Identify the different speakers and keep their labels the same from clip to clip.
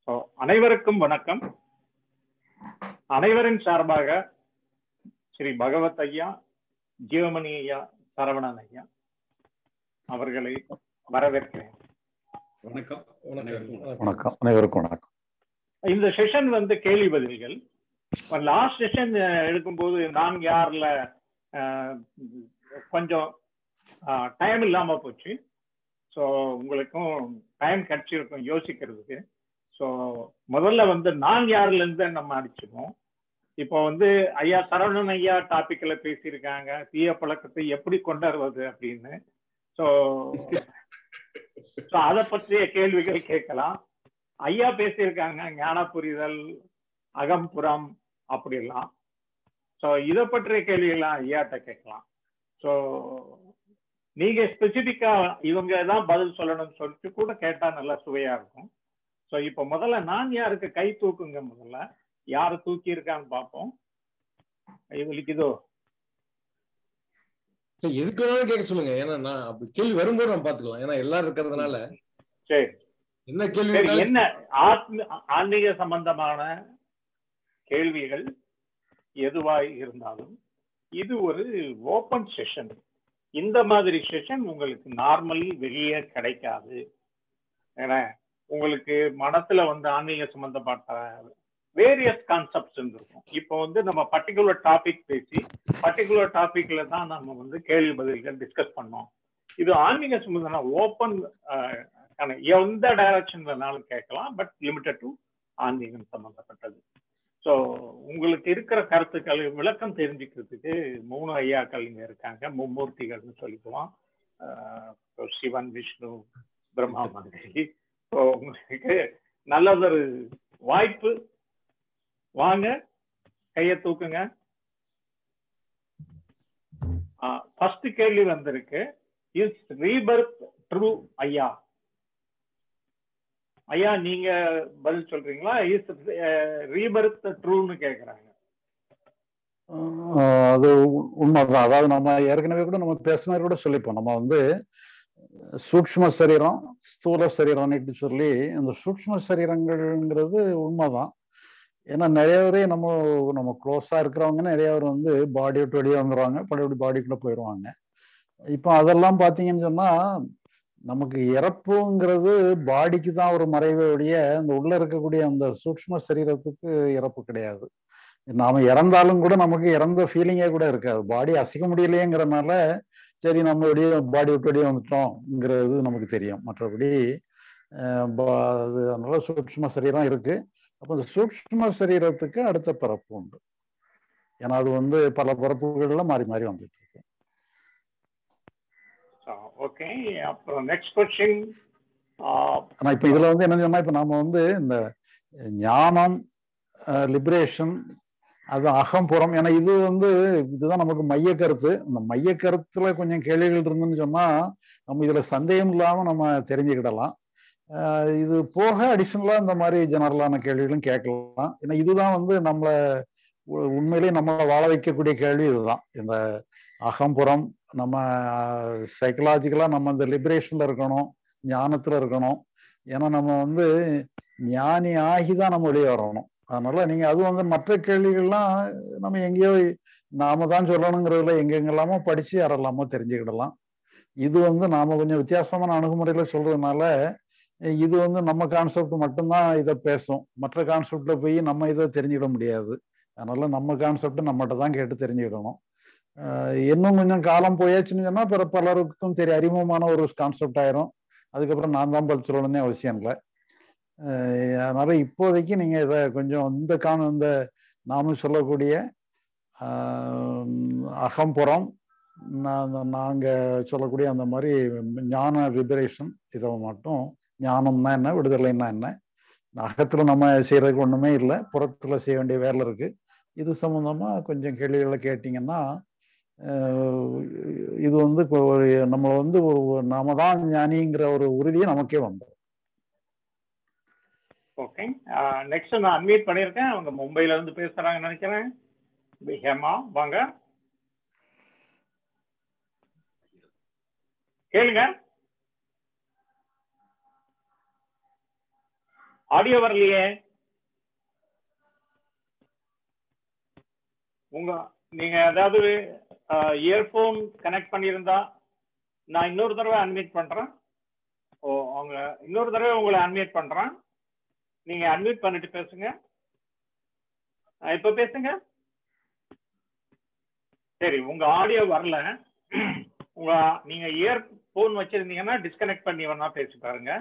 Speaker 1: So அனைவருக்கும் வணக்கம் அனைவரின் சார்பாக ஸ்ரீ பகவத் ஐயா ஜீவமணி ஐயா சரவணன் ஐயா அவர்களை வரவேற்கிறேன்
Speaker 2: வணக்கம்
Speaker 3: வணக்கம் அனைவருக்கும் வணக்கம்
Speaker 1: இந்த செஷன் வந்து கேள்வி பதில்கள் லாஸ்ட் செஷன் எடுக்கும்போது நான் யார்ல அஹ், கொஞ்சம் டைம் இல்லாம போச்சு ஸோ உங்களுக்கும் டைம் கிடைச்சிருக்கும் யோசிக்கிறதுக்கு ஸோ முதல்ல வந்து நான் யார்ல இருந்து நம்ம அடிச்சுப்போம் இப்போ வந்து ஐயா சரவணன் ஐயா டாபிக்ல பேசியிருக்காங்க தீய பழக்கத்தை எப்படி கொண்டாடுவது அப்படின்னு ஸோ ஸோ அதை பற்றிய கேள்விகள் கேட்கலாம் ஐயா பேசியிருக்காங்க ஞான புரிதல் அகம்புறம் அப்படிலாம் ஸோ இதை பற்றிய கேள்விகள்லாம் ஐயாட்ட கேட்கலாம் ஸோ நீங்க ஸ்பெசிபிக்கா இவங்க தான் பதில் சொல்லணும்னு சொல்லிட்டு கூட கேட்டா நல்லா சுவையா இருக்கும் ஸோ இப்போ முதல்ல நான் யாருக்கு கை தூக்குங்க முதல்ல யாரு தூக்கி இருக்கான்னு பார்ப்போம் கை வலிக்குதோ
Speaker 2: இல்ல, எதுக்கு வேணாலும் கேட்க சொல்லுங்க ஏன்னா நான் அப்படி கேள்வி வரும்போது நம்ம பாத்துக்கலாம் ஏன்னா எல்லாரும் இருக்கிறதுனால
Speaker 1: சரி
Speaker 2: என்ன கேள்வி
Speaker 1: சரி
Speaker 2: வேணாலும்
Speaker 1: என்ன ஆத்ம ஆன்மீக சம்பந்தமான கேள்விகள் எதுவாய் இருந்தாலும் இது ஒரு ஓபன் செஷன் இந்த மாதிரி செஷன் உங்களுக்கு நார்மலி வெளியே கிடைக்காது ஏன்னா உங்களுக்கு மனசுல வந்து ஆன்மீக சம்பந்தப்பட்ட வேரியஸ் கான்செப்ட்ஸ் இருக்கும் இப்போ வந்து நம்ம பர்டிகுலர் டாபிக் பேசி பர்டிகுலர் டாபிக்ல தான் நம்ம வந்து கேள்வி பதில்கள் டிஸ்கஸ் பண்ணோம் இது ஆன்மீக சம்பந்தமான ஓப்பன் எந்த டைரக்ஷன் வேணாலும் கேட்கலாம் பட் லிமிட்டட் டு ஆன்மீகம் சம்பந்தப்பட்டது ஸோ உங்களுக்கு இருக்கிற கருத்துக்கள் விளக்கம் தெரிஞ்சுக்கிறதுக்கு மூணு ஐயாக்கள் இங்க இருக்காங்க மும்மூர்த்திகள்னு சொல்லிக்குவோம் ஆஹ் சிவன் விஷ்ணு பிரம்மா மாதிரி ஸோ உங்களுக்கு நல்லதொரு வாய்ப்பு வாங்க கையை தூக்குங்க ஃபர்ஸ்ட் கேள்வி வந்திருக்கு இஸ் ரீபர்த் ட்ரூ ஐயா ஐயா நீங்க பதில் சொல்றீங்களா இஸ் ரீபர்த் ட்ரூன்னு கேக்குறாங்க
Speaker 3: ஆஹ் அது உ- உண்மைதான் அதாவது நம்ம ஏற்கனவே கூட நம்ம பேசின கூட சொல்லிப்போம் நம்ம வந்து சூக்ஷ்ம சரீரம் ஸ்தூல சரீரம்னுட்டு சொல்லி இந்த சூக்ஷ்ம சரீரங்கள்ங்கிறது உண்மைதான் ஏன்னா நிறைய பேரே நம்ம நம்ம க்ளோஸா இருக்கிறவங்க நிறைய பேர் வந்து பாடி விட்டு வெளியே வந்துருவாங்க பழையபடி பாடிக்குள்ள போயிடுவாங்க இப்போ அதெல்லாம் பார்த்தீங்கன்னு சொன்னா நமக்கு இறப்புங்கிறது பாடிக்கு தான் ஒரு மறைவே ஒழிய அந்த உள்ள இருக்கக்கூடிய அந்த சூக்ஷ்ம சரீரத்துக்கு இறப்பு கிடையாது நாம இறந்தாலும் கூட நமக்கு இறந்த ஃபீலிங்கே கூட இருக்காது பாடி அசைக்க முடியலையேங்கிறனால சரி நம்ம வெளியே பாடி விட்டு வெளியே வந்துட்டோம்ங்கிறது நமக்கு தெரியும் மற்றபடி அஹ், பா- அது அதனால சூக்ஷ்ம சரீரம் இருக்கு அப்போ இந்த சூக்ஷ்ம சரீரத்துக்கு அடுத்த பிறப்பு உண்டு ஏன்னா அது வந்து பல பிறப்புகள்ல மாறி மாறி வந்துட்டு இருக்கு
Speaker 1: ஓகே அப்புறம் நெக்ஸ்ட் கொஸ்டின்
Speaker 3: ஆனா இப்ப இதுல வந்து என்ன சொன்னா இப்ப நாம வந்து இந்த ஞானம் லிபரேஷன் அது அகம்புறம் ஏன்னா இது வந்து இதுதான் நமக்கு மைய கருத்து இந்த மைய கருத்துல கொஞ்சம் கேள்விகள் இருந்துன்னு சொன்னா நம்ம இதுல சந்தேகம் இல்லாம நம்ம தெரிஞ்சுக்கிடலாம் ஆஹ் இது போக அடிஷனலா இந்த மாதிரி ஜெனரலான கேள்விகளும் கேட்கலாம் ஏன்னா இதுதான் வந்து நம்மளை உ- உண்மையிலேயே நம்மளை வாழ வைக்கக்கூடிய கேள்வி இதுதான் இந்த அகம்புறம் நம்ம சைக்கலாஜிக்கலா நம்ம இந்த லிபரேஷன்ல இருக்கணும் ஞானத்துல இருக்கணும் ஏன்னா நம்ம வந்து ஞானி ஆகி தான் நம்ம வெளியே வரணும் அதனால நீங்க அது வந்து மற்ற கேள்விகள்லாம் நம்ம எங்கேயோ நாம தான் சொல்லணுங்கிறதுல எங்கெங்கெல்லாமோ படிச்சு யாரெல்லாமோ தெரிஞ்சுக்கிடலாம் இது வந்து நாம கொஞ்சம் வித்தியாசமான அணுகுமுறையில சொல்றதுனால இது வந்து நம்ம கான்செப்ட் மட்டும்தான் இதை பேசும் மற்ற கான்செப்ட்ல போய் நம்ம இதை தெரிஞ்சுக்கிட முடியாது அதனால நம்ம கான்செப்ட் நம்மகிட்ட தான் கேட்டு தெரிஞ்சுக்கிடணும் ஆஹ் இன்னும் கொஞ்சம் காலம் போயாச்சுன்னு சொன்னா பிற பலருக்கும் தெரிய அறிமுகமான ஒரு கான்செப்ட் ஆயிரும் அதுக்கப்புறம் நான் தான் பதில் சொல்லணும்னே அவசியம் இல்லை ஆஹ் அதனால இப்போதைக்கு நீங்க இதை கொஞ்சம் இந்த காண இந்த நாம சொல்லக்கூடிய ஆஹ் அகம்புறம் நா- நாங்க சொல்லக்கூடிய அந்த மாதிரி ஞான விபரேஷன் இதை மட்டும் ஞானம்னா என்ன விடுதலைன்னா என்ன அகத்துல நம்ம செய்யறதுக்கு ஒண்ணுமே இல்லை புறத்துல செய்ய வேண்டிய வேலை இருக்கு இது சம்பந்தமா கொஞ்சம் கேள்விகளை கேட்டீங்கன்னா ஆஹ் இது வந்து இப்போ ஒரு நம்ம வந்து ஒரு நாம தான் ஞானிங்கிற ஒரு உறுதியை நமக்கே வந்துடும்
Speaker 1: ஓகே நெக்ஸ்ட் நான் அன்மியூட் பண்ணியிருக்கேன் அவங்க மும்பைல இருந்து பேசுறாங்கன்னு நினைக்கிறேன் ஹேமா வாங்க கேளுங்க ஆடியோ வரலையே உங்க நீங்க ஏதாவது இயர்போன் கனெக்ட் பண்ணியிருந்தா நான் இன்னொரு தடவை அன்மியூட் பண்றேன் ஓ அவங்க இன்னொரு தடவை உங்களை அன்மியூட் பண்றேன் நீங்க அன்மியூட் பண்ணிட்டு பேசுங்க அஹ் இப்ப பேசுங்க சரி உங்க ஆடியோ வரல உங்க நீங்க இயர் போன் வச்சிருந்தீங்கன்னா டிஸ்கனெக்ட் பண்ணி வேணா பேசி பாருங்க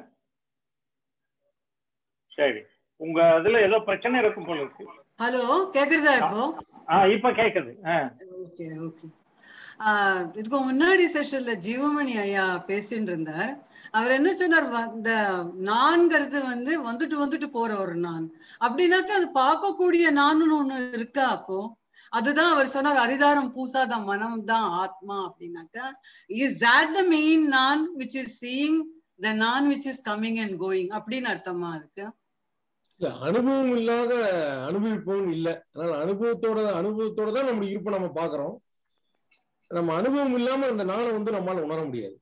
Speaker 1: சரி உங்க இதுல ஏதோ பிரச்சனை இருக்கும் போல இருக்கு
Speaker 4: ஹலோ கேக்குறதா இப்போ
Speaker 1: ஆ இப்ப கேக்குது ஆ
Speaker 4: ஓகே ஓகே இதுக்கு முன்னாடி செஷன்ல ஜீவமணி ஐயா பேசிட்டு இருந்தார் அவர் என்ன சொன்னார் வ- இந்த நான்கிறது வந்து வந்துட்டு வந்துட்டு போற ஒரு நான் அப்படின்னாக்கா அது பார்க்கக்கூடிய நானுன்னு ஒண்ணு இருக்கா அப்போ அதுதான் அவர் சொன்னார் அரிதாரம் பூசாத மனம் தான் ஆத்மா அப்படின்னாக்கா இஸ் that த மெயின் நான் விச் இஸ் சீயிங் த நான் which is coming and going அப்படின்னு அர்த்தமா இருக்கு
Speaker 2: இல்ல அனுபவம் இல்லாத அனுபவிப்பவன் இல்ல அதனால அனுபவத்தோட அனுபவத்தோட தான் நம்முடைய இருப்பை நம்ம பாக்குறோம் நம்ம அனுபவம் இல்லாம அந்த நாளை வந்து நம்மால உணர முடியாது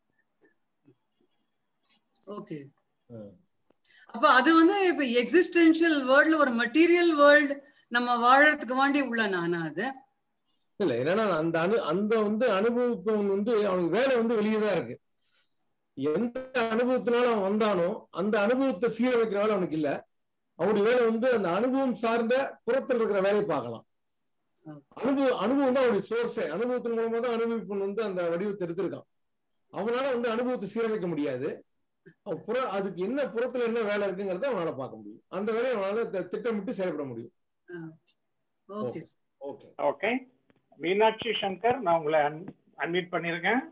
Speaker 4: ஓகே
Speaker 2: ம்.
Speaker 4: அப்ப அது வந்து இப்ப எக்ஸிஸ்டென்ஷியல் வேர்ல்ட்ல ஒரு மெட்டீரியல் வேர்ல்ட் நம்ம வாழறதுக்கு வேண்டி உள்ள நானா அது
Speaker 2: இல்ல என்னன்னா அந்த அனு அந்த வந்து அனுபவிப்பவன் வந்து அவனுக்கு வேலை வந்து வெளியே தான் இருக்கு எந்த அனுபவத்தினால அவன் வந்தானோ அந்த அனுபவத்தை சீரமைக்கிற வேலை அவனுக்கு இல்ல அவனுடைய வேலை வந்து அந்த அனுபவம் சார்ந்த புறத்தில் இருக்கிற வேலையை பார்க்கலாம் அனுபவம் அனுபவம் தான் அவனுடைய சோர்ஸே அனுபவத்தின் மூலமா தான் அனுபவிப்பவன் வந்து அந்த வடிவத்தை எடுத்திருக்கான் அவனால வந்து அனுபவத்தை சீரமைக்க முடியாது அவன் புற அதுக்கு என்ன புறத்துல என்ன வேலை இருக்குங்கிறத அவனால பார்க்க முடியும் அந்த வேலையை அவனால தி- திட்டமிட்டு செயல்பட முடியும்
Speaker 4: okay
Speaker 2: okay
Speaker 1: okay Meenakshi Shankar நான் உங்களை அன்மியூட் பண்ணிருக்கேன்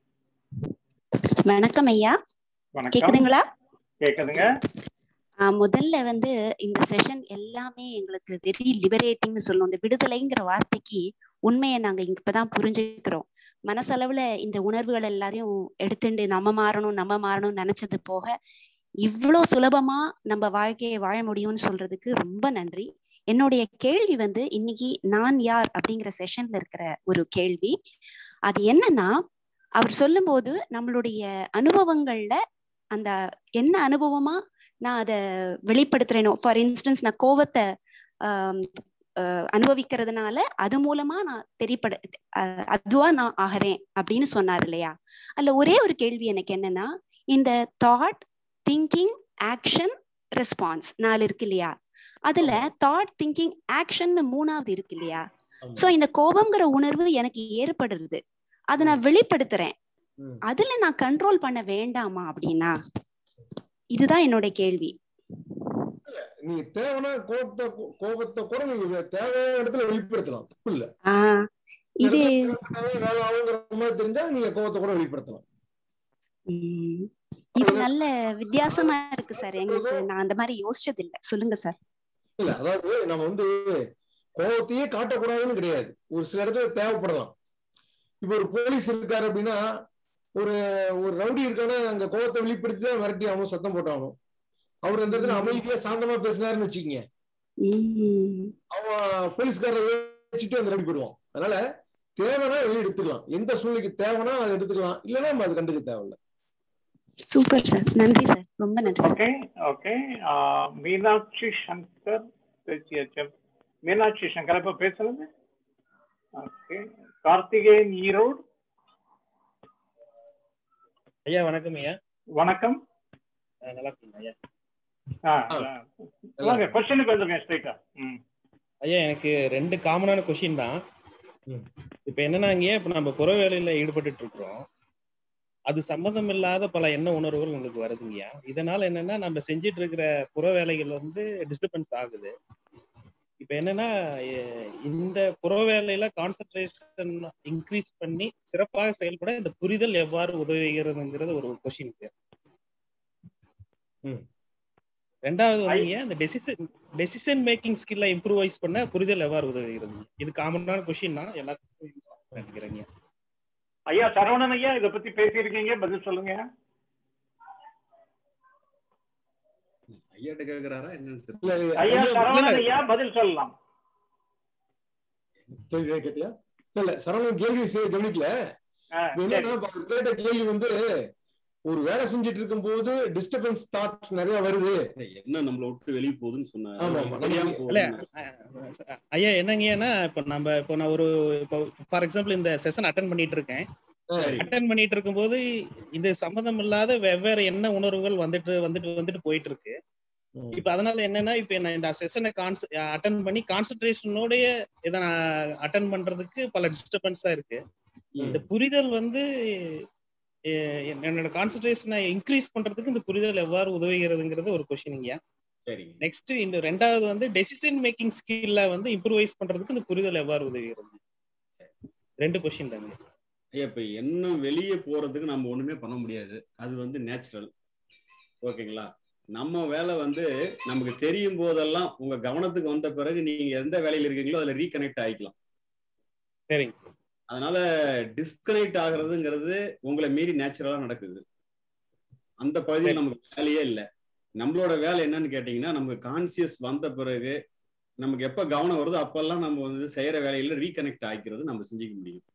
Speaker 5: வணக்கம் ஐயா
Speaker 1: வணக்கம்
Speaker 5: கேக்குதுங்களா
Speaker 1: கேக்குதுங்க
Speaker 5: ஆ, முதல்ல வந்து இந்த செஷன் எல்லாமே எங்களுக்கு வெரி லிபரேட்டிங்னு சொல்லணும் இந்த விடுதலைங்கிற வார்த்தைக்கு உண்மையை நாங்க இங்க இப்பதான் புரிஞ்சுக்கிறோம் மனசளவுல இந்த உணர்வுகள் எல்லாரையும் எடுத்துட்டு நம்ம மாறணும் நம்ம மாறணும்னு நினைச்சது போக இவ்வளோ சுலபமா நம்ம வாழ்க்கையை வாழ முடியும்னு சொல்றதுக்கு ரொம்ப நன்றி என்னுடைய கேள்வி வந்து இன்னைக்கு நான் யார் அப்படிங்கிற செஷன்ல இருக்கிற ஒரு கேள்வி அது என்னன்னா அவர் சொல்லும்போது நம்மளுடைய அனுபவங்கள்ல அந்த என்ன அனுபவமா நான் அதை வெளிப்படுத்துறேனோ ஃபார் இன்ஸ்டன்ஸ் நான் கோவத்தை ஆம், அஹ், அனுபவிக்கிறதுனால அது மூலமா நான் தெரியப்பட அஹ், அதுவா நான் ஆகிறேன் அப்படின்னு சொன்னார் இல்லையா அதுல ஒரே ஒரு கேள்வி எனக்கு என்னன்னா இந்த தாட் திங்கிங் ஆக்ஷன் ரெஸ்பான்ஸ் நாலு இருக்கு இல்லையா அதுல தாட் திங்கிங் ஆக்ஷன் மூணாவது இருக்கு இல்லையா
Speaker 2: ஆமா.
Speaker 5: சோ இந்த கோபம்ங்கிற உணர்வு எனக்கு ஏற்படுறது அதை நான் வெளிப்படுத்துறேன்
Speaker 2: ம்.
Speaker 5: அதுல நான் கண்ட்ரோல் பண்ண வேண்டாமா அப்படின்னா இதுதான் என்னோட கேள்வி
Speaker 2: நீங்க தேவைன்னா கோபத்தை கோபத்தை கூட நீங்க தேவையான இடத்துல வெளிப்படுத்தலாம் தப்பு இல்ல
Speaker 5: ஆஹ் இது
Speaker 2: வேலை ஆகுங்கிற மாதிரி தெரிஞ்சா நீங்க கோபத்தை கூட வெளிப்படுத்தலாம்
Speaker 5: உம், இது நல்ல வித்தியாசமா இருக்கு சார் எங்களுக்கு நான் அந்த மாதிரி யோசிச்சது இல்ல சொல்லுங்க சார்
Speaker 2: இல்ல அதாவது நம்ம வந்து கோபத்தையே காட்டக்கூடாதுன்னு கிடையாது ஒரு சில இடத்துல தேவைப்படலாம் இப்ப ஒரு போலீஸ் இருக்காரு அப்படின்னா ஒரு ஒரு ரவுடி இருக்கானா அங்க கோபத்தை வெளிப்படுத்தி தான் மிரட்டி அவனும் சத்தம் போட்டாகணும் அவர் அந்த இடத்துல அமைதியா சாந்தமா பேசினாருன்னு வச்சுக்கோங்க
Speaker 5: உம்
Speaker 2: அவன் போலீஸ்காரரை வச்சுட்டு அந்த ரவுடி போயிடுவான் அதனால தேவைன்னா வெளியே எடுத்துக்கலாம் எந்த சூழ்நிலைக்கு தேவைன்னா அதை எடுத்துக்கலாம் இல்லைன்னா நம்ம அது கண்டுக்க தேவையில்ல
Speaker 5: சூப்பர் சார் நன்றி சார் ரொம்ப நன்றி sir
Speaker 1: okay okay Meenakshi Shankar பேசியாச்சு மீனாட்சி சங்கர் இப்ப பேசுறது ஓகே கார்த்திகேயன் ஈரோடு
Speaker 6: ஐயா வணக்கம் ஐயா
Speaker 1: வணக்கம்
Speaker 6: அஹ் நல்லா இருக்கீங்க ஐயா
Speaker 1: ஆ, வாங்க கொஸ்டினுக்கு வந்துருங்க ஸ்ட்ரைட்டா ம்
Speaker 6: ஐயா எனக்கு ரெண்டு காமனான கொஷின் தான்
Speaker 2: ம்.
Speaker 6: இப்ப என்னன்னா ஐயா இப்ப நம்ம புற வேலையில ஈடுபட்டுட்டு இருக்கிறோம் அது சம்மந்தம் இல்லாத பல எண்ண உணர்வுகள் உங்களுக்கு வருதுங்கய்யா இதனால என்னன்னா நம்ம செஞ்சிட்டு இருக்கிற புற வேலைகள் வந்து டிஸ்டர்பன்ஸ் ஆகுது இப்ப என்னன்னா எ- இந்த புற வேலையில கான்சென்ட்ரேஷன் இன்க்ரீஸ் பண்ணி சிறப்பாக செயல்பட இந்த புரிதல் எவ்வாறு உதவுகிறதுங்கிறது ஒரு கொஷின்
Speaker 2: ம்.
Speaker 6: ரெண்டாவது வந்து ஏன் இந்த டெசிஷன் டெசிஷன் மேக்கிங் ஸ்கில்ல இம்ப்ரூவைஸ் பண்ண புரிதல் எவ்வாறு உதவுகிறது இது காமனான கொஸ்டின் தான் எல்லாத்துக்கும் நினைக்கிறேங்க
Speaker 1: ஐயா சரவணன் ஐயா இத பத்தி பேசியிருக்கீங்க பதில் சொல்லுங்க
Speaker 7: ஐயாட்ட கேக்குறாரா என்னன்னு தெரியல
Speaker 2: இல்ல, இல்ல,
Speaker 1: ஐயா
Speaker 2: ஐயா,
Speaker 1: சரவணன் ஐயா பதில் சொல்லலாம்
Speaker 2: கேள்வி கேட்டியா இல்ல, இல்ல சரவணன் கேள்வி சரி கவனிக்கல
Speaker 1: ஆ,
Speaker 2: இப்ப
Speaker 1: சரி
Speaker 2: என்னன்னா இப்ப அவர் கேட்ட கேள்வி வந்து ஒரு வேலை செஞ்சுட்டு இருக்கும் போது டிஸ்டர்பன்ஸ் தாட் நிறைய வருது
Speaker 8: என்ன நம்மள விட்டு வெளியே போகுதுன்னு சொன்ன
Speaker 2: ஆமா, ஆமா.
Speaker 8: தெரியாம
Speaker 6: இல்ல
Speaker 8: போகுது
Speaker 6: அஹ் ஐயா என்னங்கன்னா இப்ப நம்ம இப்போ நான் ஒரு இப்போ ஃபார் எக்ஸாம்பிள் இந்த செஷன் அட்டன் பண்ணிட்டு இருக்கேன்
Speaker 8: சரி
Speaker 6: அட்டன் பண்ணிட்டு இருக்கும்போது இது சம்மந்தம் இல்லாத வெவ்வேறு என்ன உணர்வுகள் வந்துட்டு வந்துட்டு வந்துட்டு போயிட்டு இருக்கு
Speaker 2: ம்.
Speaker 6: இப்ப அதனால என்னன்னா இப்ப நான் இந்த செஷனை கான்ஸ் அட்டன் பண்ணி கான்சென்ட்ரேஷனோடய இதை நான் அட்டன் பண்றதுக்கு பல டிஸ்டர்பன்ஸா இருக்கு இந்த புரிதல் வந்து அஹ் என்னோட கான்சென்ட்ரேஷனை இன்க்ரீஸ் பண்றதுக்கு இந்த புரிதல் எவ்வாறு உதவுகிறதுங்கிறது ஒரு கொஸ்டின்ங்க
Speaker 8: சரிங்க
Speaker 6: நெக்ஸ்ட் இந்த ரெண்டாவது வந்து டெசிஷன் மேக்கிங் ஸ்கில்ல வந்து இம்ப்ரூவைஸ் பண்றதுக்கு இந்த புரிதல் எவ்வாறு உதவுகிறது ரெண்டு கொஸ்டின் தாங்க
Speaker 8: ஐயா இப்ப என்ன வெளியே போறதுக்கு நம்ம ஒண்ணுமே பண்ண முடியாது அது வந்து நேச்சுரல் ஓகேங்களா நம்ம வேலை வந்து நமக்கு தெரியும் போதெல்லாம் உங்க கவனத்துக்கு வந்த பிறகு நீங்க எந்த வேலையில இருக்கீங்களோ அதுல ரீகனெக்ட் ஆயிக்கலாம்
Speaker 6: சரிங்க
Speaker 8: அதனால டிஸ்கனெக்ட் ஆகுறதுங்கிறது உங்களை மீறி நேச்சுரலா நடக்குது அந்த பகுதியில்
Speaker 6: சரி.
Speaker 8: நமக்கு வேலையே இல்லை நம்மளோட வேலை என்னன்னு கேட்டீங்கன்னா நமக்கு கான்சியஸ் வந்த பிறகு நமக்கு எப்ப கவனம் வருதோ அப்பெல்லாம் நம்ம வந்து செய்யற வேலையில ரீகனெக்ட் ஆகிக்கிறது நம்ம செஞ்சுக்க முடியும்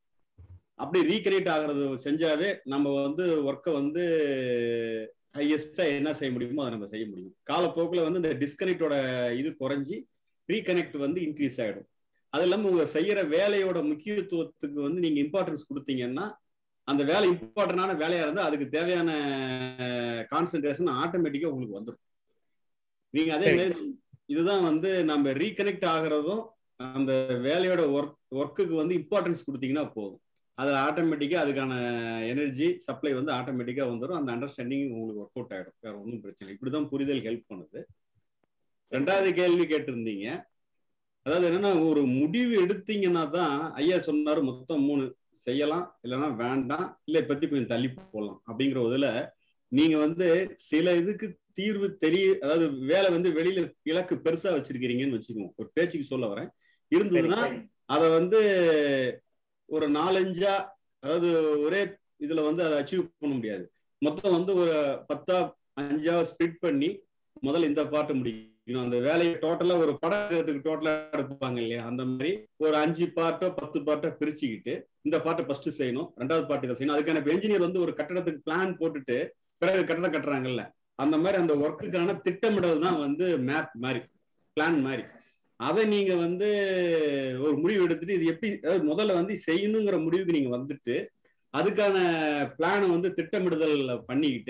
Speaker 8: அப்படி ரீகனெக்ட் ஆகுறது செஞ்சாவே நம்ம வந்து ஒர்க்கை வந்து ஹையஸ்டா என்ன செய்ய முடியுமோ அதை நம்ம செய்ய முடியும் காலப்போக்கில் வந்து இந்த டிஸ்கனெக்டோட இது குறைஞ்சி ரீகனெக்ட் வந்து இன்க்ரீஸ் ஆகிடும் அது இல்லாமல் உங்க செய்யற வேலையோட முக்கியத்துவத்துக்கு வந்து நீங்க இம்பார்ட்டன்ஸ் கொடுத்தீங்கன்னா அந்த வேலை இம்பார்ட்டன்டான வேலையா இருந்தா அதுக்கு தேவையான கான்சென்ட்ரேஷன் ஆட்டோமேட்டிக்கா உங்களுக்கு வந்துடும் நீங்க அதே
Speaker 6: சரி.
Speaker 8: மாதிரி இதுதான் வந்து நம்ம ரீகனெக்ட் ஆகுறதும் அந்த வேலையோட ஒர்க் ஒர்க்குக்கு வந்து இம்பார்ட்டன்ஸ் கொடுத்தீங்கன்னா போதும் அதில் ஆட்டோமேட்டிக்காக அதுக்கான எனர்ஜி சப்ளை வந்து ஆட்டோமேட்டிக்காக வந்துடும் அந்த அண்டர்ஸ்டாண்டிங் உங்களுக்கு ஒர்க் அவுட் ஆகிடும் வேற ஒன்றும் பிரச்சனை இல்லை இப்படிதான் புரிதல் ஹெல்ப் பண்ணுது ரெண்டாவது கேள்வி கேட்டிருந்தீங்க அதாவது என்னன்னா ஒரு முடிவு எடுத்தீங்கன்னா தான் ஐயா சொன்னாரு மொத்தம் மூணு செய்யலாம் இல்லைன்னா வேண்டாம் இல்லை பத்தி கொஞ்சம் தள்ளி போடலாம் அப்படிங்கிற இதுல நீங்க வந்து சில இதுக்கு தீர்வு தெரிய அதாவது வேலை வந்து வெளியில இலக்கு பெருசா வச்சிருக்கிறீங்கன்னு வச்சுக்கோங்க ஒரு பேச்சுக்கு சொல்ல வரேன் இருந்ததுன்னா அதை வந்து ஒரு நாலஞ்சா அதாவது ஒரே இதுல வந்து அதை அச்சீவ் பண்ண முடியாது மொத்தம் வந்து ஒரு பத்தா அஞ்சா ஸ்பிளிட் பண்ணி முதல்ல இந்த பாட்டு முடிக்கணும் அந்த வேலையை டோட்டலா ஒரு படம் எடுக்கிறதுக்கு டோட்டலா எடுப்பாங்க இல்லையா அந்த மாதிரி ஒரு அஞ்சு பார்ட்டோ பத்து பார்ட்டோ பிரிச்சுக்கிட்டு இந்த பாட்டை ஃபர்ஸ்ட் செய்யணும் ரெண்டாவது பாட்டு இதை செய்யணும் அதுக்கான என்ஜினியர் வந்து ஒரு கட்டடத்துக்கு பிளான் போட்டுட்டு பிறகு கட்டடம் கட்டுறாங்கல்ல அந்த மாதிரி அந்த ஒர்க்குக்கான திட்டமிடல் தான் வந்து மேப் மாதிரி பிளான் மாதிரி அதை நீங்க வந்து ஒரு முடிவு எடுத்துட்டு இது எப்படி அதாவது முதல்ல வந்து செய்யணுங்கிற முடிவுக்கு நீங்க வந்துட்டு அதுக்கான பிளானை வந்து திட்டமிடுதல் பண்ணிக்கிட்டு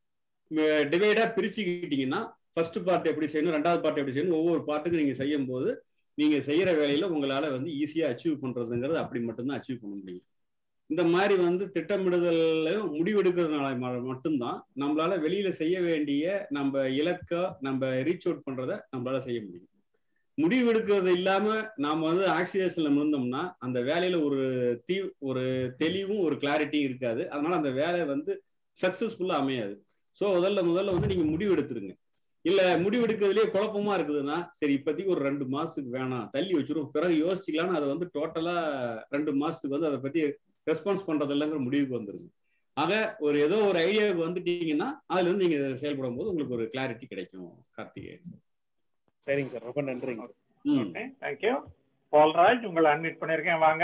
Speaker 8: டிவைடா பிரிச்சுக்கிட்டீங்கன்னா ஃபர்ஸ்ட் பார்ட் எப்படி செய்யணும் ரெண்டாவது பார்ட் எப்படி செய்யணும் ஒவ்வொரு பார்ட்டுக்கும் நீங்க செய்யும் போது நீங்க செய்யற வேலையில உங்களால வந்து ஈஸியா அச்சீவ் பண்றதுங்கிறது அப்படி மட்டும்தான் அச்சீவ் பண்ண முடியும் இந்த மாதிரி வந்து திட்டமிடுதல் முடிவெடுக்கிறதுனால ம- மட்டும்தான் நம்மளால வெளியில செய்ய வேண்டிய நம்ம இலக்க நம்ம ரீச் அவுட் பண்றத நம்மளால செய்ய முடியும் முடிவெடுக்கிறது இல்லாம நாம வந்து ஆக்சிடேஷன்ல இருந்தோம்னா அந்த வேலையில ஒரு தீ ஒரு தெளிவும் ஒரு கிளாரிட்டியும் இருக்காது அதனால அந்த வேலை வந்து சக்சஸ்ஃபுல்லா அமையாது ஸோ முதல்ல முதல்ல வந்து நீங்க முடிவு எடுத்துருங்க இல்ல முடிவெடுக்கிறதுலயே குழப்பமா இருக்குதுன்னா சரி இப்போதைக்கு ஒரு ரெண்டு மாசத்துக்கு வேணாம் தள்ளி வச்சிரும் பிறகு யோசிச்சுக்கலாம்னு அதை வந்து டோட்டலா ரெண்டு மாசத்துக்கு வந்து அதை பத்தி ரெஸ்பான்ஸ் பண்றது இல்லைங்கிற முடிவுக்கு வந்துருங்க ஆக ஒரு ஏதோ ஒரு ஐடியாவுக்கு வந்துட்டீங்கன்னா அதுல இருந்து நீங்க செயல்படும் போது உங்களுக்கு ஒரு கிளாரிட்டி கிடைக்கும் கார்த்திகேயன்
Speaker 6: சரிங்க சார் ரொம்ப நன்றிங்க சார்
Speaker 8: ம்
Speaker 1: ஓகே தேங்க்யூ பால்ராஜ் உங்களை அன்மிட் பண்ணிருக்கேன் வாங்க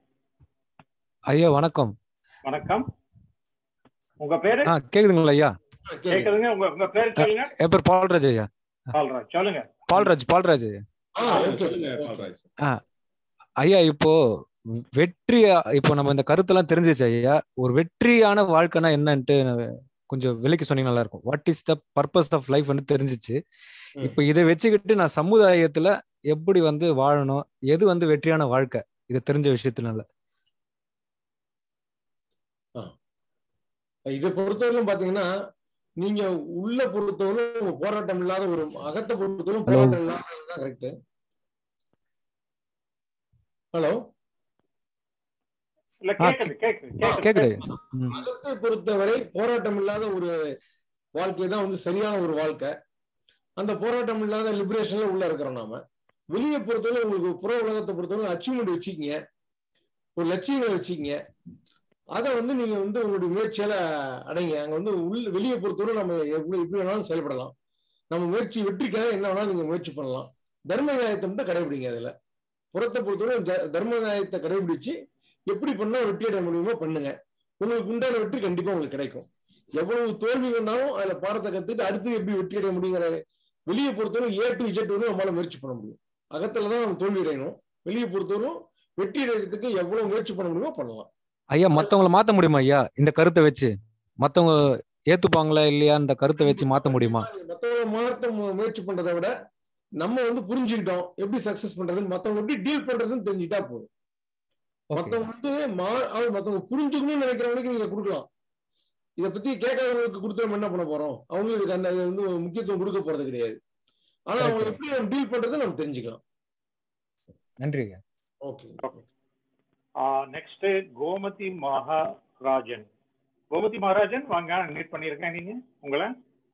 Speaker 9: ஐயா வணக்கம்
Speaker 1: வணக்கம் உங்க பேரு
Speaker 9: ஆ கேக்குதுங்களா ஐயா
Speaker 1: கேக்குதுங்க உங்க உங்க பேரு சொல்லுங்க
Speaker 9: என் பேர் பால்ராஜ் ஐயா
Speaker 1: பால்ராஜ் சொல்லுங்க
Speaker 9: பால்ராஜ் பால்ராஜ் ஐயா
Speaker 2: ஆ, okay,
Speaker 8: சொல்லுங்க
Speaker 2: okay.
Speaker 8: பால்ராஜ்
Speaker 9: ஐயா இப்போ வெற்றி இப்போ நம்ம இந்த கருத்தெல்லாம் தெரிஞ்சிச்சு ஐயா ஒரு வெற்றியான வாழ்க்கைனா என்னன்ட்டு கொஞ்சம் விலைக்கு சொன்னீங்க நல்லா இருக்கும் what is the purpose of life வந்து தெரிஞ்சிச்சு
Speaker 2: ம்.
Speaker 9: இப்போ இதை வச்சுக்கிட்டு நான் சமுதாயத்துல எப்படி வந்து வாழணும் எது வந்து வெற்றியான வாழ்க்கை இது தெரிஞ்ச விஷயத்தினால
Speaker 2: இதை பொறுத்தவரைக்கும் பாத்தீங்கன்னா நீங்க உள்ள பொறுத்தவரை உங்க போராட்டம் இல்லாத ஒரு அகத்தை பொறுத்தவரை
Speaker 9: Hello.
Speaker 2: போராட்டம் இல்லாத கரெக்ட் ஹலோ
Speaker 1: இல்ல
Speaker 9: ஆ,
Speaker 1: கேக்குது கேக்குது கேக்குது
Speaker 9: கேக்குது ஐயா ம்.
Speaker 2: அகத்தை பொறுத்தவரை போராட்டம் இல்லாத ஒரு வாழ்க்கை தான் வந்து சரியான ஒரு வாழ்க்கை அந்த போராட்டம் இல்லாத லிபரேஷன்ல உள்ள இருக்கிறோம் நாம வெளியே பொறுத்தவரை உங்களுக்கு புற உலகத்தை பொறுத்தவரை அச்சீவ்மெண்ட் வச்சுக்கிங்க ஒரு லட்சியங்களை வச்சுக்கிங்க அதை வந்து நீங்க வந்து உங்களுடைய முயற்சியால அடைங்க அங்க வந்து உள்ள வெளியே பொறுத்தவரை நம்ம எப்படி எப்படி வேணாலும் செயல்படலாம் நம்ம முயற்சி வெற்றிக்காக என்ன வேணாலும் நீங்க முயற்சி பண்ணலாம் தர்ம நியாயத்தை மட்டும் கடைபிடிங்க அதுல புறத்தை பொறுத்தவரை த- தர்ம நியாயத்தை கடைபிடிச்சு எப்படி பண்ணா வெற்றி அடைய முடியுமோ பண்ணுங்க உங்களுக்கு உண்டான வெற்றி கண்டிப்பா உங்களுக்கு கிடைக்கும் எவ்வளவு தோல்வி வந்தாலும் அதுல பாடத்தை கத்துட்டு அடுத்து எப்படி வெற்றி அடைய முடியுங்கிற வெளியே பொறுத்தவரை ஏ டு இஜெட் வந்து நம்மளால முயற்சி பண்ண முடியும் அகத்துல தான் நம்ம தோல்வி அடையணும் வெளியே பொறுத்தவரையும் வெற்றி அடைகிறதுக்கு எவ்வளவு முயற்சி பண்ண முடியுமோ பண்ணலாம்
Speaker 9: ஐயா மத்தவங்கள மாத்த முடியுமா ஐயா இந்த கருத்தை வச்சு மத்தவங்க ஏத்துப்பாங்களா இல்லையா இந்த கருத்தை வச்சு மாத்த முடியுமா
Speaker 2: மத்தவங்களை மாற்ற மு- முயற்சி பண்றதை விட நம்ம வந்து புரிஞ்சுக்கிட்டோம் எப்படி சக்சஸ் பண்றதுன்னு மத்தவங்க எப்படி டீல் பண்றதுன்னு தெரிஞ்சுட்டா போதும் மத்தவங்க வந்து மா அவங்க மத்தவங்க புரிஞ்சுக்கணும்னு நினைக்கிறவங்களுக்கு நீங்க கொடுக்கலாம் இத பத்தி கேட்காதவங்களுக்கு கொடுத்து நம்ம என்ன பண்ண போறோம் அவங்களுக்கு இதுக்கு அந்த இது வந்து முக்கியத்துவம் கொடுக்க போறது கிடையாது ஆனா
Speaker 9: Correct.
Speaker 2: அவங்க எப்படி நம்ம டீல் பண்றதை நம்ம தெரிஞ்சுக்கலாம்
Speaker 9: நன்றி ஐயா
Speaker 2: ஓகே
Speaker 1: நெக்ஸ்ட் கோமதி மகாராஜன் கோமதி மகாராஜன் வாங்க மீட் பண்ணியிருக்கேன் நீங்க உங்களை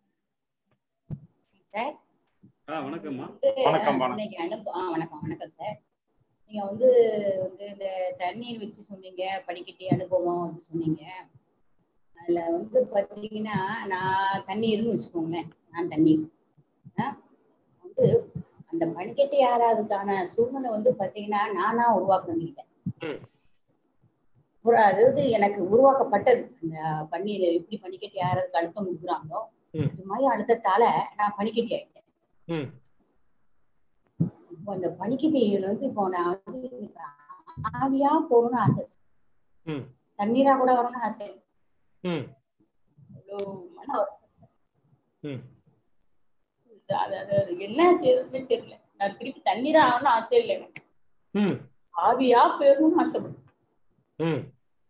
Speaker 10: சார்
Speaker 8: ஆ வணக்கம்மா
Speaker 1: வணக்கம், வணக்கம்.
Speaker 10: சொன்னீங்க அனுப்பு ஆ வணக்கம் வணக்கம் சார் நீங்க வந்து வந்து இந்த தண்ணீர் வச்சு சொன்னீங்க படிக்கட்டி அனுபவம் வந்து சொன்னீங்க அதுல வந்து பாத்தீங்கன்னா நான் தண்ணீர்னு வச்சுக்கோங்களேன் நான் தண்ணீர் ஆ, வந்து அந்த பனிக்கட்டி ஆறாதுக்கான சூழ்நிலை வந்து பாத்தீங்கன்னா நானா உருவாக்கிட்டேன் ஒரு அதாவது எனக்கு உருவாக்கப்பட்டது அந்த பன்னீர் எப்படி பனிக்கட்டி ஆறதுக்கு அழுத்தம் கொடுக்குறாங்களோ
Speaker 2: ம்.
Speaker 10: அது மாதிரி அழுத்தத்தால நான் பனிக்கட்டி ஆயிட்டேன்
Speaker 2: ம்
Speaker 10: இப்போ அந்த பனிக்கட்டியில வந்து இப்போ நான் வந்து எனக்கு ஆவியா போகணும்னு ஆசை
Speaker 2: ம்
Speaker 10: தண்ணீரா கூட வரணும்னு ஆசை
Speaker 2: ம்
Speaker 10: அவ்வளோ மன வருத்தம்.
Speaker 2: ம்
Speaker 10: அது அது அது என்ன செய்யறதுன்னு தெரியல நான் திருப்பி தண்ணீரா ஆகணும்னு ஆசை இல்லை எனக்கு
Speaker 2: ம்
Speaker 10: ஆவியா போயிடணும்னு ஆசைப்படுறேன்
Speaker 2: ம்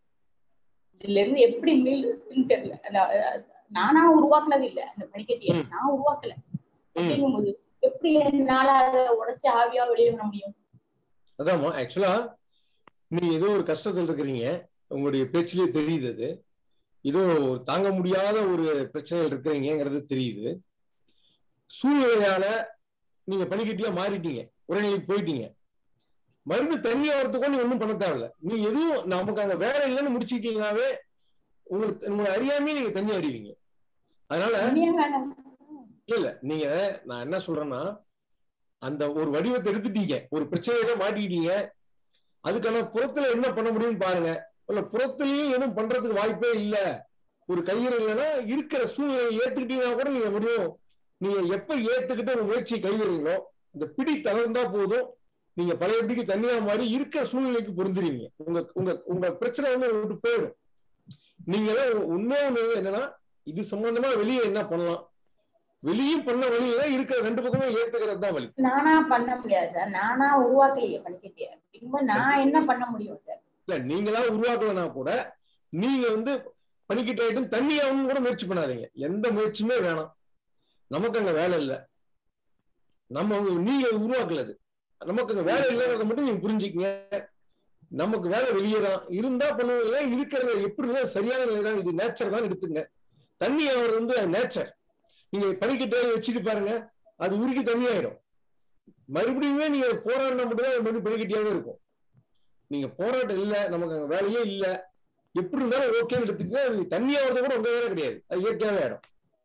Speaker 10: இதுல இருந்து எப்படி மீள்றதுன்னு தெரியல அந்த அது நானா உருவாக்குனது இல்ல அந்த பனிக்கட்டியை நான் உருவாக்கல அப்படிங்கும்போது எப்படி என்னால அதை உடைச்சு ஆவியா வெளியே வர முடியும்
Speaker 2: அதாம்மா ஆக்சுவலா நீங்க ஏதோ ஒரு கஷ்டத்துல இருக்கிறீங்க உங்களுடைய பேச்சிலேயே தெரியுது அது ஏதோ ஒரு தாங்க முடியாத ஒரு பிரச்சனைகள் இருக்கிறீங்கிறது தெரியுது சூழ்நிலையால நீங்க பனிக்கட்டியா மாறிட்டீங்க உடல்நிலைக்கு போயிட்டீங்க மறுபடியும் தண்ணி வரத்துக்கும் நீ ஒன்றும் பண்ண தேவையில்ல நீ எதுவும் நமக்கு அந்த வேலை இல்லைன்னு முடிச்சுக்கிட்டீங்கன்னாவே உங்களுக்கு உங்களை அறியாமே நீங்க தண்ணி அறிவீங்க அதனால
Speaker 10: தண்ணியா வேணாம்
Speaker 2: இல்ல இல்ல நீங்க நான் என்ன சொல்றேன்னா அந்த ஒரு வடிவத்தை எடுத்துட்டீங்க ஒரு பிரச்சனையில மாட்டிக்கிட்டீங்க அதுக்கான புறத்துல என்ன பண்ண முடியும்னு பாருங்க இல்ல புறத்துலயும் எதுவும் பண்றதுக்கு வாய்ப்பே இல்ல ஒரு கயிறு இல்லைன்னா இருக்கிற சூழ்நிலையை ஏத்துக்கிட்டீங்கன்னா கூட நீங்க முடியும் நீங்க எப்ப ஏத்துக்கிட்டு ஒரு முயற்சியை கைவிடுறீங்களோ இந்த பிடி தளர்ந்தா போதும் நீங்க பழையபடிக்கு தனியா மாறி இருக்கிற சூழ்நிலைக்கு பொருந்துருவீங்க உங்க உங்க உங்க பிரச்சனை வந்து உங்களை விட்டு போயிடும் நீங்க உண்மையா ஒண்ணு என்னன்னா இது சம்பந்தமா வெளியே என்ன பண்ணலாம் வெளியும் பண்ண வழியில இருக்கிற ரெண்டு பக்கமும் ஏத்துக்கிறது தான் வழி
Speaker 10: நானா பண்ண முடியாது சார் நானா உருவாக்கலையே பனிக்கட்டிய அப்படிங்கும்போது நான் என்ன பண்ண முடியும் சார்
Speaker 2: இல்ல நீங்களா உருவாக்கலனா கூட நீங்க வந்து பனிக்கிட்ட ஐட்டம் தண்ணியாவும் கூட முயற்சி பண்ணாதீங்க எந்த முயற்சியுமே வேணாம் நமக்கு அங்க வேலை இல்ல நம்ம வந்து நீங்க அது உருவாக்கலது நமக்கு அங்க வேலை இல்லைங்கிறத மட்டும் நீங்க புரிஞ்சுக்கங்க நமக்கு வேலை வெளியே தான் இருந்தா பண்ணுவீங்க இருக்கிறத எப்படி தான் சரியான நிலை தான் இது நேச்சர் தான் எடுத்துங்க தண்ணி ஆகிறது வந்து நேச்சர் நீங்க பனிக்கட்டை வச்சுட்டு பாருங்க அது உருகி தண்ணி ஆயிடும் மறுபடியுமே நீங்க போராடினா மட்டும்தான் அது மறுபடியும் பனிக்கட்டியாவே இருக்கும் நீங்க போராட்டம் இல்ல நமக்கு அங்க வேலையே இல்ல எப்படி இருந்தாலும் ஓகேன்னு எடுத்துக்கங்க அது தண்ணி ஆகிறது கூட உங்க வேலை கிடையாது அது இயற்கையாவே ஆயிடும்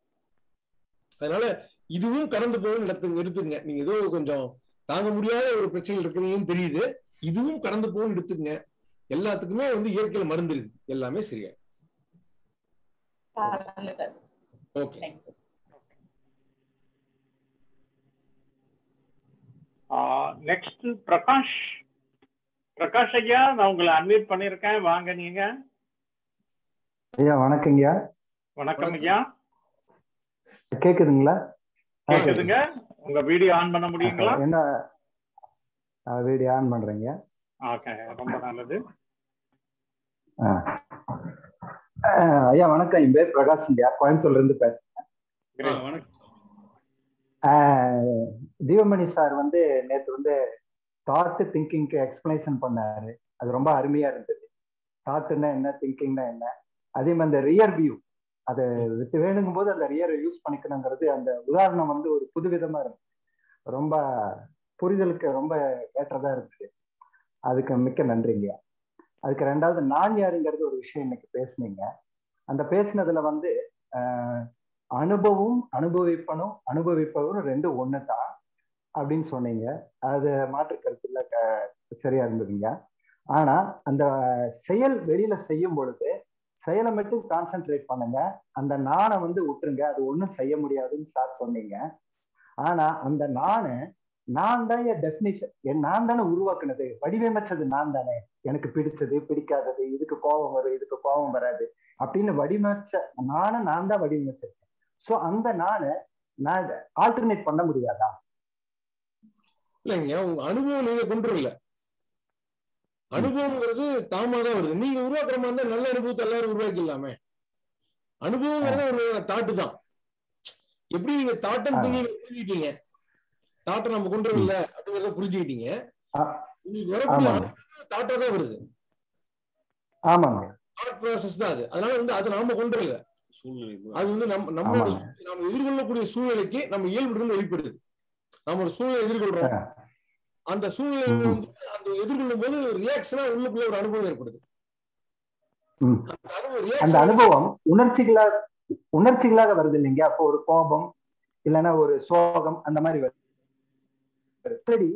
Speaker 2: அதனால இதுவும் கடந்து போகும் எடுத்துங்க எடுத்துங்க நீங்க ஏதோ கொஞ்சம் தாங்க முடியாத ஒரு பிரச்சனை இருக்கிறீங்கன்னு தெரியுது இதுவும் கடந்து போகும் எடுத்துங்க எல்லாத்துக்குமே வந்து இயற்கையில மருந்து இருக்கு எல்லாமே சரியா ஓகே
Speaker 1: நெக்ஸ்ட் பிரகாஷ் பிரகாஷ் ஐயா நான் உங்களை அன்மியூட் பண்ணியிருக்கேன் வாங்க நீங்க
Speaker 11: ஐயா வணக்கங்கய்யா
Speaker 1: வணக்கம் ஐயா
Speaker 11: கேக்குதுங்களா
Speaker 1: கேக்குதுங்க உங்க வீடியோ ஆன் பண்ண முடியுங்களா
Speaker 11: என்ன வீடியோ ஆன் பண்றேங்க
Speaker 1: ஓகே ரொம்ப நல்லது
Speaker 11: ஆ. அஹ் ஐயா வணக்கம் என் பேர் பிரகாஷ் ஐயா கோயம்புத்தூர்ல இருந்து பேசுறேன்
Speaker 8: வணக்கம்
Speaker 11: அஹ் தீபமணி சார் வந்து நேத்து வந்து தாட் திங்கிங்க்கு எக்ஸ்பிளனேஷன் பண்ணாரு அது ரொம்ப அருமையா இருந்தது தாட்டுன்னா என்ன திங்கிங்னா என்ன அதே மாதிரி அந்த ரியர் வியூ அதை விட்டு வேணுங்கும் போது அந்த ரியரை யூஸ் பண்ணிக்கணுங்கிறது அந்த உதாரணம் வந்து ஒரு புதுவிதமா இருந்தது ரொம்ப புரிதலுக்கு ரொம்ப ஏற்றதா இருந்தது அதுக்கு மிக்க நன்றிங்க அதுக்கு ரெண்டாவது நான் யாருங்கிறது ஒரு விஷயம் இன்னைக்கு பேசுனீங்க அந்த பேசுனதுல வந்து ஆஹ், அனுபவம் அனுபவிப்பனும் அனுபவிப்பவரும் ரெண்டு ஒண்ணு தான் அப்படின்னு சொன்னீங்க அது மாற்று கருத்துல க- சரியா இருந்ததுங்க ஆனா அந்த செயல் வெளியில செய்யும் பொழுது செயலை மட்டும் கான்சென்ட்ரேட் பண்ணுங்க அந்த நானை வந்து விட்டுருங்க அது ஒண்ணும் செய்ய முடியாதுன்னு சார் சொன்னீங்க ஆனா அந்த நானு நான் தான் என் டெஃபினிஷன் நான் தானே உருவாக்குனது வடிவமைச்சது நான் தானே எனக்கு பிடிச்சது பிடிக்காதது இதுக்கு கோபம் வரும் இதுக்கு கோபம் வராது அப்படின்னு வடிவமைச்ச நானை நான் தான் வடிவமைச்சிருக்கேன் ஸோ அந்த நானை நான் ஆல்டர்னேட் பண்ண முடியாதா
Speaker 2: இல்லைங்க உங்க அனுபவம் நீங்க கொண்டு வரல அனுபவம்ங்கிறது தாமா தான் வருது நீங்க உருவாக்குற மாதிரி இருந்தா நல்ல அனுபவத்தை எல்லாரும் உருவாக்கிடலாமே அனுபவங்கிறது ஒரு தாட்டு தான் எப்படி நீங்க தாட்டம் திங்கிங்க புரிஞ்சுக்கிட்டீங்க தாட்டை நம்ம கொண்டு வரல அப்படிங்கறத புரிஞ்சுக்கிட்டீங்க உங்களுக்கு வரக்கூடிய
Speaker 11: ஆமாங்க.
Speaker 2: தாட்டா தான் வருது
Speaker 11: ஆமாங்க
Speaker 2: தாட் ப்ராசஸ் தான் அது அதனால வந்து அது நாம கொண்டு வரல
Speaker 8: சூழ்நிலை
Speaker 2: அது வந்து நம்ம நம்மளோட
Speaker 11: ஆமாங்க.
Speaker 2: சூ- நம்ம எதிர்கொள்ளக்கூடிய சூழ்நிலைக்கு நம்ம இயல்பு இருந்து வெளிப்படுது நம்ம ஒரு சூழ்நிலை எதிர்கொள்றோம் அந்த சூழ்நிலை வந்து அந்த எதிர்கொள்ளும் போது ரியாக்ஷனா உள்ளுக்குள்ள ஒரு அனுபவம் ஏற்படுது
Speaker 11: ம்.
Speaker 2: அந்த அனுபவம்
Speaker 11: அந்த
Speaker 2: reaction
Speaker 11: அனுபவம் உணர்ச்சிகளாக உணர்ச்சிகளாக வருது இல்லைங்க அப்போ ஒரு கோபம் இல்லைன்னா ஒரு சோகம் அந்த மாதிரி வருது சரி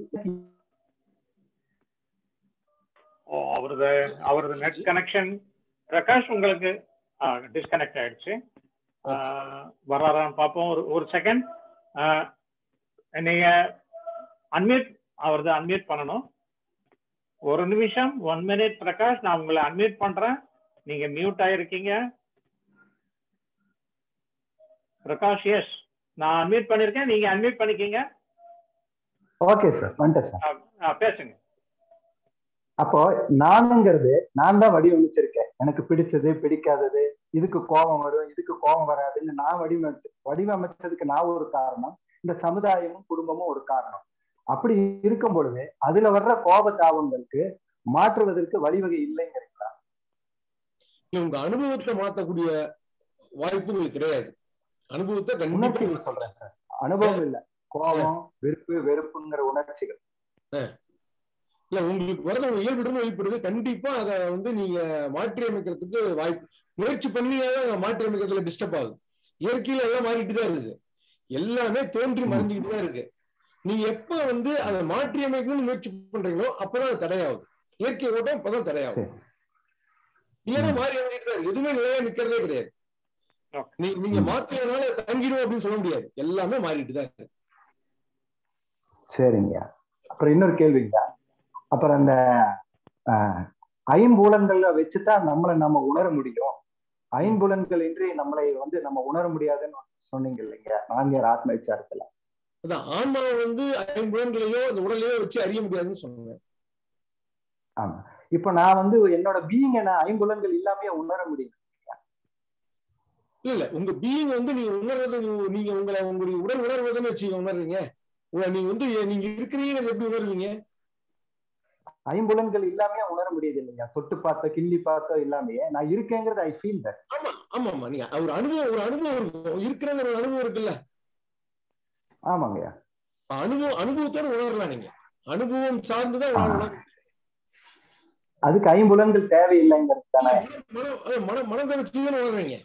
Speaker 1: ஓ அவரது அவரது நெட் கனெக்ஷன் பிரகாஷ் உங்களுக்கு டிஸ்கனெக்ட் ஆயிடுச்சு ஆஹ் வராரான்னு பார்ப்போம் ஒரு ஒரு செகண்ட் நீங்க அன்மியூட் அவரது அன்மியூட் பண்ணணும் ஒரு நிமிஷம் ஒன் மினிட் பிரகாஷ் நான் உங்களை அன்மியூட் பண்றேன் நீங்க மியூட் ஆயிருக்கீங்க பிரகாஷ் எஸ் நான் அன்மியூட் பண்ணிருக்கேன் நீங்க அன்மியூட் பண்ணிக்கீங்க
Speaker 11: ஓகே சார் வந்துட்டேன் சார்
Speaker 1: ஆஹ் ஆஹ் பேசுங்க
Speaker 11: அப்போ நானுங்கிறது நான் தான் வடிவமைச்சிருக்கேன் எனக்கு பிடிச்சது பிடிக்காதது இதுக்கு கோபம் வரும் இதுக்கு கோபம் வராதுன்னு நான் வடிவமைச்சு வடிவமைச்சதுக்கு நான் ஒரு காரணம் இந்த சமுதாயமும் குடும்பமும் ஒரு காரணம் அப்படி இருக்கும் பொழுது அதுல வர்ற கோப தாபங்களுக்கு மாற்றுவதற்கு வழிவகை இல்லைங்கிறீங்களா
Speaker 2: இல்ல, உங்க அனுபவத்தை மாத்தக்கூடிய வாய்ப்பு உங்களுக்கு கிடையாது அனுபவத்தை கண்டிப்பா
Speaker 11: உணர்ச்சிகள் சொல்றேன் சார் அனுபவம் இல்ல கோபம் விருப்பு வெறுப்புங்கிற உணர்ச்சிகள்
Speaker 2: இல்ல உங்களுக்கு வரத உங்க இயல்புடன் வெளிப்படுது கண்டிப்பா அதை வந்து நீங்க மாற்றி அமைக்கிறதுக்கு வாய்ப்பு முயற்சி பண்ணியாதான் அதை மாற்றி அமைக்கிறதுல டிஸ்டர்ப் ஆகுது இயற்கையில எல்லாம் மாறிட்டு தான் இருக்குது எல்லாமே தோன்றி மறைஞ்சுக்கிட்டு தான் இருக்கு நீங்க எப்ப வந்து அதை மாற்றி அமைக்கணும்னு முயற்சி பண்றீங்களோ அப்பதான் அது தடையாகுது இயற்கை ஓட்டம் அப்பதான் தடையாகும் இல்லைன்னா மாறி அமைக்கிட்டு தான் இருக்கு எதுவுமே நிலையா நிக்கிறதே கிடையாது நீ நீங்க மாத்தினால தங்கிடும் அப்படின்னு சொல்ல முடியாது எல்லாமே மாறிட்டு தான் இருக்கு
Speaker 11: சரிங்க அப்புறம் இன்னொரு கேள்விங்க அப்புறம் அந்த ஆஹ், ஐம்புலன்களை வச்சுதான் நம்மளை நம்ம உணர முடியும் ஐம்புலன்கள் இன்றி நம்மளை வந்து நம்ம உணர முடியாதுன்னு சொன்னீங்க இல்லைங்க நான்கியர் ஆத்ம விசாரத்துல
Speaker 2: அதான் ஆன்மாவை வந்து ஐம்புலன்களையோ இந்த உடலையோ வச்சு அறிய முடியாதுன்னு சொன்னேன்
Speaker 11: ஆமா இப்ப நான் வந்து என்னோட பீயிங் நான் ஐம்புலன்கள் இல்லாம உணர முடியும்
Speaker 2: இல்ல இல்ல உங்க பீயிங் வந்து நீங்க உணர்றது நீங்க- நீங்க உங்களை உங்களுடைய உடல் உணர்வதுன்னு வச்சு உணர்றீங்க உங்களை நீங்க வந்து நீங்க இருக்கிறீங்கன்னு எப்படி உணர்வீங்க
Speaker 11: ஐம்புலன்கள் இல்லாம உணர முடியுது இல்லையா தொட்டு பார்த்தோ கிள்ளி பார்த்தோ இல்லாமையே நான் இருக்கேங்கிறது ஐ ஃபீல் தட்
Speaker 2: ஆமா ஆமா ஆமா நீங்க ஒரு அனுபவம் ஒரு அனுபவம் இருக்கும் இருக்கிறங்கிற ஒரு அனுபவம் இருக்குல்ல
Speaker 11: ஆமாங்கய்யா
Speaker 2: அனுபவம் அனுபவத்தோட உணரலாம் நீங்க அனுபவம் சார்ந்துதான் உணரலாம்
Speaker 11: அதுக்கு ஐம்புலன்கள் தேவையில்லைங்கிறது தானே
Speaker 2: மனம் அது மனம் மனதை வச்சு தானே உணர்றீங்க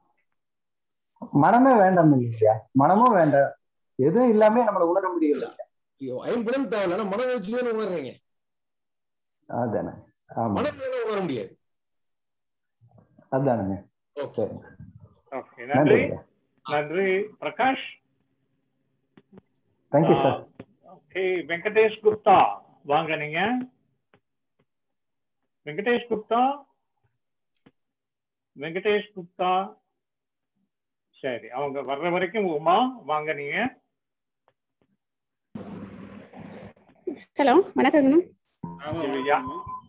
Speaker 11: மனமே வேண்டாம் இல்லையா மனமும் வேண்டாம் எதுவும் இல்லாம நம்மள உணர முடியல
Speaker 2: ஐயோ, ஐம்புலம் தேவையில்ல ஆனா மனம் வச்சு தானே உணர்றீங்க
Speaker 11: அதானே ஆமா
Speaker 2: மனம் தானே உணர முடியாது
Speaker 11: அதானுங்க சரி
Speaker 1: ஓகே நன்றி
Speaker 11: நன்றி
Speaker 1: நன்றி Prakash
Speaker 11: thank you sir
Speaker 1: okay Venkatesh Gupta வாங்க நீங்க வெங்கடேஷ் குப்தா வெங்கடேஷ் குப்தா சரி அவங்க வர்ற வரைக்கும் உமா வாங்க நீங்க
Speaker 12: ஹலோ வணக்கங்க
Speaker 1: இல்லையா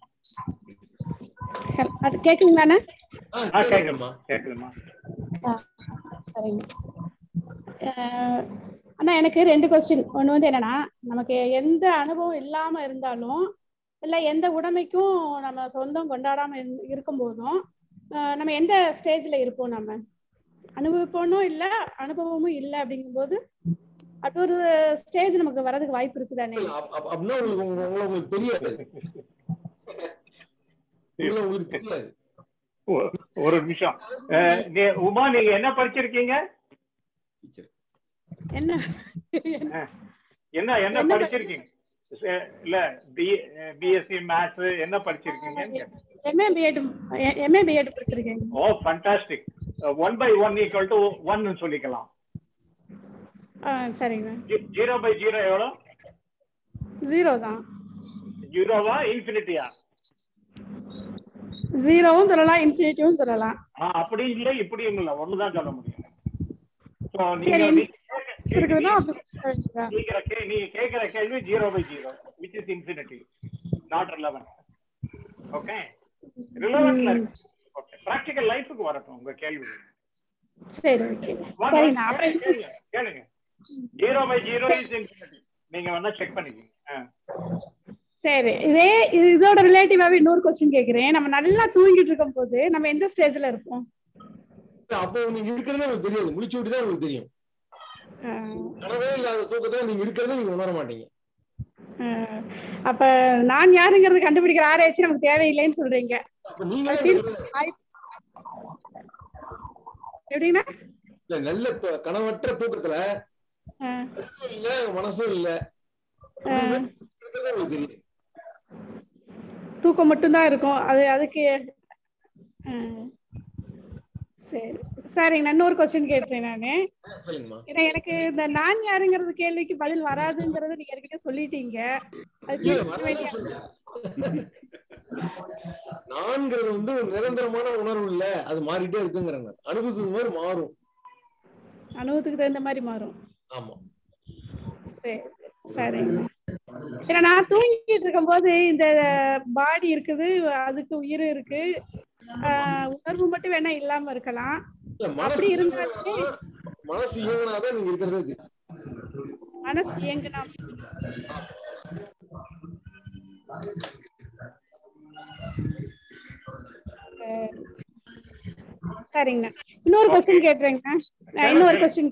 Speaker 12: ஹலோ அது கேக்குதுங்களாண்ணா
Speaker 1: ஆ கேக்குதுமா கேக்குதுமா
Speaker 12: ஆ, சரிங்க அஹ், அண்ணா எனக்கு ரெண்டு கொஸ்டின் ஒன்று வந்து என்னன்னா நமக்கு எந்த அனுபவம் இல்லாம இருந்தாலும் இல்லை எந்த உடைமைக்கும் நம்ம சொந்தம் கொண்டாடாம இருந்து- இருக்கும்போதும் அஹ், நம்ம எந்த ஸ்டேஜ்ல இருப்போம் நம்ம அனுபவிப்போனும் இல்லை அனுபவமும் இல்லை அப்படிங்கும்போது அப்படி ஒரு ஸ்டேஜ் நமக்கு வரதுக்கு வாய்ப்பு இருக்குதானே
Speaker 2: அப்- அப்- அப்படின்னா உங்களுக்கு உங்க- உங்களை உங்களுக்கு தெரியாது உங்களை உங்களுக்கு தெரியாது
Speaker 1: ஒ- ஒரு நிமிஷம் அஹ், நீ- உமா நீங்க என்ன படிச்சிருக்கீங்க
Speaker 12: என்ன
Speaker 1: என்ன என்ன
Speaker 12: என்ன
Speaker 1: படிச்சிருக்கீங்க இல்ல பி பிஎஸ்சி மேத்ஸ் என்ன படிச்சிருக்கீங்க
Speaker 12: எம்ஏ பிஎட் எம்ஏ பிஎட் படிச்சிருக்கேன்
Speaker 1: oh fantastic one by one equal to ஒன்னு சொல்லிக்கலாம்
Speaker 12: ஆ சரிங்க
Speaker 1: ஜீரோ பை ஜீரோ எவ்வளோ
Speaker 12: ஜீரோ தான்
Speaker 1: ஜீரோவா இன்ஃபினிட்டியா
Speaker 12: ஜீரோவும் சொல்லலாம் இன்ஃபினிட்டிவும் சொல்லலாம்
Speaker 1: அப்படி இல்லை இப்படியும் இல்லை ஒண்ணுதான் சொல்ல முடியும் So,
Speaker 12: சரி
Speaker 1: நீங்க
Speaker 12: இருக்குதுன்னா அப்படி சொல்லுங்க.
Speaker 1: நீங்க கே- நீங்க கேட்கிற கேள்வி zero by zero which is infinity not relevant okay ரிலவென்ட்ல இருக்கு ஓகே ப்ராக்டிக்கல் லைஃபுக்கு வரட்டும் உங்க கேள்வி
Speaker 12: சரி ஓகே
Speaker 1: What-
Speaker 12: சரி
Speaker 1: what-
Speaker 12: நான் அப்புறம்
Speaker 1: கேளுங்க கேளுங்க zero by zero is infinity நீங்க வேணா செக் பண்ணிக்கோங்க ஆ.
Speaker 12: சரி இதே இது- இதோட ரிலேட்டிவாவே இன்னொரு கொஸ்டின் கேக்குறேன் நம்ம நல்லா தூங்கிட்டு இருக்கும் போது நம்ம எந்த ஸ்டேஜ்ல இருப்போம்
Speaker 2: அப்போ நீங்க இருக்கிறதே உங்களுக்கு தெரியாது முழிச்சு விட்டு தான் உங்களுக்கு தெரியும் கனவே இல்லாத தூக்கத்துல நீங்க இருக்கிறத நீங்க உணர மாட்டீங்க
Speaker 12: அஹ், அப்ப நான் யாருங்கிறது கண்டுபிடிக்கிற ஆராய்ச்சி நமக்கு தேவையில்லைன்னு சொல்றீங்க
Speaker 2: அப்ப நீங்க
Speaker 12: I feel- I- எப்படின்னா
Speaker 2: இல்ல நல்ல தூ- கனவற்ற தூக்கத்துல
Speaker 12: அஹ்,
Speaker 2: அறிவும் இல்ல மனசும் இல்ல
Speaker 12: அஹ்,
Speaker 2: இருக்கிறதே உங்களுக்கு தெரியும்
Speaker 12: தூக்கம் மட்டும்தான் இருக்கும் அது அதுக்கு அஹ், சரி சரிங்க நான் இன்னொரு கொஸ்டின் கேட்டேன் நானு
Speaker 2: சொல்லுங்கம்மா
Speaker 12: ஏன்னா எனக்கு இந்த நான் யாருங்கிறது கேள்விக்கு பதில் வராதுங்கிறது நீங்க ஏற்கனவே சொல்லிட்டீங்க அது
Speaker 2: இல்ல,
Speaker 12: கேட்க
Speaker 2: வரலன்னு
Speaker 12: வேண்டிய-
Speaker 2: சொல்லல. நான்கிறது வந்து ஒரு நிரந்தரமான உணர்வு இல்ல அது மாறிட்டே இருக்குங்கிறாங்க அனுபவத்துக்கு மாதிரி மாறும்
Speaker 12: அனுபவத்துக்கு தகுந்த மாதிரி மாறும்
Speaker 2: ஆமா
Speaker 12: சரி சரி ஏன்னா நான் தூங்கிட்டு இருக்கும்போது இந்த பாடி இருக்குது அதுக்கு உயிர் இருக்கு ஆஹ் உணர்வு மட்டும் வேணா இல்லாம இருக்கலாம்
Speaker 2: இல்ல, மனசு
Speaker 12: அப்படி இருந்தாலுமே
Speaker 2: மனசு இயங்கினாதான் நீங்க இருக்கிறதே தெரியும்
Speaker 12: மனசு இயங்குனா அஹ் சரிங்கண்ணா இன்னொரு கொஸ்டின் கேட்டுறேங்கண்ணா நான் இன்னொரு கொஸ்டின்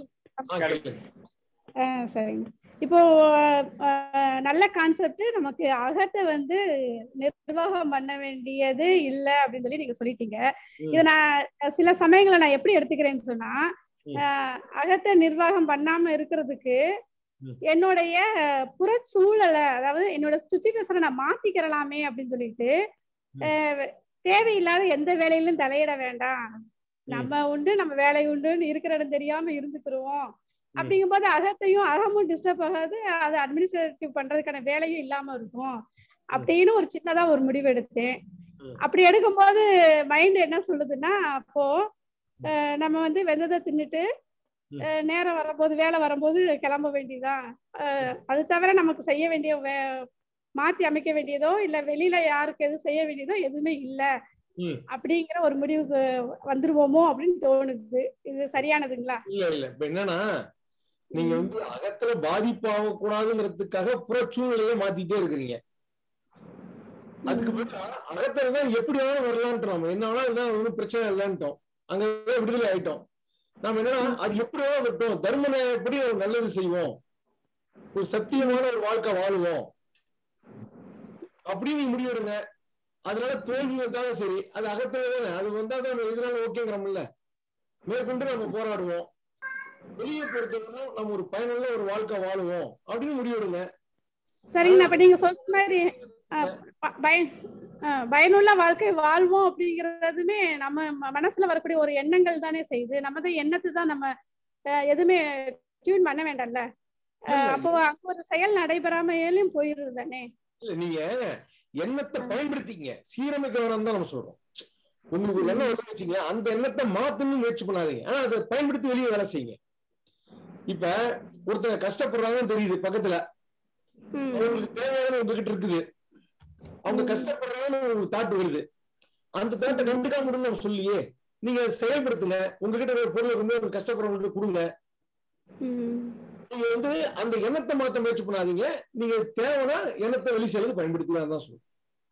Speaker 12: சரிங்க இப்போ அஹ், நல்ல கான்செப்ட் நமக்கு அகத்தை வந்து நிர்வாகம் பண்ண வேண்டியது இல்ல அப்படின்னு சொல்லி நீங்க சொல்லிட்டீங்க இதை நான் சில சமயங்களை நான் எப்படி எடுத்துக்கிறேன்னு சொன்னா அஹ், அகத்தை நிர்வாகம் பண்ணாம இருக்கிறதுக்கு என்னுடைய புறச்சூழலை அதாவது என்னோட சுச்சுவேஷனை நான் மாத்திக்கிறலாமே அப்படின்னு சொல்லிட்டு அஹ், தேவையில்லாத எந்த வேலையிலும் தலையிட வேண்டாம் நம்ம உண்டு நம்ம வேலை உண்டுன்னு இருக்கிற இடம் தெரியாம இருந்துக்கிருவோம் அப்படிங்கும்போது அகத்தையும் அகமும் டிஸ்டர்ப் ஆகாது அது அட்மினிஸ்ட்ரேட்டிவ் பண்றதுக்கான வேலையும் இல்லாம இருக்கும் அப்படின்னு ஒரு சின்னதா ஒரு முடிவு எடுத்தேன் அப்படி எடுக்கும்போது மைண்ட் என்ன சொல்லுதுன்னா அப்போ அஹ், நம்ம வந்து வெந்ததை தின்னுட்டு அஹ், நேரம் வரும்போது வேலை வரும்போது கிளம்ப வேண்டியதுதான் அஹ், அது தவிர நமக்கு செய்ய வேண்டிய வே- மாத்தி அமைக்க வேண்டியதோ இல்ல வெளியில யாருக்கு எதுவும் செய்ய வேண்டியதோ எதுவுமே இல்ல
Speaker 2: ம்.
Speaker 12: அப்படிங்கிற ஒரு முடிவுக்கு வந்துருவோமோ அப்படின்னு தோணுது இது சரியானதுங்களா
Speaker 2: இல்ல இல்ல இப்ப என்னன்னா நீங்க வந்து அகத்துல பாதிப்பாக கூடாதுங்கிறதுக்காக புற சூழ்நிலையை மாத்திட்டே இருக்கிறீங்க அதுக்கு பதிலா அகத்துல தான் எப்படி வேணாலும் வரலான்ட்டு நம்ம என்ன வேணா இருந்தா ஒன்றும் பிரச்சனை இல்லைன்ட்டோம் அங்க விடுதலை ஆயிட்டோம் நாம என்னன்னா அது எப்படி வேணா வரட்டும் தர்ம நியாயப்படி ஒரு நல்லது செய்வோம் ஒரு சத்தியமான ஒரு வாழ்க்கை வாழுவோம் அப்படின்னு நீங்க முடிவெடுங்க அதனால தோல்வி வந்தாலும் சரி அது அகத்துல தானே அது வந்தா தான் நம்ம எதிரால ஓகேங்கிறோம்ல மேற்கொண்டு நம்ம போராடுவோம் வெளியே பொறுத்தவரைக்கும் நம்ம ஒரு பயனுள்ள ஒரு வாழ்க்கை வாழுவோம் அப்படின்னு முடிவெடுங்க
Speaker 12: சரிங்கண்ணா இப்ப நீங்க சொல்ற மாதிரி அஹ், ப- பயன் அஹ், பயனுள்ள வாழ்க்கை வாழ்வோம் அப்படிங்கறதுமே நம்ம ம- மனசுல வரக்கூடிய ஒரு எண்ணங்கள் தானே செய்யுது நம்ம தான் எண்ணத்தை தான் நம்ம அஹ், எதுவுமே டியூன் பண்ண வேண்டாம்ல அஹ், அப்போ அங்க ஒரு செயல் நடைபெறாமையிலும் போயிருது தானே
Speaker 2: இல்ல நீங்க எண்ணத்தை பயன்படுத்திக்கங்க சீரமைக்க வேணாம் தான் நம்ம சொல்றோம் உங்களுக்கு ஒரு எண்ணம் வந்து வச்சுங்க அந்த எண்ணத்தை மாத்தணும்னு முயற்சி பண்ணாதீங்க ஆனா அதை பயன்படுத்தி வெளியே வேலை செய்யுங்க இப்ப ஒருத்தங்க கஷ்டப்படுறாங்கன்னு தெரியுது பக்கத்துல அவங்களுக்கு தேவையான உங்ககிட்ட இருக்குது அவங்க கஷ்டப்படுறாங்கன்னு ஒரு தாட் வருது அந்த தாட்டை கண்டுக்காம விடுன்னு நம்ம சொல்லியே நீங்க செயல்படுத்துங்க உங்ககிட்ட ஒரு பொருளை கொண்டு போய் ஒரு கஷ்டப்படுறவங்களுக்கு கொடுங்க நீங்க வந்து அந்த எண்ணத்தை மாத்த முயற்சி பண்ணாதீங்க நீங்க தேவைன்னா எண்ணத்தை வெளி செலவு பயன்படுத்திக்கலாம் தான் சொல்லுவோம்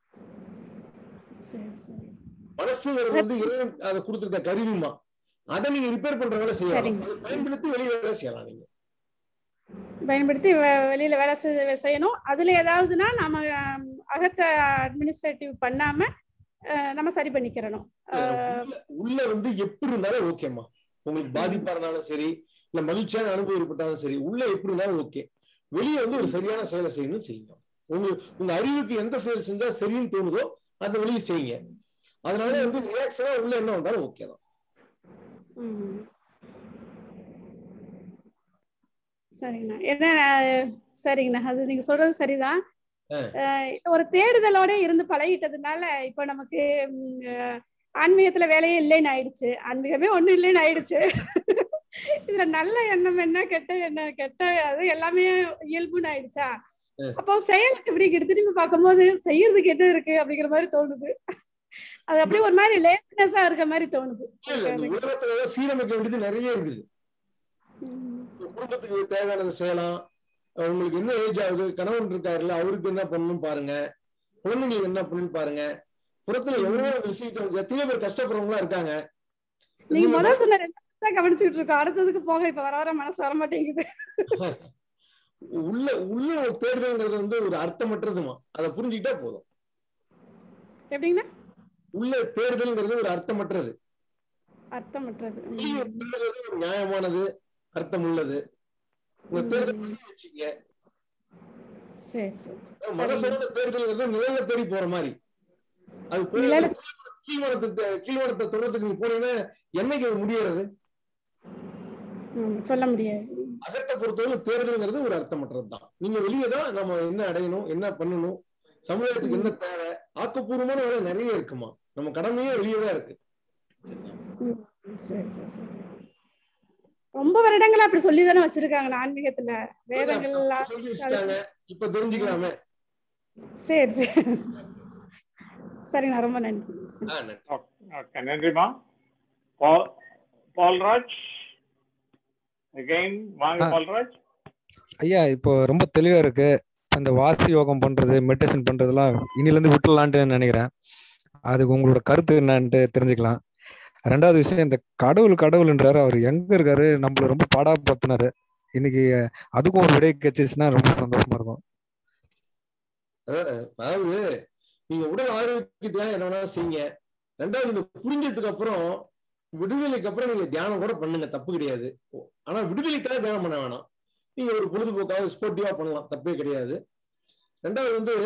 Speaker 12: சரி சரி
Speaker 2: மனசுங்கிறது வந்து இறைவன் அதை கொடுத்துருக்க கருவிமா அதை நீங்க ரிப்பேர் பண்ற வேலை செய்யலாம்
Speaker 12: சரிங்க.
Speaker 2: அதை பயன்படுத்தி வெளியே வேலை செய்யலாம் நீங்க
Speaker 12: பயன்படுத்தி வெ- வெளியில வேலை செய்- செய்யணும் அதுல ஏதாவதுன்னா நம்ம அஹ், அகத்தை அட்மினிஸ்ட்ரேட்டிவ் பண்ணாம அஹ், நம்ம சரி பண்ணிக்கிறணும் அஹ்,
Speaker 2: உள்ள வந்து எப்படி இருந்தாலும் ஓகேம்மா உங்களுக்கு பாதிப்பா இருந்தாலும் சரி இல்ல மகிழ்ச்சியான அனுபவம் ஏற்பட்டாலும் சரி உள்ள எப்படி இருந்தாலும் ஓகே வெளியே வந்து ஒரு சரியான செயலை செய்யணும் செய்யுங்க உங்க உங்க அறிவுக்கு எந்த செயல் செஞ்சா சரின்னு தோணுதோ அந்த வழியை செய்யுங்க அதனால வந்து ரியாக்ஷனா உள்ள என்ன வந்தாலும் ஓகே தான்
Speaker 12: ம். சரிங்கண்ணா என்ன நான் சரிங்கண்ணா அது நீங்க சொல்றது சரிதான்
Speaker 2: ஆ.
Speaker 12: அஹ் ஒரு தேடுதலோட இருந்து பழகிட்டதுனால இப்ப நமக்கு ம், அஹ், ஆன்மீகத்துல வேலையே இல்லைன்னு ஆயிடுச்சு ஆன்மீகமே ஒண்ணும் இல்லைன்னு ஆயிடுச்சு இதுல நல்ல எண்ணம் என்ன கெட்ட எண்ணம் கெட்ட அது எல்லாமே இயல்புன்னு ஆயிடுச்சா
Speaker 2: ஆ.
Speaker 12: அப்போ செயல் இப்படி இங்கிட்டு திரும்பி பார்க்கும்போது செய்யறதுக்கு எது இருக்கு அப்படிங்கிற மாதிரி தோணுது அது அப்படியே ஒரு மாதிரி லேட்னஸா இருக்க மாதிரி தோணுது
Speaker 2: இல்ல இந்த உலகத்துல ஏதோ சீரமைக்க வேண்டியது நிறைய இருக்குது குடும்பத்துக்கு தேவையானதை செய்யலாம் அஹ் உங்களுக்கு என்ன ஏஜ் ஆகுது கணவன் இருக்காருல்ல அவருக்கு என்ன பண்ணணும் பாருங்க குழந்தைங்களுக்கு என்ன பண்ணணும் பாருங்க புறத்துல எவ்வளவு விஷயத்தை எத்தனையோ பேர் கஷ்டப்படுறவங்களா இருக்காங்க
Speaker 12: நீங்க முதல் சொன்ன ரெண்டு தான் கவனிச்சுட்டு இருக்கோம் அடுத்ததுக்கு போக இப்ப வர வர மனசு வர மாட்டேங்குது
Speaker 2: உள்ள உள்ள ஒரு தேடுதல்ங்கிறது வந்து ஒரு அர்த்தமற்றதுமா அதை புரிஞ்சுக்கிட்டா போதும்
Speaker 12: எப்படிங்கன்னா
Speaker 2: உள்ள தேடுதல்ங்கிறது ஒரு அர்த்தமற்றது
Speaker 12: அர்த்தமற்றது ம்.
Speaker 2: வெளியே தேடுறது ஒரு நியாயமானது அர்த்தம் உள்ளது உங்க தேடுதல் வெளியே வச்சுக்கங்க
Speaker 12: சரி சரி சரி.
Speaker 2: மனசோட தேடுதல்ங்கிறது நிழல்ல தேடி போற மாதிரி அது போய்
Speaker 12: நிழல்ல-
Speaker 2: கீழ்வனத்தை கீழ்வனத்தை தொடர்றதுக்கு நீங்க போனீங்கன்னா என்னைக்கு அது முடியறது
Speaker 12: ம், சொல்ல முடியாது
Speaker 2: அகத்தை பொறுத்தவரை தேர்தல்ங்கிறது ஒரு அர்த்தமற்றது தான் நீங்க வெளியே தான் நம்ம என்ன அடையணும் என்ன பண்ணணும் சமுதாயத்துக்கு என்ன தேவை ஆக்கப்பூர்வமான வேலை நிறைய இருக்குமா நம்ம கடமையே வெளியே தான் இருக்கு
Speaker 12: ம், சரி சரி சரி ரொம்ப வருடங்களா அப்படி சொல்லி தானே வச்சிருக்காங்க ஆன்மீகத்துல வேதங்கள் எல்லாம்
Speaker 2: சொல்லி வச்சுட்டாங்க இப்ப தெரிஞ்சுக்கலாமே
Speaker 12: சரி சரி சரிண்ணா ரொம்ப நன்றி
Speaker 2: ஆ, நன்றி.
Speaker 1: ஓகே நன்றிமா பால் பால்ராஜ் அகைன் வாங்க
Speaker 9: ஆ.
Speaker 1: பால்ராஜ்
Speaker 9: ஐயா இப்போ ரொம்ப தெளிவா இருக்கு அந்த வாசி யோகம் பண்றது மெடிடேஷன் பண்றதெல்லாம் இனில இருந்து விட்டுலான்ட்டு நினைக்கிறேன் அதுக்கு உங்களோட கருத்து என்னன்ட்டு தெரிஞ்சுக்கலாம் ரெண்டாவது விஷயம் இந்த கடவுள் கடவுள்ன்றாரு அவர் எங்க இருக்காரு நம்மள ரொம்ப பாடா பத்தினாரு இன்னைக்கு அதுக்கும் ஒரு விடை கிடைச்சிச்சுன்னா ரொம்ப சந்தோஷமா இருக்கும்
Speaker 2: அதாவது அதாவது நீங்க உடல் ஆரோக்கியத்துக்காக என்ன வேணாலும் செய்யுங்க ரெண்டாவது இந்த புரிஞ்சதுக்கு அப்புறம் விடுதலைக்கு அப்புறம் நீங்க தியானம் கூட பண்ணுங்க தப்பு கிடையாது ஆனா விடுதலைக்காக தியானம் பண்ண வேணாம் நீங்க ஒரு பொழுதுபோக்காக ஸ்போர்ட்டிவா பண்ணலாம் தப்பே கிடையாது ரெண்டாவது வந்து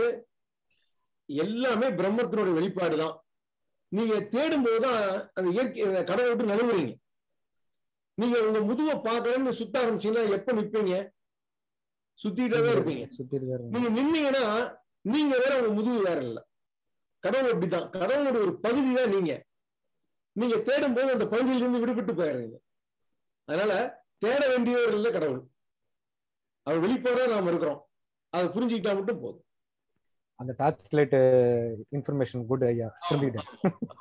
Speaker 2: எல்லாமே பிரம்மத்தினுடைய வெளிப்பாடு தான் நீங்க தேடும் போதுதான் அந்த இயற்கை அந்த கடவுளை விட்டு நழுவுறீங்க நீங்க உங்க முதுவை பார்க்கணும்னு சுத்த ஆரம்பிச்சீங்கன்னா எப்ப நிப்பீங்க சுத்திட்டே தான் இருப்பீங்க
Speaker 9: சுத்திட்டு தான் இருக்கு.
Speaker 2: நீங்க நின்னீங்கன்னா நீங்க வேற உங்க முதுகு வேற இல்ல கடவுள் அப்படிதான் கடவுளோட ஒரு பகுதி தான் நீங்க நீங்க தேடும் போது அந்த பகுதியில இருந்து விடுபட்டு போயிடுறீங்க அதனால தேட வேண்டியவர் இல்ல கடவுள் அவர் வெளிப்பாடா நாம இருக்கிறோம் அதை புரிஞ்சுக்கிட்டா மட்டும் போதும்
Speaker 9: அந்த டார்ச் லைட் இன்ஃபர்மேஷன் குட் ஐயா புரிஞ்சுக்கிட்டேன்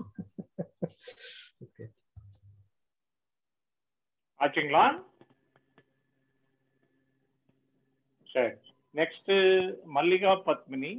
Speaker 9: ஓகே
Speaker 1: ஆச்சுங்களா சரி நெக்ஸ்ட் மல்லிகா பத்மினி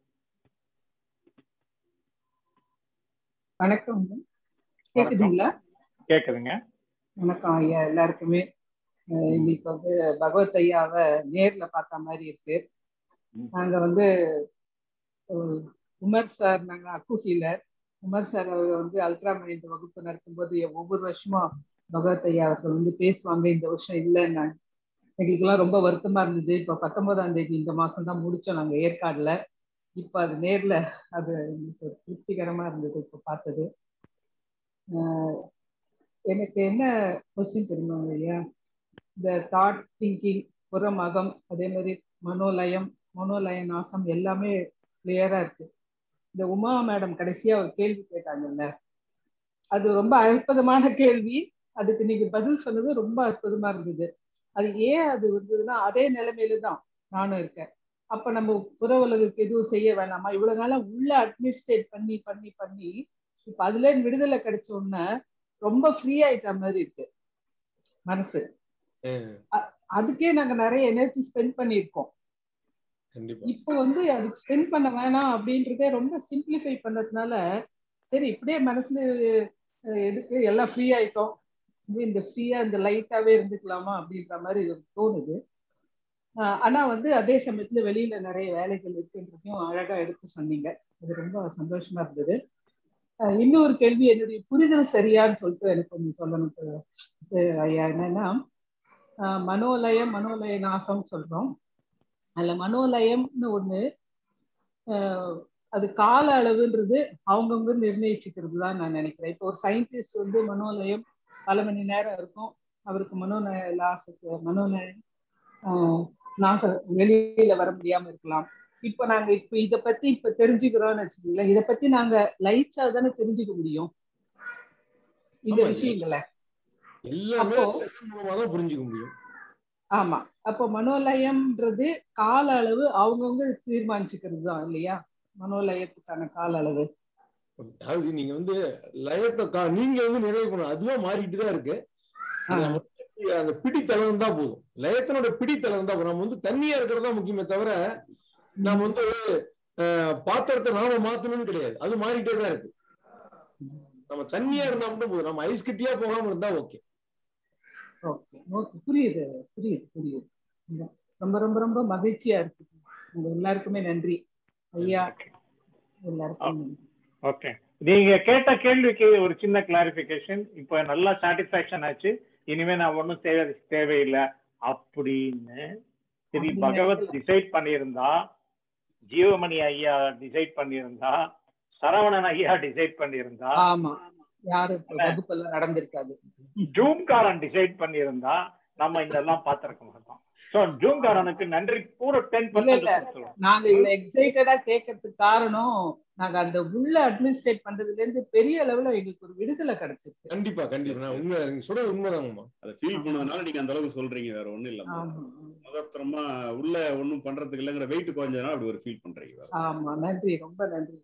Speaker 13: வணக்கம் கேக்குதுங்களா
Speaker 1: கேக்குதுங்க
Speaker 13: வணக்கம் ஐயா எல்லாருக்குமே அஹ் இன்னைக்கு வந்து பகவத் ஐயாவை நேர்ல பார்த்த மாதிரி இருக்கு நாங்க வந்து அஹ் உமர் சார் நாங்க அக்குகில உமர் சார் அவர் வந்து அல்ட்ரா மைண்ட் வகுப்பு நடத்தும்போது ஒவ்வொரு வருஷமும் பகவத் ஐயா அவர்கள் வந்து பேசுவாங்க இந்த வருஷம் இல்லைன்னாங்க எங்களுக்கெல்லாம் ரொம்ப வருத்தமா இருந்தது இப்போ பத்தொன்பதாம் தேதி இந்த மாசம் தான் முடிச்சோம் நாங்க ஏற்காடுல இப்போ அது நேர்ல அது எங்களுக்கு ஒரு திருப்திகரமா இருந்தது இப்போ பார்த்தது ஆஹ் எனக்கு என்ன கொஸ்டின் தெரியுமாங்க ஐயா இந்த தாட் திங்கிங் புறம் அகம் அதே மாதிரி மனோலயம் மனோலய நாசம் எல்லாமே கிளியரா இருக்கு இந்த உமா மேடம் கடைசியா ஒரு கேள்வி கேட்டாங்கல்ல அது ரொம்ப அற்புதமான கேள்வி அதுக்கு நீங்க பதில் சொன்னது ரொம்ப அற்புதமா இருந்தது அது ஏன் அது வந்ததுன்னா அதே நிலைமையில தான் நானும் இருக்கேன் அப்ப நம்ம புற உலகுக்கு எதுவும் செய்ய வேணாமா இவ்வளவு நாளா உள்ள அட்மினிஸ்ட்ரேட் பண்ணி பண்ணி பண்ணி இப்ப அதுல இருந்து விடுதலை கிடைச்ச உடனே ரொம்ப ஃப்ரீ ஆயிட்ட மாதிரி இருக்கு மனசு அ- அதுக்கே நாங்க நிறைய எனர்ஜி ஸ்பெண்ட் பண்ணியிருக்கோம்
Speaker 2: கண்டிப்பா
Speaker 13: இப்போ வந்து அதுக்கு ஸ்பெண்ட் பண்ண வேணாம் அப்படின்றதே ரொம்ப சிம்பிளிஃபை பண்ணதுனால சரி இப்படியே மனசுல அஹ், எதுக்கு எல்லாம் ஃப்ரீ ஆயிட்டோம் இனிமே இந்த ஃப்ரீயா இந்த லைட்டாவே இருந்துக்கலாமா அப்படின்ற மாதிரி ஒரு தோணுது ஆஹ் ஆனா வந்து அதே சமயத்துல வெளியில நிறைய வேலைகள் இருக்குன்றதையும் அழகா எடுத்து சொன்னீங்க அது ரொம்ப சந்தோஷமா இருந்தது ஆஹ் இன்னொரு கேள்வி என்னுடைய புரிதல் சரியான்னு சொல்லிட்டு எனக்கு கொஞ்சம் சொல்லணும் இப்ப, அஹ் ஐயா என்னன்னா ஆஹ் மனோலயம் மனோலய நாசம் சொல்றோம் அதுல மனோலயம்னு ஒண்ணு அஹ், அது கால அளவுன்றது அவங்கவுங்க நிர்ணயிச்சுக்கிறது தான் நான் நினைக்கிறேன் இப்போ ஒரு சயின்டிஸ்ட் வந்து மனோலயம் பல மணி நேரம் இருக்கும் அவருக்கு மனோநய லாசத்து மனோநயம் ஆஹ், நாச வெளியில வர முடியாம இருக்கலாம் இப்ப நாங்க இப்ப இத பத்தி இப்ப தெரிஞ்சுக்கிறோம்னு வச்சுக்கோங்களேன் இத பத்தி நாங்க லைட்ஸா தானே தெரிஞ்சுக்க முடியும் இந்த
Speaker 2: ஆமா,
Speaker 13: விஷயங்களை
Speaker 2: எல்லாமே
Speaker 13: அப்போ-
Speaker 2: லெசன் மூலமா தான் புரிஞ்சுக்க முடியும்
Speaker 13: ஆமா அப்போ மனோலயம்ன்றது கால அளவு அவங்கவுங்க தீர்மானிச்சுக்கிறது தான் இல்லையா மனோலயத்துக்கான கால அளவு
Speaker 2: அதாவது நீங்க வந்து லயத்தை கா- நீங்க வந்து நிறைவு பண்ணணும் அதுவே மாறிட்டு தான் இருக்கு அது நம்ம அந்த பிடித்தளம் தான் போதும் லயத்தினோட பிடித்தளம் தான் போதும் நம்ம வந்து தண்ணியா இருக்கிறது தான் முக்கியமே தவிர நம்ம வந்து அஹ், பாத்திரத்தை நாம மாத்தணும்னு கிடையாது அது மாறிட்டே தான் இருக்கு நம்ம தண்ணியா இருந்தா மட்டும் போதும் நம்ம ஐஸ் கட்டியா போகாம இருந்தா ஓகே
Speaker 13: ஓகே ஓகே புரியுது புரியுது புரியுது இந்த- ரொம்ப ரொம்ப ரொம்ப மகிழ்ச்சியா இருக்கு உங்க எல்லாருக்குமே நன்றி ஐயா எல்லாருக்கும் நன்றி
Speaker 1: ஓகே நீங்க கேட்ட கேள்விக்கு ஒரு சின்ன கிளாரிபிகேஷன் இப்ப நல்லா சாட்டிஸ்பாக்சன் ஆச்சு இனிமே நான் ஒன்றும் தேவை தேவையில்லை அப்படின்னு சரி
Speaker 13: அப்படின்னு
Speaker 1: பகவத்
Speaker 13: நினைக்கல.
Speaker 1: டிசைட் பண்ணியிருந்தா ஜீவமணி ஐயா டிசைட் பண்ணியிருந்தா சரவணன் ஐயா டிசைட் பண்ணியிருந்தா
Speaker 13: ஆமா யாரு இப்ப வகுப்பெல்லாம் நடந்திருக்காது
Speaker 1: ஜூம்காரன் டிசைட் பண்ணியிருந்தா நம்ம இதெல்லாம் பார்த்திருக்க மாட்டோம் சோ ஜூம்காரனுக்கு நன்றி பூரா டென்
Speaker 13: இல்ல இல்ல
Speaker 1: பர்சன்ட்
Speaker 13: நாங்க இவ்வளவு எக்ஸைட்டடா கேட்கறதுக்கு காரணம் நாங்க அந்த உள்ள அட்மினிஸ்ட்ரேட் பண்றதுல இருந்து பெரிய அளவுல எங்களுக்கு ஒரு விடுதலை கிடைச்சிருக்கு
Speaker 2: கண்டிப்பா கண்டிப்பா நான் உண்மை நீங்க சொல்றது உண்மைதாங்கம்மா
Speaker 8: அதை ஃபீல் பண்ணதுனால நீங்க அந்த அளவுக்கு சொல்றீங்க வேற ஒண்ணும் இல்ல
Speaker 13: ஆமா
Speaker 8: மகத்தரமா உள்ள ஒண்ணும் பண்றதுக்கு இல்லைங்கிற வெயிட் குறைஞ்சதுனால அப்படி ஒரு ஃபீல் பண்றீங்க வேற
Speaker 13: ஆமா நன்றி ரொம்ப நன்றி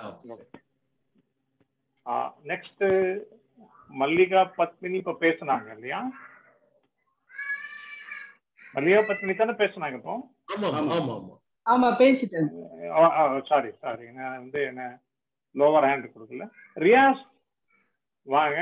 Speaker 1: நெக்ஸ்ட் மல்லிகா பத்மினி இப்ப பேசுனாங்க இல்லையா மல்லிகா பத்மினி தானே பேசுனாங்க இப்போ
Speaker 2: ஆமா ஆமா ஆமா
Speaker 13: ஆமா பேசிட்டேன்
Speaker 1: சாரி சாரி நான் வந்து என்ன லோவர் ஹேண்ட் கொடுக்கல ரியாஸ் வாங்க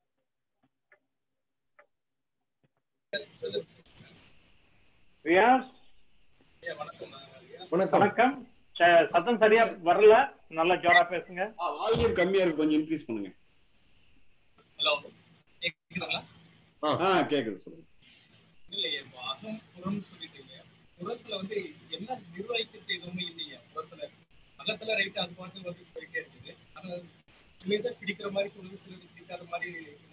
Speaker 1: ரியாஸ்
Speaker 2: வணக்கம்
Speaker 1: வணக்கம் ச- சத்தம் சரியா வரல நல்லா ஜோரா பேசுங்க
Speaker 8: வால்யூம் கம்மியா இருக்கு கொஞ்சம் இன்க்ரீஸ் பண்ணுங்க
Speaker 14: ஹலோ கேக்குதுங்களா
Speaker 8: ஆ கேக்குது சொல்லுங்க
Speaker 14: இல்லையே இப்போ அகம் புறம் சொல்லிட்டீங்க புறத்துல வந்து என்ன நிர்வகிக்கிறது எதுவுமே இல்லையா புறத்துல அகத்துல ரைட் அது பாட்டு வந்து போயிட்டே இருக்குது ஆனா சில இதை பிடிக்கிற மாதிரி தோணுது சிலது பிடிக்காத மாதிரி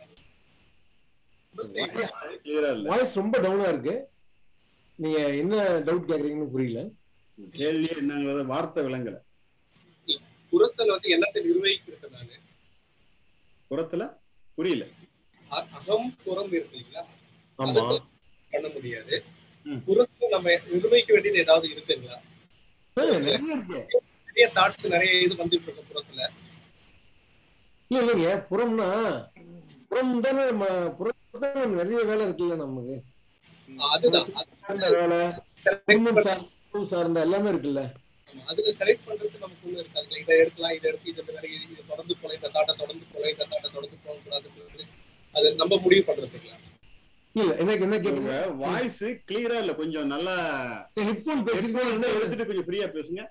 Speaker 8: கிளியரா இல்ல
Speaker 2: வாய்ஸ் ரொம்ப டவுனா இருக்கு நீங்க என்ன டவுட் கேக்குறீங்கன்னு புரியல
Speaker 8: கேள்வியே என்னங்கிறத வார்த்தை விளங்கல
Speaker 14: புறத்துல வந்து என்னத்தை நிர்வகிக்கிறது நானு
Speaker 8: புறத்துல புரியல
Speaker 14: அ- அகம் புறம் இருக்கு இல்லைங்களா
Speaker 2: ஆமா
Speaker 14: அதை பண்ண முடியாது புறத்துல நம்ம நிர்வகிக்க வேண்டியது ஏதாவது இருக்குங்களா
Speaker 2: நிறைய இருக்கு
Speaker 14: நிறைய தாட்ஸ் நிறைய இது வந்துட்டு இருக்கு புறத்துல
Speaker 2: இல்ல இல்லைங்க புறம்னா புறம் தானே நம்ம புறத்தானே நிறைய வேலை இருக்குல்ல நமக்கு
Speaker 14: அதுதான்
Speaker 2: சார்ந்த வேலை குடும்பம் சார்ந்த உறவு சார்ந்த எல்லாமே இருக்குல்ல
Speaker 14: ஆமா, அதுல செலக்ட் பண்றது நமக்கு ஒண்ணு இருக்காது இதை எடுக்கலாம் இதை எடுத்து இதை நிறைய இது இதை தொடர்ந்து போல இந்த தாட்டை தொடர்ந்து போல இந்த தாட்டை தொடர்ந்து போகக்கூடாது அது நம்ம முடிவு பண்றது இல்லையா
Speaker 2: இல்ல எனக்கு என்ன
Speaker 8: உங்க
Speaker 2: கேக்குறீங்க
Speaker 8: வாய்ஸ் கிளியரா இல்ல கொஞ்சம் நல்லா
Speaker 2: ஹெட்போன் பேசிருக்கோம்
Speaker 8: headphone எடுத்துட்டு கொஞ்சம் ஃப்ரீயா பேசுங்க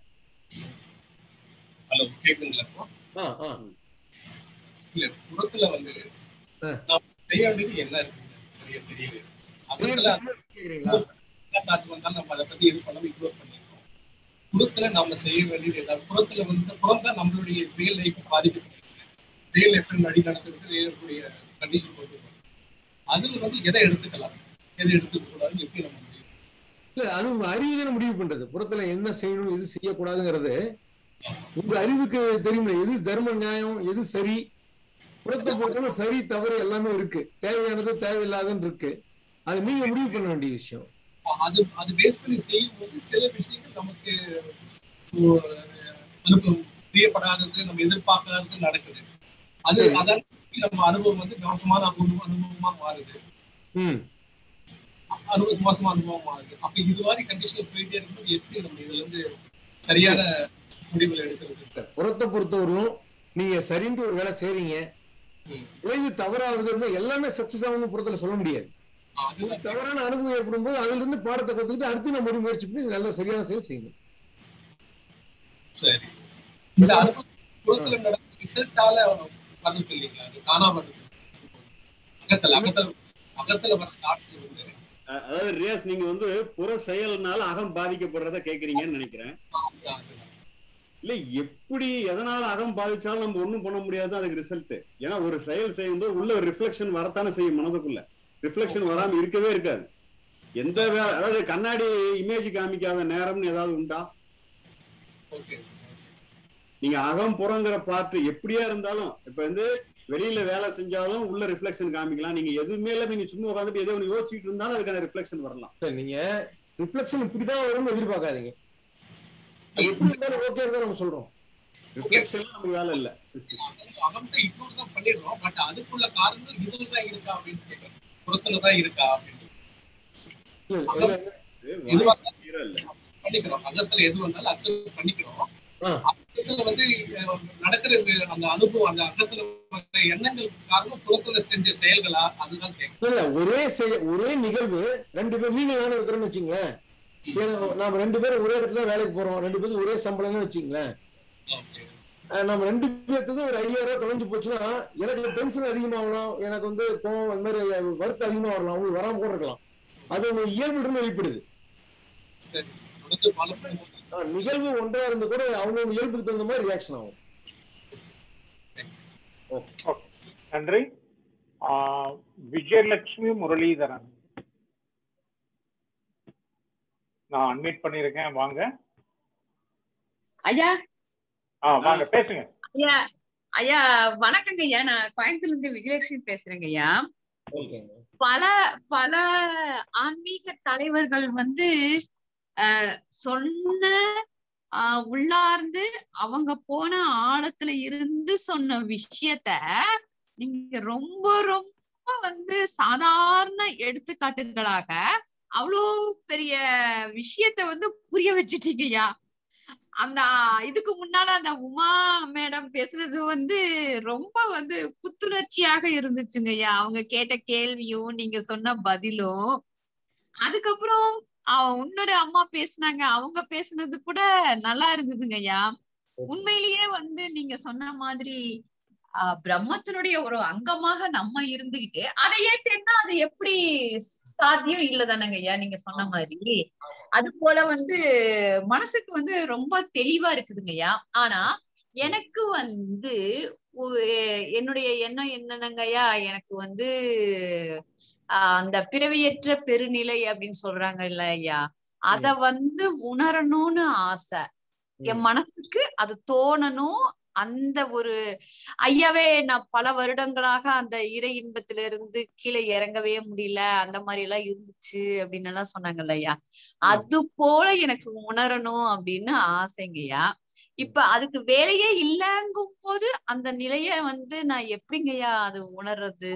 Speaker 14: ஹலோ கேக்குதுங்களா இப்போ
Speaker 2: ஆ ஆ
Speaker 14: இல்ல புறத்துல வந்து நாம் செய்ய வேண்டியது என்ன இருக்கு சரியா தெரியல அகத்துல
Speaker 2: கேக்குறீங்களா
Speaker 14: என்ன தாட் வந்தாலும் நம்ம அதை பத்தி இது பண்ணாம இக்னோர் பண்ணிருக்கோம் புறத்துல நம்ம செய்ய வேண்டியது ஏதாவது புறத்துல வந்து புறம் தான் நம்மளுடைய ரியல் லைஃப் பாதிக்கப்படுது ரியல் லைஃப் நடி நடக்கிறது ரியல் கண்டிஷன் போயிட்டு அதுல வந்து எதை எடுத்துக்கலாம் எதை எடுத்துக்க கூடாதுன்னு எப்படி நம்ம முடியும்
Speaker 2: இல்ல அது உங்க அறிவு தானே முடிவு பண்றது புறத்துல என்ன செய்யணும் எது செய்யக்கூடாதுங்கிறது உங்க அறிவுக்கு தெரியுமில்ல எது தர்ம நியாயம் எது சரி புறத்தை பொறுத்தவரை சரி தவறு எல்லாமே இருக்கு தேவையானது தேவையில்லாதன்னு இருக்கு அது நீங்க முடிவு பண்ண வேண்டிய விஷயம்
Speaker 14: அது அது பேஸ் பண்ணி செய்யும்போது சில விஷயங்கள் நமக்கு ஒரு அனுபவம் பிரியப்படாதது நம்ம எதிர்பார்க்காதது நடக்குது அது
Speaker 2: சரி.
Speaker 14: அதான் நம்ம அனுபவம் வந்து மோசமான அனுபவம் அனுபவமா மாறுது
Speaker 2: ம்
Speaker 14: அனுபவம் மோசமான அனுபவம் மாறுது அப்ப இது மாதிரி கண்டிஷன் போயிட்டே இருக்கும்போது எப்படி நம்ம இதுல இருந்து சரியான முடிவுகள் எடுக்கிறது
Speaker 2: புறத்தை பொறுத்தவரையும் நீங்க சரின்ட்டு ஒரு வேலை செய்றீங்க விளைவு தவறாகுதுன்னா எல்லாமே சக்சஸ் ஆகும் புறத்துல சொல்ல முடியாது ஒரு தவறான அனுபவம் ஏற்படும் போது அதுல இருந்து பாடத்தை கத்துக்கிட்டு அடுத்து நம்ம ஒரு முயற்சி பண்ணி நல்ல சரியான செயல் செய்யணும்
Speaker 14: சரி இந்த அனுபவம் புறத்துல நடந்த ரிசல்ட்டால வர்றது இல்லைங்களா அது காணாம வருது அகத்துல அகத்துல அகத்துல வர தாட்ஸ் வந்து
Speaker 8: அ- அதாவது ரியாஸ் நீங்க வந்து புற செயல்னால அகம் பாதிக்கப்படுறத கேக்குறீங்கன்னு நினைக்கிறேன்
Speaker 14: அதுதான், அதுதான்.
Speaker 8: இல்ல எப்படி எதனால அகம் பாதிச்சாலும் நம்ம ஒண்ணும் பண்ண முடியாது அதுக்கு ரிசல்ட் ஏன்னா ஒரு செயல் செய்யும்போது உள்ள ஒரு ரிஃப்ளெக்ஷன் வரத்தானே செய்யும் மனதுக்குள்ள ரிஃப்ளெக்ஷன் வராம இருக்கவே இருக்காது எந்த வே- அதாவது கண்ணாடி இமேஜ் காமிக்காத நேரம்னு ஏதாவது உண்டா
Speaker 14: ஓகே
Speaker 8: நீங்க அகம் புறங்கிற பார்ட் எப்படியா இருந்தாலும் இப்ப வந்து வெளியில வேலை செஞ்சாலும் உள்ள ரிஃப்ளெக்ஷன் காமிக்கலாம் நீங்க எதுவுமே இல்ல நீங்க சும்மா உட்காந்துட்டு ஏதோ ஒன்று யோசிச்சுட்டு இருந்தாலும் அதுக்கான ரிஃப்ளெக்ஷன் வரலாம்
Speaker 2: சரி நீங்க ரிஃப்ளெக்ஷன் இப்படிதான் வரும்னு எதிர்பார்க்காதீங்க அது எப்படி இருந்தாலும் ஓகே தான் நம்ம சொல்றோம்
Speaker 8: ரிஃப்ளெக்ஷன் நமக்கு வேலை இல்ல
Speaker 14: அகம்தை இக்னோர் தான் பண்ணிடுறோம் பட் அதுக்குள்ள காரணம் இதுல தான் இருக்கா அப்படின்னு கேட்கறேன் புறத்துல தான் இருக்கா அப்படின்னு
Speaker 2: இல்ல,
Speaker 14: எதுவா
Speaker 8: ஹீரோ இல்ல
Speaker 14: பண்ணிக்கிறோம் அகத்துல எது வந்தாலும் அக்செப்ட் பண்ணிக்கிறோம்
Speaker 2: ஆ.
Speaker 14: அகத்துல வந்து அஹ், நடக்கிற வி- அந்த அனுபவம் அந்த அகத்துல வர எண்ணங்களுக்கு காரணம் புறத்துல செஞ்ச செயல்களா அதுதான் கேட்கறேன்
Speaker 2: இல்ல ஒரே செய- ஒரே நிகழ்வு ரெண்டு பேர் நீங்க நானும் இருக்கிறோம்னு வச்சுங்களேன் ஏன்னா, நாம ரெண்டு பேரும் ஒரே இடத்துல வேலைக்கு போறோம் ரெண்டு பேரும் ஒரே சம்பளம்னு வச்சுங்களேன் அஹ் நம்ம ரெண்டு பேர்த்துக்கும் ஒரு ஐயாயிரம் ரூபாய் தொலைஞ்சு போச்சுன்னா எனக்கு டென்ஷன் அதிகமாகலாம் எனக்கு வந்து கோவம் அந்த மாதிரி வருத்தம் அதிகமா வரலாம் அவங்களுக்கு வராம கூட இருக்கலாம் அது உங்க இயல்புடன் வெளிப்படுது
Speaker 14: சரி தொடர்ந்து ஃபாலோ பண்ணும்போது
Speaker 2: அஹ் நிகழ்வு ஒன்றா இருந்து கூட அவங்க இயல்புக்கு தகுந்த மாதிரி ரியாக்ஷன் ஆகும்
Speaker 1: ஓகே நன்றி ஆஹ் விஜயலட்சுமி முரளிதரன் நான் அட்மிட் பண்ணியிருக்கேன் வாங்க
Speaker 15: ஐயா
Speaker 1: ஆ வாங்க பேசுங்க
Speaker 15: ஐயா ஐயா வணக்கங்க ஐயா நான் கோயம்புத்தூர்ல இருந்து விஜயலட்சுமி பேசுறேங்க ஐயா பல பல ஆன்மீக தலைவர்கள் வந்து அஹ், சொன்ன ஆஹ், உள்ளார்ந்து அவங்க போன ஆழத்துல இருந்து சொன்ன விஷயத்த நீங்க ரொம்ப ரொம்ப வந்து சாதாரண எடுத்துக்காட்டுகளாக அவ்வளோ பெரிய விஷயத்த வந்து புரிய வச்சுட்டீங்கய்யா அந்த இதுக்கு முன்னால அந்த உமா மேடம் பேசுறது வந்து ரொம்ப வந்து புத்துணர்ச்சியாக இருந்துச்சுங்கய்யா அவங்க கேட்ட கேள்வியும் நீங்க சொன்ன பதிலும் அதுக்கப்புறம் அவ- இன்னொரு அம்மா பேசுனாங்க அவங்க பேசுனது கூட நல்லா இருந்ததுங்கய்யா உண்மையிலேயே வந்து நீங்க சொன்ன மாதிரி ஆஹ் பிரம்மத்தினுடைய ஒரு அங்கமாக நம்ம இருந்துகிட்டு அதையே தேடினா அது எப்படி சாத்தியம் இல்லதானங்க ஐயா நீங்க சொன்ன மாதிரி அது போல வந்து மனசுக்கு வந்து ரொம்ப தெளிவா இருக்குதுங்கய்யா ஆனா எனக்கு வந்து ஒ- என்னுடைய எண்ணம் என்னன்னங்கய்யா எனக்கு வந்து ஆஹ் அந்த பிறவியற்ற பெருநிலை அப்படின்னு சொல்றாங்க இல்ல ஐயா அத வந்து உணரணும்னு ஆசை என் மனசுக்கு அது தோணணும் அந்த ஒரு ஐயாவே நான் பல வருடங்களாக அந்த இறை இன்பத்தில இருந்து கீழே இறங்கவே முடியல அந்த மாதிரி எல்லாம் இருந்துச்சு அப்படின்னு எல்லாம் சொன்னாங்கல்ல ஐயா அது போல எனக்கு உணரணும் அப்படின்னு ஆசைங்கய்யா இப்ப அதுக்கு வேலையே இல்லங்கும் போது அந்த நிலைய வந்து நான் எப்படிங்கய்யா அது உணர்றது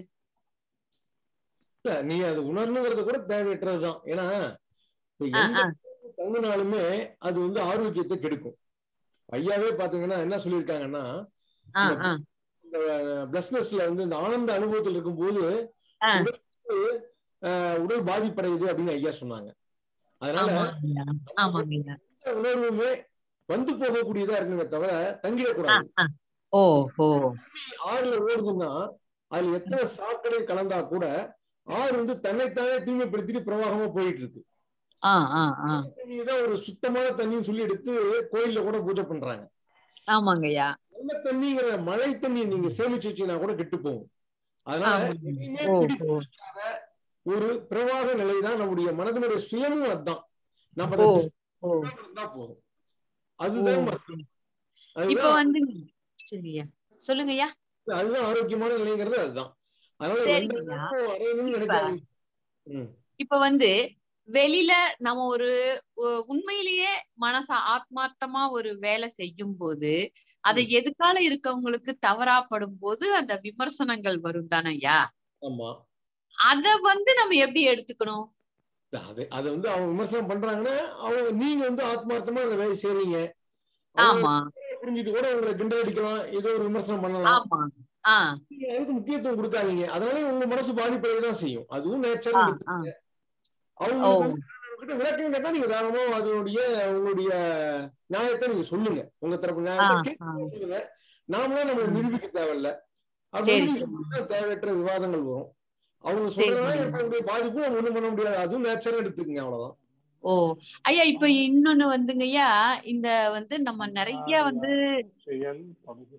Speaker 2: இல்ல நீ அது உணரணுங்கிறது கூட தேவையற்றதுதான் ஏன்னா இப்ப
Speaker 15: ஆ,
Speaker 2: எந்த
Speaker 15: ஆ.
Speaker 2: தங்குனாலுமே அது வந்து ஆரோக்கியத்தை கெடுக்கும் ஐயாவே பாத்தீங்கன்னா என்ன சொல்லியிருக்காங்கன்னா
Speaker 15: ஆ,
Speaker 2: இந்த
Speaker 15: ஆ.
Speaker 2: இந்த பிளஸ்னஸ்ல வந்து இந்த ஆனந்த அனுபவத்தில் இருக்கும்போது
Speaker 15: ஆ.
Speaker 2: உடல் வந்து, ஆஹ், உடல் பாதிப்படையுது அப்படின்னு ஐயா சொன்னாங்க அதனால
Speaker 15: ஆமாங்கய்யா ஆமாங்கய்யா
Speaker 2: எந்த உணர்வுமே வந்து போகக்கூடியதா இருக்குமே தவிர தங்கிடக்கூடாது
Speaker 15: ஆ. ஓஹோ
Speaker 2: ஆறுல ஓடுதுன்னா அதுல எத்தனை சாக்கடை கலந்தா கூட ஆறு வந்து தன்னைத்தானே தூய்மைப்படுத்திட்டு பிரவாகமா போயிட்டு இருக்கு
Speaker 15: ஆ ஆ ஆ
Speaker 2: தண்ணிதான் ஒரு சுத்தமான தண்ணின்னு சொல்லி எடுத்து கோயில்ல கூட பூஜை பண்றாங்க
Speaker 15: ஆமாங்கய்யா
Speaker 2: நல்ல தண்ணிங்கிற மழை தண்ணி நீங்க சேமிச்சு வச்சீங்கன்னா கூட கெட்டு போகும் அதனால
Speaker 15: ஆமாங்க.
Speaker 2: எதையுமே
Speaker 15: ஓ,
Speaker 2: பிடித்து
Speaker 15: ஓ.
Speaker 2: வைக்காத ஒரு பிரவாக நிலை தான் நம்முடைய மனதினுடைய சுயமும் அதுதான் நம்ம
Speaker 15: ஓ,
Speaker 2: அதை
Speaker 15: ஓ.
Speaker 2: இருந்தா போதும் அதுதான்
Speaker 15: ஓ.
Speaker 2: மஸ்ட்.
Speaker 15: இப்ப
Speaker 2: அதுதான்
Speaker 15: வந்து சரியா சொல்லுங்கய்யா
Speaker 2: அதுதான் ஆரோக்கியமான நிலைங்கிறது அதுதான் அதனால எந்த
Speaker 15: சரிங்கய்யா
Speaker 2: நேரமும் அடையணும்னு
Speaker 15: இப்ப
Speaker 2: நினைக்காதீங்க ம்.
Speaker 15: இப்ப வந்து வெளியில நம்ம ஒரு ஒ- உண்மையிலேயே மனச ஆத்மார்த்தமா ஒரு வேலை செய்யும் போது அதை எதுக்கால இருக்கவங்களுக்கு தவறாப்படும் போது அந்த விமர்சனங்கள் வரும் தானய்யா
Speaker 2: ஆமா
Speaker 15: அத வந்து நம்ம எப்படி எடுத்துக்கணும்
Speaker 2: இல்ல, அது அது வந்து அவங்க விமர்சனம் பண்றாங்கன்னா அவங்க நீங்க வந்து ஆத்மார்த்தமா அந்த வேலை செய்றீங்க அவங்க
Speaker 15: ஆமா
Speaker 2: புரிஞ்சுட்டு கூட உங்களை கிண்டல் அடிக்கலாம் ஏதோ ஒரு விமர்சனம் பண்ணலாம்
Speaker 15: ஆமா ஆஹ்
Speaker 2: நீங்க அதுக்கு முக்கியத்துவம் கொடுக்காதீங்க அதனால உங்க மனசு பாதிப்படையதான் செய்யும் அதுவும் நேச்சர்
Speaker 15: ஆஹ்
Speaker 2: எடுத்துக்கங்க
Speaker 15: ஆஹ் ஓ
Speaker 2: அவங்களுக்கு வந்து உங்ககிட்ட விளக்கம் கேட்டா நீங்க தாராளமா அதனுடைய உங்களுடைய நியாயத்தை நீங்க சொல்லுங்க உங்க தரப்பு நியாயத்தை
Speaker 15: ஆஹ்
Speaker 2: கேட்டு
Speaker 15: ஆஹ்
Speaker 2: சொல்லுங்க நாமளே நம்மளை நிரூபிக்க தேவையில்ல அப்ப
Speaker 15: சரி
Speaker 2: வந்து
Speaker 15: சரி
Speaker 2: இதுக்குள்ள தேவையற்ற விவாதங்கள் வரும் அவங்க
Speaker 15: சரி
Speaker 2: சொல்றதுனால
Speaker 15: சரிங்க
Speaker 2: இருக்கக்கூடிய பாதிப்பும் அவங்க ஒண்ணும் பண்ண முடியாது அதுவும் நேச்சரா எடுத்துக்கங்க அவ்வளவுதான்
Speaker 15: ஓ ஐயா இப்ப இன்னொன்னு வந்துங்கய்யா இந்த வந்து நம்ம நிறைய வந்து
Speaker 1: செயல் பகுதி.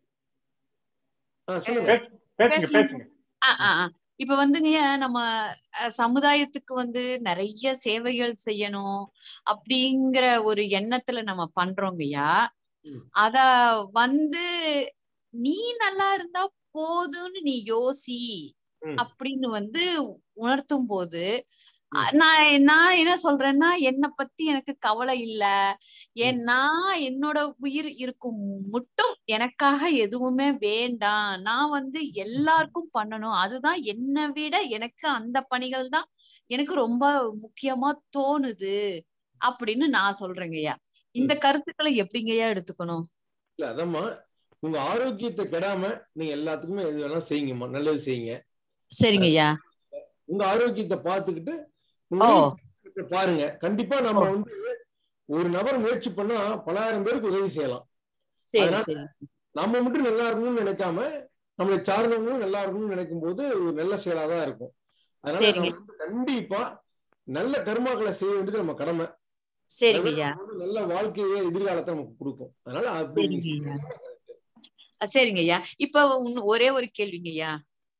Speaker 2: ஆ, சொல்லுங்க
Speaker 1: பேச- பேசுங்க
Speaker 15: பேசுங்க.
Speaker 1: பேசுங்க
Speaker 15: ஆ, ஆ, ஆ. இப்ப வந்துங்கய்யா நம்ம அஹ், சமுதாயத்துக்கு வந்து நிறைய சேவைகள் செய்யணும் அப்படிங்கிற ஒரு எண்ணத்துல நம்ம பண்றோங்கய்யா
Speaker 2: ம்.
Speaker 15: அத வந்து நீ நல்லா இருந்தா போதும்னு நீ யோசி
Speaker 2: ம்.
Speaker 15: அப்படின்னு வந்து உணர்த்தும் போது அ- நான் நான் என்ன சொல்றேன்னா என்னை பத்தி எனக்கு கவலை இல்ல ஏன் நான் என்னோட உயிர் இருக்கும் மட்டும் எனக்காக எதுவுமே வேண்டாம் நான் வந்து எல்லாருக்கும் பண்ணணும் அதுதான் என்னை விட எனக்கு அந்த பணிகள் தான் எனக்கு ரொம்ப முக்கியமா தோணுது அப்படின்னு நான் சொல்றேங்கய்யா இந்த கருத்துக்களை எப்படிங்கய்யா எடுத்துக்கணும்
Speaker 2: இல்ல அதம்மா உங்க ஆரோக்கியத்தை கெடாம நீங்க எல்லாத்துக்குமே எது வேணா செய்யுங்கம்மா நல்லது செய்யுங்க
Speaker 15: சரிங்கய்யா
Speaker 2: உங்க ஆரோக்கியத்தை பார்த்துக்கிட்டு
Speaker 15: ஓ
Speaker 2: உங்க பாருங்க கண்டிப்பா நம்ம வந்து ஒரு நபர் முயற்சி பண்ணா பலாயிரம் பேருக்கு உதவி செய்யலாம்
Speaker 15: சரி
Speaker 2: அதனால
Speaker 15: சரி
Speaker 2: நம்ம மட்டும் நல்லா இருக்கணும்னு நினைக்காம நம்மளை சார்ந்தவங்களும் நல்லா இருக்கணும்னு நினைக்கும் போது ஒரு நல்ல செயலா தான் இருக்கும் அதனால
Speaker 15: சரிங்க.
Speaker 2: நம்ம வந்து கண்டிப்பா நல்ல கர்மாக்களை செய்ய வேண்டியது நம்ம கடமை
Speaker 15: சரிங்கய்யா
Speaker 2: அதுதான் வந்து நல்ல வாழ்க்கையை எதிர்காலத்தை நமக்கு கொடுக்கும் அதனால அப்படி நீங்க
Speaker 15: சரிங்கய்யா
Speaker 2: செய்யுங்க.
Speaker 15: அஹ் சரிங்கய்யா இப்ப உன்- ஒரே ஒரு கேள்விங்கய்யா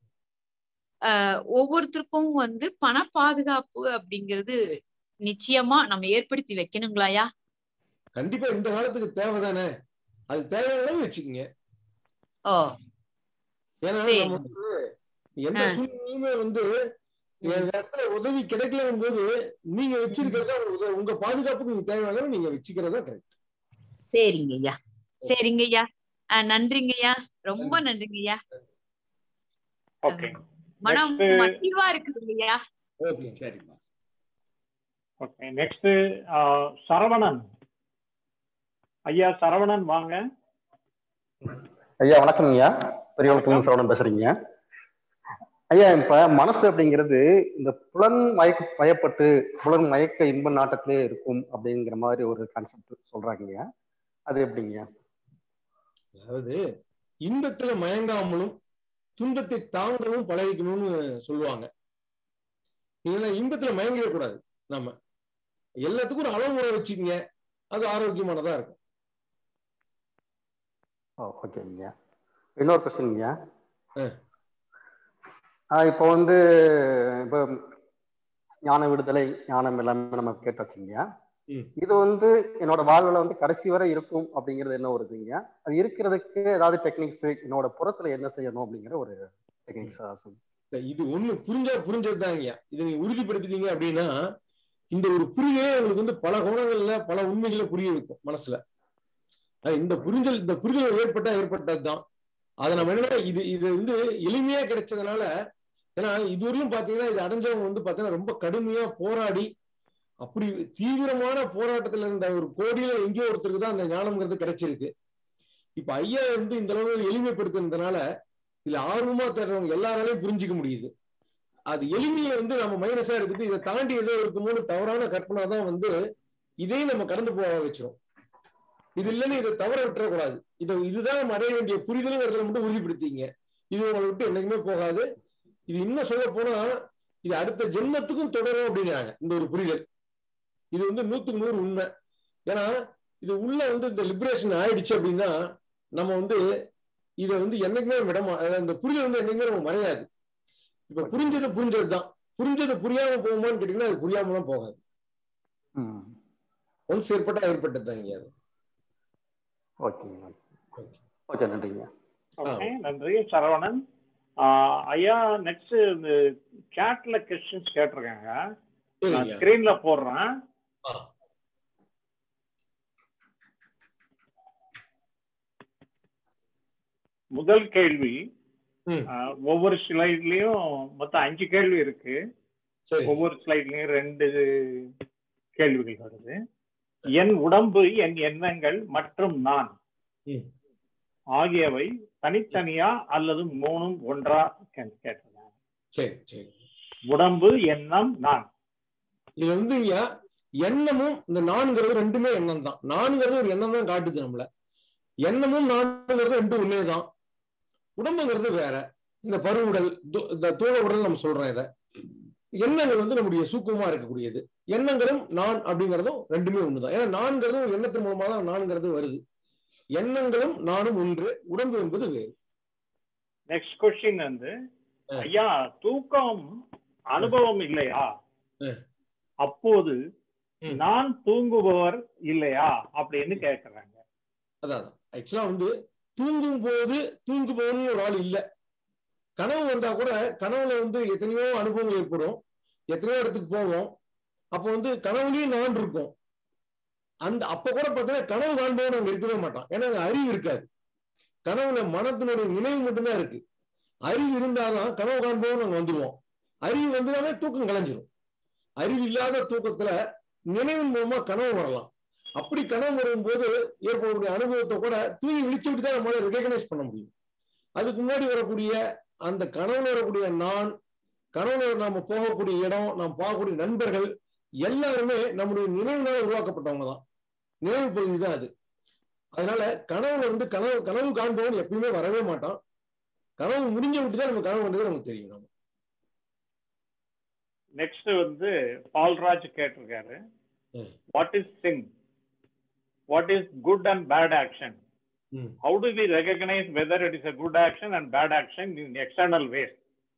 Speaker 15: அஹ் ஒவ்வொருத்தருக்கும் வந்து பண பாதுகாப்பு அப்படிங்கிறது நிச்சயமா நம்ம ஏற்படுத்தி வைக்கணுங்களாயா
Speaker 2: கண்டிப்பா இந்த காலத்துக்கு தேவைதானே அது தேவையான வச்சுக்கோங்க
Speaker 15: ஓ
Speaker 2: ஏன்னா
Speaker 15: சரி
Speaker 2: நம்ம வந்து எந்த
Speaker 15: ஆ.
Speaker 2: சூழ்நிலையுமே வந்து என் இடத்துல உதவி கிடைக்கலங்கும் போது நீங்க வச்சிருக்கிறதா உங்க உதவி- உங்க பாதுகாப்புக்கு நீங்க தேவையான நீங்க வச்சுக்கிறதா கரெக்ட்
Speaker 15: சரிங்கய்யா சரிங்கய்யா அஹ் நன்றிங்கய்யா ரொம்ப நன்றிங்கய்யா
Speaker 1: ஓகே
Speaker 15: மனம்
Speaker 1: Next-
Speaker 15: மகிழ்வா இருக்குதுங்கய்யா
Speaker 2: ஓகே
Speaker 8: சரிம்மா
Speaker 1: ஓகே நெக்ஸ்ட் சரவணன் ஐயா சரவணன் வாங்க
Speaker 16: ஐயா வணக்கம் ஐயா பெரியவளத்துல சரவணன் பேசுறீங்க ஐயா இப்ப மனசு அப்படிங்கிறது இந்த புலன் மயக்க மயப்பட்டு புலன் மயக்க இன்ப நாட்டத்திலே இருக்கும் அப்படிங்கிற மாதிரி ஒரு கான்செப்ட் சொல்றாங்க ஐயா அது எப்படிங்க
Speaker 2: அதாவது இன்பத்துல மயங்காமலும் துன்பத்தை தாங்கவும் பழகிக்கணும்னு சொல்லுவாங்க இல்லைன்னா இன்பத்துல மயங்கிடக்கூடாது நம்ம எல்லாத்துக்கும் ஒரு அளவு முறை வச்சுக்கங்க அது ஆரோக்கியமானதா இருக்கும்
Speaker 16: ஓ ஓகேங்க இன்னொரு கொஸ்டின்ங்க
Speaker 2: ஆ.
Speaker 16: இப்போ வந்து இப்போ ஞான விடுதலை ஞானம் எல்லாமே நம்ம கேட்டாச்சுங்க
Speaker 2: ம்.
Speaker 16: இது வந்து என்னோட வாழ்வுல வந்து கடைசி வரை இருக்கும் அப்படிங்கிறது என்ன ஒரு இதுங்க அது இருக்கிறதுக்கு ஏதாவது டெக்னிக்ஸ் என்னோட புறத்துல என்ன செய்யணும் அப்படிங்கிற ஒரு டெக்னிக்ஸ் சொல்லுங்க
Speaker 2: இல்ல, இது ஒண்ணு புரிஞ்சா புரிஞ்சதுதாங்கய்யா இதை நீங்க உறுதிப்படுத்திட்டீங்க அப்படின்னா இந்த ஒரு புரிதலே உங்களுக்கு வந்து பல கோணங்கள்ல பல உண்மைகளை புரிய வைக்கும் மனசுல அது இந்த புரிஞ்சல் இந்த புரிதல் ஏற்பட்டா ஏற்பட்டதுதான் அதை நம்ம என்னன்னா இது இது வந்து எளிமையா கிடைச்சதுனால ஏன்னா இதுவரையும் பாத்தீங்கன்னா இது அடைஞ்சவங்க வந்து பாத்தீங்கன்னா ரொம்ப கடுமையா போராடி அப்படி தீவிரமான போராட்டத்துல இருந்த ஒரு கோடியில எங்கேயோ ஒருத்தருக்கு தான் அந்த ஞானம்ங்கிறது கிடைச்சிருக்கு இப்ப ஐயா வந்து இந்த அளவு எளிமைப்படுத்தினதுனால இதுல ஆர்வமா தேடுறவங்க எல்லாராலையும் புரிஞ்சுக்க முடியுது அது எளிமையை வந்து நம்ம மைனஸா எடுத்துட்டு இதை தாண்டி ஏதோ இருக்குமோன்னு தவறான கற்பனை தான் வந்து இதையும் நம்ம கடந்து போக வச்சிரும் இது இல்லைன்னு இதை தவற விட்டுறக்கூடாது இதை இதுதான் நம்ம அடைய வேண்டிய புரிதலுங்கிறத மட்டும் உறுதிப்படுத்திங்க இது உங்களை விட்டு என்னைக்குமே போகாது இது இன்னும் சொல்ல போனா இது அடுத்த ஜென்மத்துக்கும் தொடரும் அப்படிங்கிறாங்க இந்த ஒரு புரிதல் இது வந்து நூத்துக்கு நூறு உண்மை ஏன்னா இது உள்ள வந்து இந்த லிபரேஷன் ஆயிடுச்சு அப்படின்னா நம்ம வந்து இதை வந்து என்னைக்குமே விடமா அதாவது இந்த புரிதல் வந்து என்னைக்குமே நம்ம மறையாது இப்ப புரிஞ்சது புரிஞ்சதுதான் புரிஞ்சது புரியாம போகுமான்னு கேட்டீங்கன்னா அது புரியாம தான் போகாது
Speaker 16: ம்
Speaker 2: ஒன்ஸ் ஏற்பட்டா ஏற்பட்டதுதான் இங்க அது
Speaker 16: ஓகேங்க ஓகே நன்றிங்க
Speaker 1: ஓகே நன்றி சரவணன் ஆஹ் ஐயா நெக்ஸ்ட் இந்த சாட்ல கொஸ்டின்ஸ் கேட்டிருக்காங்க நான்
Speaker 2: சரிங்க.
Speaker 1: ஸ்கிரீன்ல போடுறேன்
Speaker 2: ஆ.
Speaker 1: முதல் கேள்வி
Speaker 2: ம்.
Speaker 1: ஆஹ் ஒவ்வொரு ஸ்லைட்லயும் மொத்தம் அஞ்சு கேள்வி இருக்கு
Speaker 2: சரி
Speaker 1: ஒவ்வொரு ஸ்லைட்லயும் ரெண்டு கேள்விகள் வருது என் உடம்பு என் எண்ணங்கள் மற்றும் நான்
Speaker 2: ம்.
Speaker 1: ஆகியவை தனித்தனியா அல்லது மூணும் ஒன்றா கே- கேட்டிருக்காங்க
Speaker 2: சரி சரி
Speaker 1: உடம்பு எண்ணம் நான்
Speaker 2: இது வந்து இங்க எண்ணமும் இந்த நான்கிறது ரெண்டுமே எண்ணம் தான் நான்கிறது ஒரு எண்ணம் தான் காட்டுது நம்மள எண்ணமும் நான்கிறது ரெண்டும் ஒன்னே தான் உடம்புங்கிறது வேற இந்த பருவுடல் து- இந்த தூள உடல் நம்ம சொல்றோம் இத எண்ணங்கள் வந்து நம்முடைய சூக்குமா இருக்கக்கூடியது எண்ணங்களும் நான் அப்படிங்கிறதும் ரெண்டுமே ஒண்ணுதான் ஏன்னா நான்கிறதும் ஒரு எண்ணத்தின் மூலமா தான் நான்கிறது வருது எண்ணங்களும் நானும் ஒன்று உடம்பு என்பது வேறு
Speaker 1: நெக்ஸ்ட் கொஸ்டின் வந்து ஐயா தூக்கம் அனுபவம் இல்லையா அப்போது நான் தூங்குபவர் இல்லையா அப்படின்னு கேக்குறாங்க
Speaker 2: அதான் ஆக்சுவலா வந்து தூங்கும் போது தூங்குபவர்னு ஒரு ஆள் இல்ல கனவு வந்தா கூட கனவுல வந்து எத்தனையோ அனுபவங்கள் ஏற்படும் எத்தனையோ இடத்துக்கு போவோம் அப்போ வந்து கனவுலயும் நான் இருக்கும் அந்த அப்ப கூட பார்த்தீங்கன்னா கனவு காண்பவன் அங்க இருக்கவே மாட்டான் ஏன்னா அங்க அறிவு இருக்காது கனவுல மனத்தினுடைய நினைவு மட்டும்தான் இருக்கு அறிவு இருந்தாதான் கனவு காண்பவன் அங்க வந்துருவோம் அறிவு வந்ததாலே தூக்கம் கலைஞ்சிரும் அறிவு இல்லாத தூக்கத்துல நினைவின் மூலமா கனவு வரலாம் அப்படி கனவு வரும்போது ஏற்படக்கூடிய அனுபவத்தை கூட தூங்கி விழிச்சு விட்டு தான் நம்மளால ரெகனைஸ் பண்ண முடியும் அதுக்கு முன்னாடி வரக்கூடிய அந்த கனவுல வரக்கூடிய நான் கனவுல நாம போகக்கூடிய இடம் நாம் பார்க்கக்கூடிய நண்பர்கள் எல்லாருமே நம்முடைய நினைவுனால உருவாக்கப்பட்டவங்க தான் நினைவு பகுதி தான் அது அதனால கனவுல வந்து கனவு கனவு காண்பவன் எப்பயுமே வரவே மாட்டான் கனவு முடிஞ்ச விட்டு தான் நம்ம கனவு வந்தது நமக்கு தெரியும் நம்ம
Speaker 1: நெக்ஸ்ட் வந்து பால்ராஜ் கேட்டிருக்காரு what is sin what is good and bad action how do we recognise whether it is a good action and bad action in external ways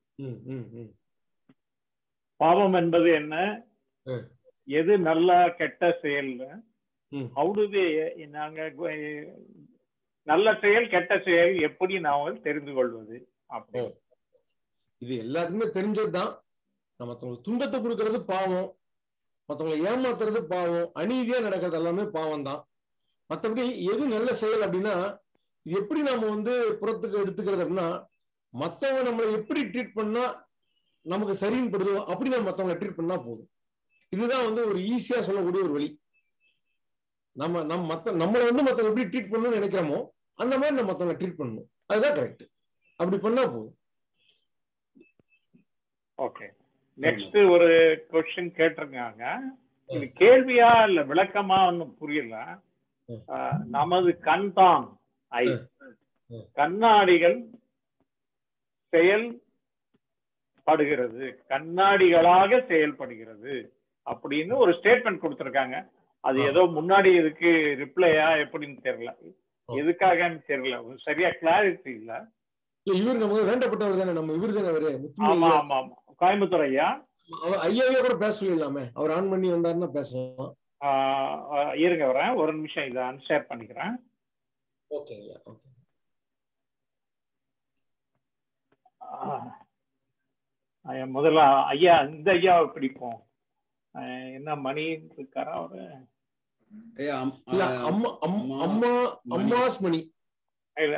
Speaker 1: பாவம் என்பது என்ன எது நல்ல கெட்ட செயல் ஹவு டு வி நாங்க நல்ல செயல் கெட்ட செயல் எப்படி நாங்கள் தெரிந்து கொள்வது அப்படி
Speaker 2: இது எல்லாத்துக்குமே தெரிஞ்சதுதான் நம்ம மத்தவங்களுக்கு துன்பத்தை கொடுக்கறது பாவம் மத்தவங்களை ஏமாத்துறது பாவம் அநீதியா நடக்கிறது எல்லாமே பாவம் தான் மற்றபடி எது நல்ல செயல் அப்படின்னா இது எப்படி நாம வந்து புறத்துக்கு எடுத்துக்கிறது அப்படின்னா மத்தவங்க நம்மளை எப்படி ட்ரீட் பண்ணா நமக்கு சரின்னு படுதோ அப்படி நம்ம மத்தவங்களை ட்ரீட் பண்ணா போதும் இதுதான் வந்து ஒரு ஈஸியா சொல்லக்கூடிய ஒரு வழி நம்ம நம்ம மத்த நம்மளை வந்து மத்தவங்க எப்படி ட்ரீட் பண்ணணும்னு நினைக்கிறோமோ அந்த மாதிரி நம்ம மத்தவங்களை ட்ரீட் பண்ணணும் அதுதான் கரெக்ட் அப்படி பண்ணா போதும்
Speaker 1: ஓகே நெக்ஸ்ட் ஒரு கொஸ்டின் கேட்டிருக்காங்க இது கேள்வியா இல்ல விளக்கமா ஒன்னும் புரியல நமது கண் தான் ஐ கண்ணாடிகள் செயல்படுகிறது கண்ணாடிகளாக செயல்படுகிறது அப்படின்னு ஒரு ஸ்டேட்மெண்ட் கொடுத்திருக்காங்க அது ஏதோ முன்னாடி இதுக்கு ரிப்ளையா எப்படின்னு தெரியல எதுக்காகன்னு தெரியல சரியா கிளாரிட்டி இல்ல
Speaker 2: இவர் நமக்கு வேண்டப்பட்டவர் தானே நம்ம இவர் தானே அவரு
Speaker 1: ஆமா ஆமா ஆமா கோயம்புத்தூர் ஐயா
Speaker 2: ஐயாவே கூட பேச சொல்லிடலாமே அவர் ஆன் பண்ணி வந்தாருன்னா பேசலாம்
Speaker 1: இருங்க வரேன் ஒரு நிமிஷம் இதை அன்ஷேர் பண்ணிக்கிறேன்
Speaker 2: ஓகே ஐயா ஓகே
Speaker 1: முதல்ல ஐயா இந்த ஐயாவை பிடிப்போம் என்ன மணி இருக்காரா அவரு
Speaker 2: இல்ல அம்மா அம்மா அம்மாஸ் மணி
Speaker 1: இல்ல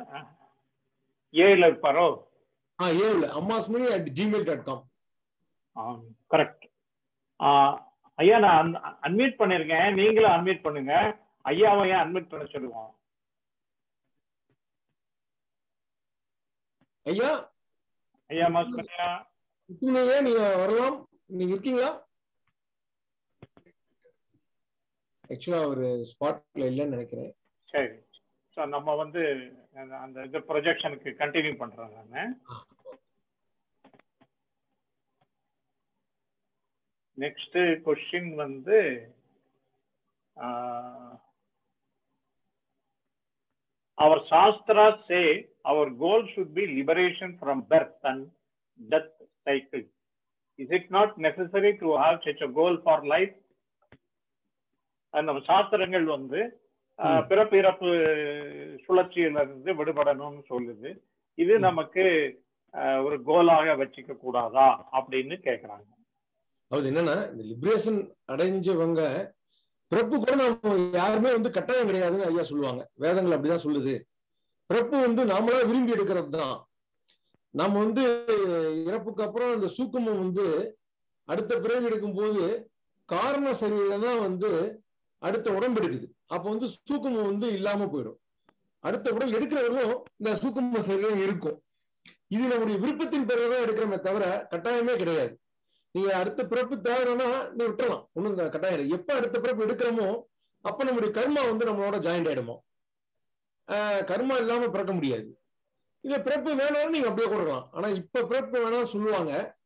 Speaker 1: ஏல இருப்பாரோ
Speaker 2: ஆ ஏல அம்மாஸ் Mani at Gmail dot com
Speaker 1: correct ஐயா நான் அன்மியூட் பண்ணிருக்கேன் நீங்களும் அன்மியூட் பண்ணுங்க ஐயாவை ஏன் அன்மியூட் பண்ண சொல்லுவோம்
Speaker 2: ஐயா
Speaker 1: ஐயா மாஸ்டர்
Speaker 2: ஐயா நீங்க வரலாம் நீங்க இருக்கீங்களா ஆக்சுவலா ஒரு ஸ்பாட்ல இல்லைன்னு நினைக்கிறேன்
Speaker 1: சரி ஸோ நம்ம வந்து அந்த இது ப்ரொஜெக்ஷனுக்கு கண்டினியூ பண்றேன் நான் நெக்ஸ்ட் கொஸ்டின் வந்து our shastras say our goal should be liberation from birth and death cycle is it not necessary to have such a goal for life நம்ம சாஸ்திரங்கள் வந்து பிறப்பு இறப்பு சுழற்சியில இருந்து விடுபடணும்னு சொல்லுது இது நமக்கு ஒரு கோலாக வச்சுக்க கூடாதா அப்படின்னு கேக்குறாங்க
Speaker 2: அது என்னன்னா இந்த லிபரேஷன் அடைஞ்சவங்க பிறப்பு கூட நம்ம யாருமே வந்து கட்டாயம் கிடையாதுன்னு ஐயா சொல்லுவாங்க வேதங்கள் அப்படிதான் சொல்லுது பிறப்பு வந்து நாமளா விரும்பி எடுக்கிறது தான் நம்ம வந்து இறப்புக்கு அப்புறம் அந்த சூக்கமம் வந்து அடுத்த பிறவி எடுக்கும் போது காரண சரீரம் தான் வந்து அடுத்த உடம்பு எடுக்குது அப்ப வந்து சூக்கமம் வந்து இல்லாம போயிடும் அடுத்த உடல் எடுக்கிறவர்களும் இந்த சூக்கம சரீரம் இருக்கும் இது நம்முடைய விருப்பத்தின் பேரில் தான் எடுக்கிறோமே தவிர கட்டாயமே கிடையாது நீங்க அடுத்த பிறப்பு தேவைன்னா நீ விட்டுறலாம் ஒண்ணும் கட்டாயம் இல்லை எப்ப அடுத்த பிறப்பு எடுக்கிறோமோ அப்ப நம்முடைய கர்மா வந்து நம்மளோட ஜாயிண்ட் ஆயிடுமோ கர்மா இல்லாம பிறக்க முடியாது இல்ல பிறப்பு வேணாலும் நீங்க அப்படியே கொடுக்கலாம் ஆனா இப்ப பிறப்பு வேணாம்னு சொல்லுவாங்க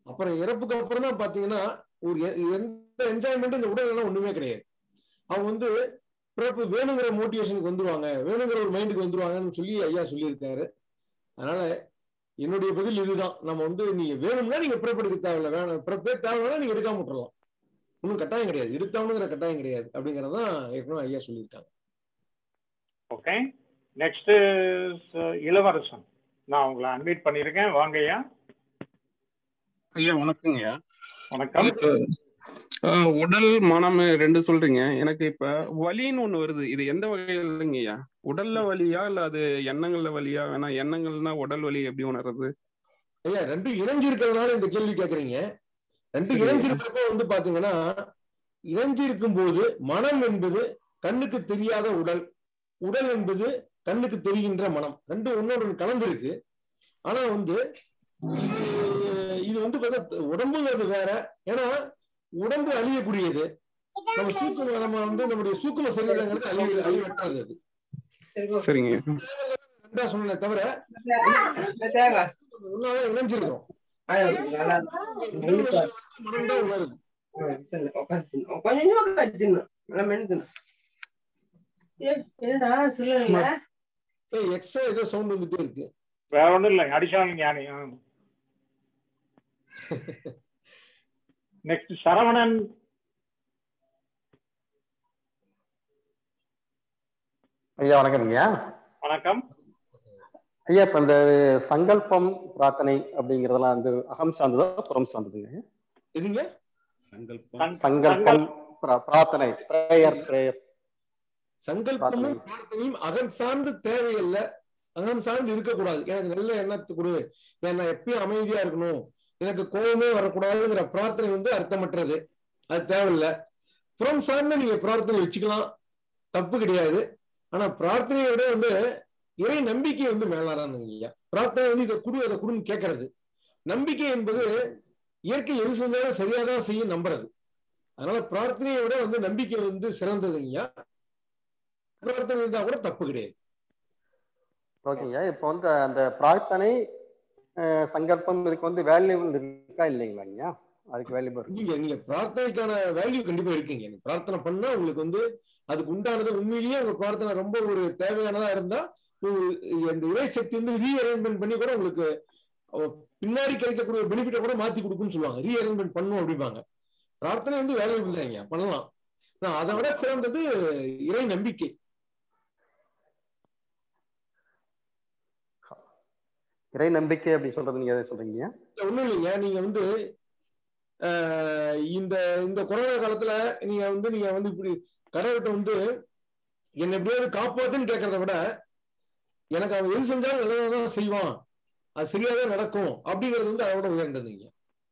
Speaker 2: அப்புறம் இறப்புக்கு அப்புறம் தான் பாத்தீங்கன்னா ஒரு எ- எந்த என்ஜாய்மெண்ட் இந்த உடல் ஒண்ணுமே கிடையாது அவங்க வந்து பிறப்பு வேணுங்கிற மோட்டிவேஷனுக்கு வந்துருவாங்க வேணுங்கிற ஒரு மைண்டுக்கு வந்துருவாங்கன்னு சொல்லி ஐயா சொல்லியிருக்காரு அதனால என்னுடைய பதில் இதுதான் நம்ம வந்து நீங்க வேணும்னா நீங்க பிறப்பு எடுக்க தேவையில்ல வேணும் பிறப்பே தேவைன்னா நீங்க எடுக்காம விட்டுறலாம் ஒன்றும் கட்டாயம் கிடையாது எடுத்தாமனுங்கிற கட்டாயம் கிடையாது அப்படிங்கறதான் ஏற்கனவே ஐயா சொல்லியிருக்காங்க
Speaker 1: ஓகே நெக்ஸ்ட் இளவரசன் நான் உங்களை அன்வைட் பண்ணியிருக்கேன் வாங்க ஐயா
Speaker 17: ஐயா வணக்கங்கய்யா
Speaker 1: வணக்கம்
Speaker 17: இப்ப, அஹ், உடல் மனம் ரெண்டு சொல்றீங்க எனக்கு இப்ப வலின்னு ஒண்ணு வருது இது எந்த வகையில் இல்லைங்கய்யா உடல்ல வலியா இல்ல அது எண்ணங்கள்ல வலியா வேணா எண்ணங்கள்னா உடல் வலி எப்படி உணர்றது
Speaker 2: ஐயா ரெண்டும் இணைஞ்சிருக்கிறதுனால இந்த கேள்வி கேக்குறீங்க ரெண்டு
Speaker 17: சரிங்க.
Speaker 2: இணைஞ்சிருக்கிறப்ப வந்து பாத்தீங்கன்னா இணைஞ்சிருக்கும் போது மனம் என்பது கண்ணுக்கு தெரியாத உடல் உடல் என்பது கண்ணுக்கு தெரிகின்ற மனம் ரெண்டு ஒன்னோட ஒண்ணு கலந்துருக்கு ஆனா வந்து இது இது வந்து பார்த்தா உடம்புங்கிறது வேற ஏன்னா உடம்பு அழியக்கூடியது நம்ம சூக்கும நம்ம வந்து நம்முடைய சூக்கும சரீரங்கிறது அழிவு அழிவற்றது அது
Speaker 17: சரிங்க
Speaker 2: ரெண்டா சொன்னேனே தவிர ஒன்னால இணைஞ்சிருக்கிறோம் மனம் தான் உணருது ஏய் எக்ஸ்ட்ரா ஏதோ சவுண்ட் வந்துட்டே இருக்கு
Speaker 1: வேற ஒண்ணும் இல்லை அடிஷனல் ஞானி நெக்ஸ்ட் சரவணன்
Speaker 16: ஐயா வணக்கம் ஐயா
Speaker 1: வணக்கம்
Speaker 16: ஐயா இப்ப இந்த சங்கல்பம் பிரார்த்தனை அப்படிங்கறதெல்லாம் வந்து அகம் சார்ந்ததா புறம் சார்ந்ததுங்க
Speaker 2: எதுங்க
Speaker 8: சங்கல்பம்
Speaker 16: சங்கல்பம் பிரா- பிரார்த்தனை பிரேயர் பிரேயர்
Speaker 2: சங்கல்பமும் பிரார்த்தனையும் அகம் சார்ந்து தேவையில்லை அகம் சார்ந்து இருக்கக்கூடாது எனக்கு நல்ல எண்ணத்தை கொடு ஏன் நான் எப்பயும் அமைதியா இருக்கணும் எனக்கு கோபமே வரக்கூடாதுங்கிற பிரார்த்தனை வந்து அர்த்தமற்றது அது தேவையில்லை புறம் சார்ந்து நீங்க பிரார்த்தனை வச்சுக்கலாம் தப்பு கிடையாது ஆனா பிரார்த்தனையை விட வந்து இறை நம்பிக்கை வந்து மேலாடானுங்க ஐயா பிரார்த்தனை வந்து இதை குடு அதை குடுன்னு கேட்கறது நம்பிக்கை என்பது இயற்கை எது செஞ்சாலும் சரியாதான் செய்யும் நம்புறது அதனால பிரார்த்தனையை விட வந்து நம்பிக்கை வந்து சிறந்தது ஐயா பிரார்த்தனை இருந்தா கூட தப்பு கிடையாது
Speaker 16: ஓகேங்க இப்போ வந்து அந்த பிரார்த்தனை அஹ், சங்கல்பம் இதுக்கு வந்து வேல்யூ இருக்கா இல்லைங்களா ஐயா அதுக்கு வேல்யூ இருக்கு
Speaker 2: நீங்க நீங்க பிரார்த்தனைக்கான வேல்யூ கண்டிப்பா இருக்குங்க நீங்க பிரார்த்தனை பண்ணா உங்களுக்கு வந்து அதுக்கு உண்டானது உண்மையிலேயே உங்க பிரார்த்தனை ரொம்ப ஒரு தேவையானதா இருந்தா ஒரு- இந்த இறை சக்தி வந்து ரீஅரேஞ்ச்மெண்ட் பண்ணி கூட உங்களுக்கு அஹ், பின்னாடி கிடைக்கக்கூடிய பெனிஃபிட்டை கூட மாத்தி கொடுக்குன்னு சொல்லுவாங்க ரீஅரேஞ்ச்மெண்ட் பண்ணும் அப்படிம்பாங்க பிரார்த்தனை வந்து வேல்யூபிள் தாங்க பண்ணலாம் ஆனா அதை விட சிறந்தது இறை நம்பிக்கை
Speaker 16: இறை நம்பிக்கை அப்படி சொல்றது நீங்க எதை சொல்றீங்க
Speaker 2: இல்ல, ஒண்ணும் இல்லைங்க நீங்க வந்து ஆஹ், இந்த இந்த கொரோனா காலத்துல நீங்க வந்து நீங்க வந்து இப்படி கடவுள்கிட்ட வந்து என்னை எப்படியாவது காப்பாத்துன்னு கேட்கறத விட எனக்கு அவன் எது செஞ்சாலும் நல்லதாக தான் செய்வான் அது சரியாவே நடக்கும் அப்படிங்கிறது வந்து அதை விட உயர்ந்ததுங்க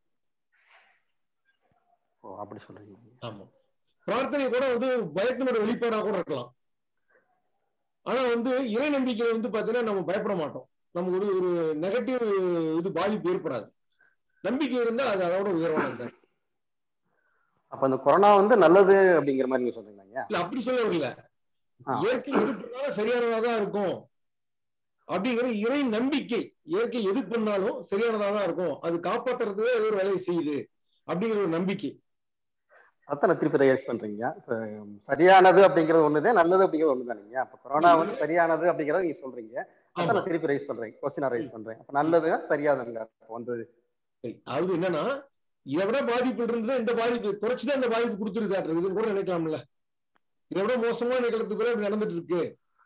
Speaker 16: ஓ அப்படி சொல்றீங்க
Speaker 2: ஆமா பிரார்த்தனை கூட வந்து பயத்தினோட வெளிப்பாடா கூட இருக்கலாம் ஆனா வந்து இறை நம்பிக்கையில வந்து பாத்தீங்கன்னா நம்ம பயப்பட மாட்டோம் நமக்கு ஒரு ஒரு நெகட்டிவ் இது பாதிப்பு ஏற்படாது நம்பிக்கை இருந்தா அது அதோட உயர்வானது
Speaker 16: அப்ப இந்த கொரோனா வந்து நல்லது அப்படிங்கிற மாதிரி நீங்க சொல்றீங்க ஐயா
Speaker 2: இல்ல அப்படி சொல்ல வரல இயற்கை எது பண்ணாலும் சரியானதா தான் இருக்கும் அப்படிங்கிற இறை நம்பிக்கை இயற்கை எது பண்ணாலும் சரியானதா தான் இருக்கும் அது காப்பாத்துறதுக்கு ஏதோ ஒரு வேலையை செய்யுது அப்படிங்கிற ஒரு நம்பிக்கை
Speaker 16: அத்தனை திருப்பி ரைஸ் பண்றீங்க இப்ப சரியானது அப்படிங்கிறது ஒண்ணுதான் நல்லது அப்படிங்கிறது ஒண்ணுதானீங்க அப்ப கொரோனா வந்து சரியானது அப்படிங்கறத நீங்க சொல்றீங்க அத்தனை
Speaker 2: ஆமா.
Speaker 16: திருப்பி ரைஸ் பண்றீங்க கொஸ்டினா ரைஸ் பண்றேன் அப்ப நல்லது சரியாதுங்க அப்ப வந்து
Speaker 2: அதாவது என்னன்னா இதை விட பாதிப்பு இருந்தது இந்த பாதிப்பு குறைச்சுதான் இந்த பாதிப்பு கொடுத்துருக்காட்டு இதுன்னு கூட நினைக்கலாம்ல இதை விட மோசமா நிகழத்துக்கு பிறகு இப்படி நடந்துட்டு இருக்கு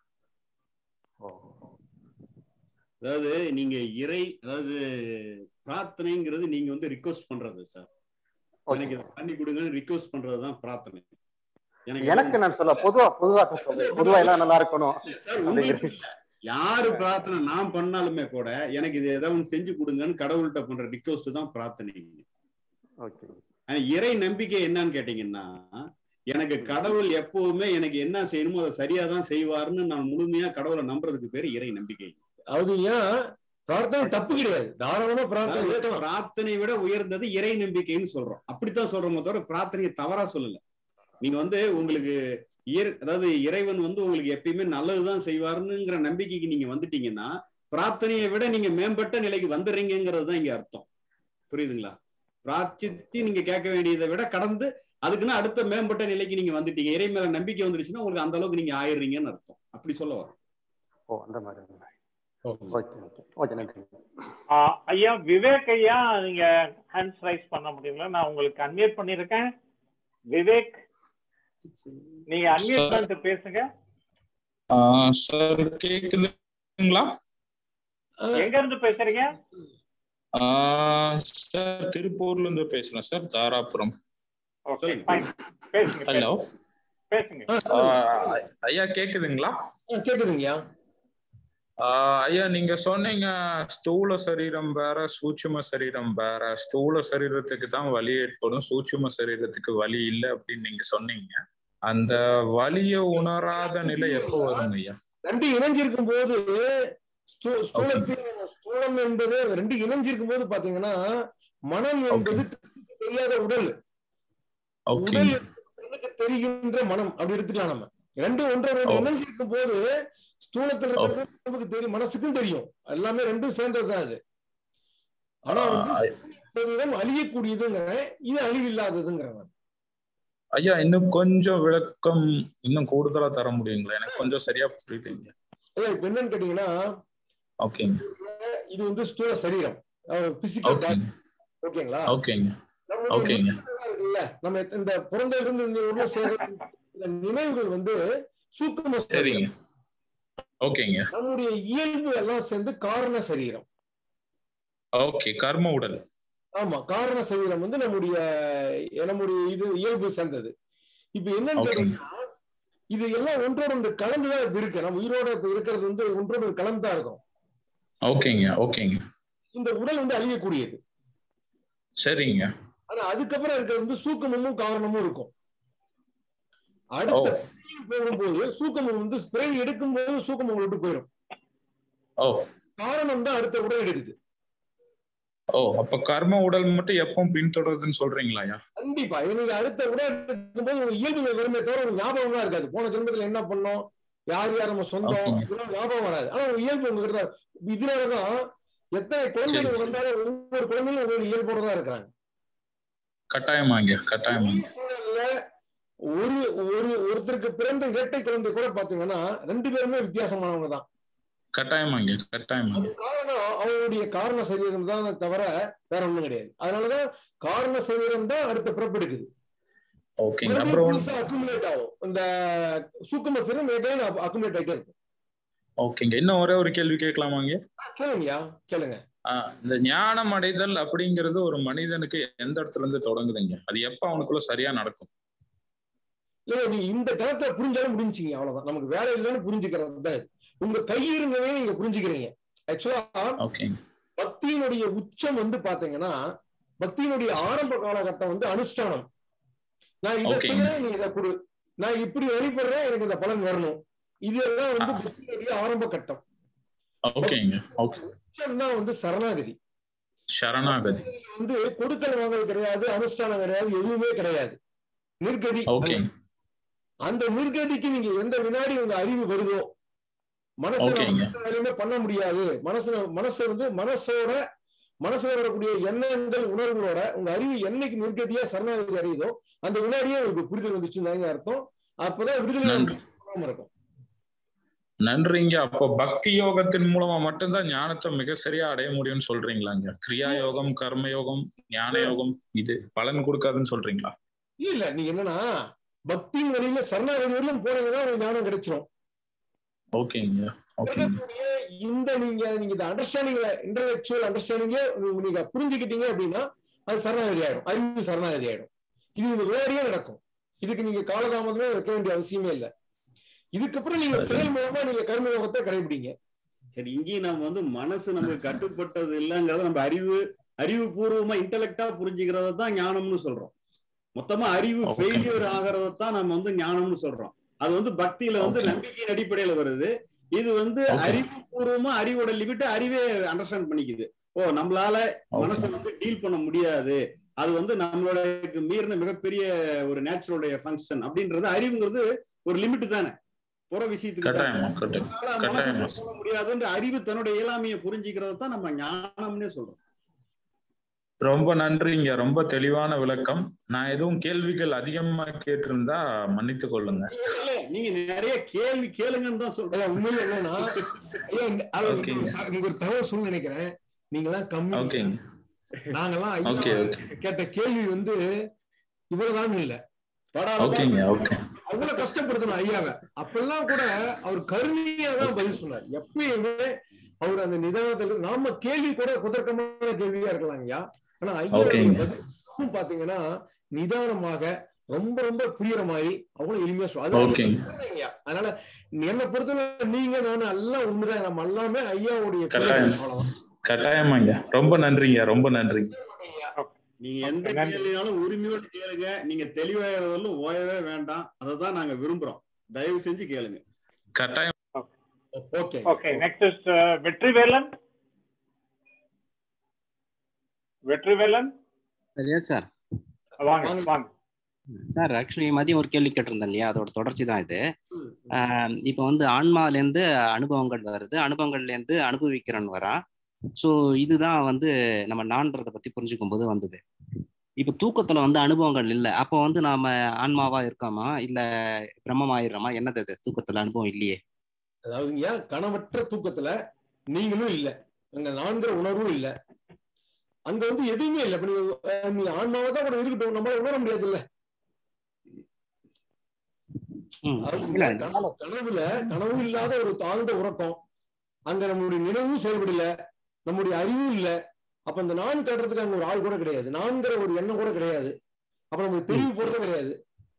Speaker 8: அதாவது நீங்க இறை அதாவது பிரார்த்தனைங்கிறது நீங்க வந்து ரிக்வஸ்ட் பண்றது சார் எனக்கு இதை பண்ணி கொடுங்கன்னு ரிக்வஸ்ட் பண்றது தான் பிரார்த்தனை எனக்கு
Speaker 16: எனக்கு நான் சொல்ல பொதுவா பொதுவா சொல்றேன் பொதுவா எல்லாம் நல்லா இருக்கணும் அப்படிங்கிறது
Speaker 8: யாரு பிரார்த்தனை நான் பண்ணாலுமே கூட எனக்கு இது ஏதாவது ஒண்ணு செஞ்சு கொடுங்கன்னு கடவுள்கிட்ட பண்ற ரிக்வஸ்ட் தான் பிரார்த்தனை
Speaker 16: ஓகே
Speaker 8: ஆனா இறை நம்பிக்கை என்னன்னு கேட்டீங்கன்னா எனக்கு கடவுள் எப்பவுமே எனக்கு என்ன செய்யணுமோ அதை சரியா தான் செய்வாருன்னு நான் முழுமையா கடவுளை நம்புறதுக்கு பேரு இறை நம்பிக்கை
Speaker 2: அது ஏன் பிரார்த்தனை தப்பு கிடையாது தாராளமா பிரார்த்தனை
Speaker 8: அதாவது
Speaker 2: கேட்கலாம்
Speaker 8: பிரார்த்தனை விட உயர்ந்தது இறை நம்பிக்கைன்னு சொல்றோம் அப்படித்தான் சொல்றோமோ தவிர பிரார்த்தனையை தவறா சொல்லல நீங்க வந்து உங்களுக்கு இயற் அதாவது இறைவன் வந்து உங்களுக்கு எப்பயுமே நல்லதுதான் செய்வாருங்கிற நம்பிக்கைக்கு நீங்க வந்துட்டீங்கன்னா பிரார்த்தனையை விட நீங்க மேம்பட்ட நிலைக்கு வந்துடுறீங்கிறது தான் இங்க அர்த்தம் புரியுதுங்களா பிரார்த்தித்து நீங்க கேட்க வேண்டியதை விட கடந்து அதுக்குன்னு அடுத்த மேம்பட்ட நிலைக்கு நீங்க வந்துட்டீங்க இறை மேல நம்பிக்கை வந்துருச்சுன்னா உங்களுக்கு அந்த அளவுக்கு நீங்க ஆயிடுறீங்கன்னு அர்த்தம் அப்படி சொல்ல வரோம்
Speaker 16: ஓ அந்த மாதிரி ஓகே ஓகே ஓகே நன்றி
Speaker 1: ஆ, ஐயா விவேக் ஐயா நீங்க ஹேண்ட்ஸ் ரைஸ் பண்ண முடியுங்களா நான் உங்களுக்கு அன்மியூட் பண்ணிருக்கேன் விவேக் நீங்க அன்மியூட் பண்ணிட்டு பேசுங்க
Speaker 18: சார் கேக்குதுங்களா
Speaker 1: எங்க இருந்து பேசுறீங்க
Speaker 18: சார் திருப்பூர்ல இருந்து பேசுறேன் சார் தாராபுரம்
Speaker 1: ஓகே ஃபைன் பேசுங்க
Speaker 18: ஹலோ
Speaker 1: பேசுங்க
Speaker 18: ஐயா கேக்குதுங்களா
Speaker 2: கேக்குதுங்கய்யா
Speaker 18: ஆஹ் ஐயா நீங்க சொன்னீங்க ஸ்தூல சரீரம் வேற சூட்சும சரீரம் வேற ஸ்தூல சரீரத்துக்கு தான் வலி ஏற்படும் சூட்சும சரீரத்துக்கு வலி இல்லை அப்படின்னு நீங்க சொன்னீங்க அந்த வலியை உணராத நிலை எப்போ வருங்க ஐயா
Speaker 2: ரெண்டு இணைஞ்சிருக்கும் போது ஸ்தூ- ஸ்தூலத்தின் ஸ்தூலம் என்பது ரெண்டு இணைஞ்சிருக்கும் போது பாத்தீங்கன்னா மனம் என்பது தெரியாத உடல்
Speaker 18: ஓகே
Speaker 2: உடல் கண்ணுக்கு தெரிகின்ற மனம் அப்படி எடுத்துக்கலாம் நம்ம ரெண்டும் ஒன்றோட ஒன்று இணைஞ்சிருக்கும் போது ஸ்தூலத்துல இருக்கிறது நமக்கு தெரியும் மனசுக்கும் தெரியும் எல்லாமே ரெண்டும் சேர்ந்ததுதான் அது ஆனா வந்து சரீரம் அழியக்கூடியதுங்கிறேன் இது அழிவில்லாததுங்கிறேன்
Speaker 18: ஐயா இன்னும் கொஞ்சம் விளக்கம் இன்னும் கூடுதலா தர முடியுங்களா எனக்கு கொஞ்சம் சரியா புரியலைங்க
Speaker 2: ஐயா இப்ப என்னன்னு கேட்டீங்கன்னா
Speaker 18: ஓகேங்க
Speaker 2: இது வந்து ஸ்தூல சரீரம் பிசிக்கல்
Speaker 18: ஓகேங்க
Speaker 2: ஓகேங்களா
Speaker 18: ஓகேங்க
Speaker 2: நம்மளுடைய
Speaker 18: ஓகேங்க
Speaker 2: நினைவுகள் இருக்குல்ல நம்ம இந்த பிறந்ததுல இருந்து இந்த உள்ள சேர்ற இந்த நினைவுகள் வந்து சூக்கும
Speaker 18: சரிங்க ஓகேங்க
Speaker 2: நம்முடைய இயல்பு எல்லாம் சேர்ந்து காரண சரீரம்
Speaker 18: ஓகே கர்ம உடல்
Speaker 2: ஆமா காரண சரீரம் வந்து நம்முடைய நம்முடைய இது இயல்பு சேர்ந்தது இப்ப என்னன்னு
Speaker 18: ஓகேங்க
Speaker 2: கேட்டீங்கன்னா இது எல்லாம் ஒன்றோட ஒன்று கலந்துதான் இப்ப இருக்கு நம்ம உயிரோட இப்ப இருக்கிறது வந்து ஒன்றோட ஒன்று கலந்துதான் இருக்கும்
Speaker 18: ஓகேங்க ஓகேங்க
Speaker 2: இந்த உடல் வந்து அழியக்கூடியது
Speaker 18: சரிங்க
Speaker 2: ஆனா அதுக்கப்புறம் இருக்கிறது வந்து சூக்கமும் காரணமும் இருக்கும் அடுத்த பிறவி போகும்போது சூக்கமம் வந்து பிறவி எடுக்கும் போது சூக்கமம் விட்டு போயிடும்
Speaker 18: ஓ
Speaker 2: காரணம் தான் அடுத்த உடல் எடுக்குது
Speaker 18: ஓ அப்ப கர்ம உடல் மட்டும் எப்பவும் பின்தொடருதுன்னு சொல்றீங்களா ஐயா
Speaker 2: கண்டிப்பா நீங்க அடுத்த உடல் எடுக்கும்போது உங்க இயல்பு வருமே தவிர உங்க ஞாபகமா இருக்காது போன ஜென்மத்துல என்ன பண்ணோம் யார் யார் நம்ம சொந்தம்
Speaker 18: ஓகேங்க.
Speaker 2: இதெல்லாம் ஞாபகம் வராது ஆனா உங்க இயல்பு உங்ககிட்ட தான் இதனாலதான் எத்தனை குழந்தைகள் வந்தாலும் ஒவ்வொரு குழந்தைகளும் ஒவ்வொரு இயல்போட தான் இருக்கிறாங்க
Speaker 18: கட்டாயமாங்க கட்டாயமாங்க
Speaker 2: சூழல்ல ஒரு ஒரு ஒருத்தருக்கு பிறந்த இரட்டை குழந்தை கூட பாத்தீங்கன்னா ரெண்டு பேருமே வித்தியாசமானவங்க தான்
Speaker 18: கட்டாயமாங்க கட்டாயமாங்க
Speaker 2: காரணம் அவங்களுடைய காரண சரீரம் தான் தவிர வேற ஒண்ணும் கிடையாது அதனாலதான் காரண சரீரம் தான் அடுத்த பிறப்பு எடுக்குது
Speaker 18: ஓகேங்க அப்புறம் வந்து-
Speaker 2: அக்குமுலேட் ஆகும் இந்த சூக்கும சரீரம் எகைன் அக்குமுலேட் ஆகிட்டே இருக்கும்
Speaker 18: ஓகேங்க இன்னும் ஒரே ஒரு கேள்வி கேட்கலாமாங்க
Speaker 2: கேளுங்கய்யா கேளுங்க
Speaker 18: ஆஹ் இந்த ஞானம் அடைதல் அப்படிங்கிறது ஒரு மனிதனுக்கு எந்த இடத்துல இருந்து தொடங்குதுங்க அது எப்ப அவனுக்குள்ள சரியா நடக்கும்
Speaker 2: இல்ல நீ இந்த கணத்தை புரிஞ்சாலும் முடிஞ்சுங்க அவ்வளவுதான் நமக்கு வேலை இல்லைன்னு புரிஞ்சுக்கிறது தான் இது. உங்க கையிருந்தவே நீங்க புரிஞ்சுக்கிறீங்க ஆக்சுவலா
Speaker 18: ஓகேங்க
Speaker 2: பக்தியினுடைய உச்சம் வந்து பாத்தீங்கன்னா பக்தியினுடைய ஆரம்ப காலகட்டம் வந்து அனுஷ்டானம் நான் இதை
Speaker 18: Okay.
Speaker 2: செய்யறேன் நீ இதை கொடு நான் இப்படி வழிபடுறேன் எனக்கு இந்த பலன் வரணும் இதெல்லாம் வந்து பக்தியினுடைய ஆரம்ப கட்டம்
Speaker 18: ஓகேங்க ஓகே
Speaker 2: உச்சம் தான் வந்து சரணாகதி
Speaker 18: சரணாகதி
Speaker 2: வந்து கொடுக்கல் வாங்கல் கிடையாது அனுஷ்டானம் கிடையாது எதுவுமே கிடையாது நிர்கதி
Speaker 18: ஓகேங்க
Speaker 2: அந்த நிர்கதிக்கு நீங்க எந்த வினாடி உங்க அறிவு வருதோ மனசுல
Speaker 18: ஓகேங்க.
Speaker 2: எந்த வேலையுமே பண்ண முடியாது மனசுல மனசு வந்து மனசோட மனசுல வரக்கூடிய எண்ணங்கள் உணர்வுகளோட உங்க அறிவு என்னைக்கு நிர்கதியா சரணாகதி அடையுதோ அந்த வினாடியே உங்களுக்கு புரிதல் வந்துச்சுன்னு அர்த்தம் அப்பதான் விடுதலை
Speaker 18: நன்றி.
Speaker 2: பண்ணாம இருக்கும்
Speaker 18: நன்றிங்க அப்போ பக்தி யோகத்தின் மூலமா மட்டும்தான் ஞானத்தை மிக சரியா அடைய முடியும்னு சொல்றீங்களாங்க கிரியா யோகம் கர்ம யோகம் ஞான யோகம் இது பலன் கொடுக்காதுன்னு சொல்றீங்களா
Speaker 2: இல்ல இல்ல நீங்க என்னன்னா பக்தியின் வழியில சரணாகதி வரலும் போனீங்கன்னா உங்களுக்கு ஞானம் கிடைச்சிரும்
Speaker 18: ஓகேங்க ஓகேங்க
Speaker 2: இருக்கக்கூடிய இந்த நீங்க நீங்க இந்த அண்டர்ஸ்டாண்டிங்ல இன்டலெக்சுவல் அண்டர்ஸ்டாண்டிங்கே நீங்க புரிஞ்சுக்கிட்டீங்க அப்படின்னா அது சரணாகதி ஆயிடும் அறிவு சரணாகதி ஆயிடும் இது இந்த வேறையே நடக்கும் இதுக்கு நீங்க காலதாமதமே வைக்க வேண்டிய அவசியமே இல்லை இதுக்கப்புறம் நீங்க
Speaker 8: சரி.
Speaker 2: செயல் மூலமா நீங்க கர்ம யோகத்தை கடைபிடிங்க
Speaker 8: சரி இங்கேயும் நம்ம வந்து மனசு நமக்கு கட்டுப்பட்டது இல்லைங்கிறத நம்ம அறிவு அறிவுபூர்வமா இன்டலெக்டா புரிஞ்சுக்கிறத தான் ஞானம்னு சொல்றோம் மொத்தமா அறிவு
Speaker 18: Okay.
Speaker 8: ஃபெயிலியர் ஆகிறத தான் நம்ம வந்து ஞானம்னு சொல்றோம் அது வந்து பக்தியில வந்து
Speaker 18: Okay.
Speaker 8: நம்பிக்கையின் அடிப்படையில வருது இது வந்து
Speaker 18: Okay.
Speaker 8: அறிவுபூர்வமா அறிவோட லிமிட் அறிவே அண்டர்ஸ்டாண்ட் பண்ணிக்குது ஓ நம்மளால மனசை வந்து டீல் பண்ண முடியாது அது வந்து நம்மளோட மீறின மிகப்பெரிய ஒரு நேச்சுரலுடைய ஃபங்க்ஷன் அப்படின்றது அறிவுங்கிறது ஒரு லிமிட் தானே புற விஷயத்துக்கு தானே.
Speaker 18: கட்டாயமா கட்டாயம்
Speaker 8: அதனால
Speaker 18: கட்டாயமா
Speaker 8: மனசு சொல்ல முடியாதுன்ற அறிவு தன்னுடைய இயலாமையை புரிஞ்சுக்கிறத தான் நம்ம ஞானம்னே சொல்றோம்
Speaker 18: ரொம்ப நன்றிங்க ரொம்ப தெளிவான விளக்கம் நான் எதுவும் கேள்விகள் அதிகமா கேட்டிருந்தா மன்னித்துக் கொள்ளுங்க
Speaker 8: இல்ல நீங்க நிறைய கேள்வி கேளுங்கன்னு தான் சொல்றேன்
Speaker 2: உண்மையில என்னன்னா ஐயா இந்த- அது ஒரு
Speaker 18: ஓகேங்க.
Speaker 2: ச- இங்க ஒரு தகவல் சொல்ல நினைக்கிறேன் நீங்களாம் கம்மி
Speaker 18: ஓகேங்க
Speaker 2: நாங்கெல்லாம்
Speaker 18: ஓகே
Speaker 2: ஐயா
Speaker 18: ஓகே
Speaker 2: கேட்ட கேள்வி வந்து இவ்வளவுதான் இல்ல
Speaker 18: ஓகேங்க ஓகே
Speaker 2: அவ்வளவு கஷ்டப்படுத்தணும் ஐயாவை அப்பெல்லாம் கூட அவர் கருணையா தான் பதில் சொன்னார் எப்பயுமே அவர் அந்த நிதானத்துல நாம கேள்வி கூட குதர்க்கமான கேள்வியா இருக்கலாம் ஐயா ஆனா ஐயா
Speaker 18: ஓகேங்க.
Speaker 2: பதில் பாத்தீங்கன்னா நிதானமாக ரொம்ப ரொம்ப புரியுற மாதிரி அவ்வளவு எளிமையா சொல்ல அது
Speaker 18: ஓகேங்க.
Speaker 2: ஐயா அதனால என்னை பொறுத்தவரை நீங்க நான் எல்லாம் உண்மைதான் நம்ம எல்லாமே ஐயாவுடைய
Speaker 18: கட்டாயம்
Speaker 2: பிள்ளைகள். அவ்வளவுதான்
Speaker 18: கட்டாயமாங்க ரொம்ப நன்றிங்க ரொம்ப நன்றிங்க
Speaker 8: நீங்க எந்த கேள்வினாலும் உரிமையோடு கேளுங்க நீங்க தெளிவாகிறதும் ஓயவே வேண்டாம் அதை தான் நாங்க விரும்புறோம் தயவு செஞ்சு கேளுங்க
Speaker 18: கட்டாயம்
Speaker 2: okay
Speaker 1: okay next is Vetrivelan Vetrivelan
Speaker 19: சரியா சார்
Speaker 1: வாங்க வாங்க
Speaker 19: சார் ஆக்சுவலி மதியம் ஒரு கேள்வி கேட்டிருந்தேன் இல்லையா அதோட தொடர்ச்சி தான் இது ஆஹ் இப்போ வந்து ஆன்மாலேருந்து அனுபவங்கள் வருது அனுபவங்கள்லேருந்து அனுபவிக்கிறன் வரான் ஸோ இதுதான் வந்து நம்ம நான்றதை பத்தி புரிஞ்சுக்கும் போது வந்தது இப்போ தூக்கத்துல வந்து அனுபவங்கள் இல்லை அப்போ வந்து நாம ஆன்மாவா இருக்காமா இல்ல பிரம்மமாயிடுறோமா என்னது அது தூக்கத்துல அனுபவம் இல்லையே
Speaker 2: அதாவதுங்க கனவற்ற தூக்கத்துல நீங்களும் இல்ல அங்க நான்கிற உணர்வும் இல்ல அங்க வந்து எதுவுமே இல்ல இப்ப நீங்க அஹ், நீ ஆன்மாவா தான் கூட இருக்கட்டும் நம்மளால உணர முடியாது இல்ல அதாவதுங்க, கனவு கனவுல கனவு இல்லாத ஒரு தாழ்ந்த உறக்கம் அங்க நம்மளுடைய நினைவும் செயல்படல நம்முடைய அறிவும் இல்ல அப்ப அந்த நான் கட்டுறதுக்கு அங்க ஒரு ஆள் கூட கிடையாது நான்கிற ஒரு எண்ணம் கூட கிடையாது அப்ப நமக்கு தெளிவு போறதும் கிடையாது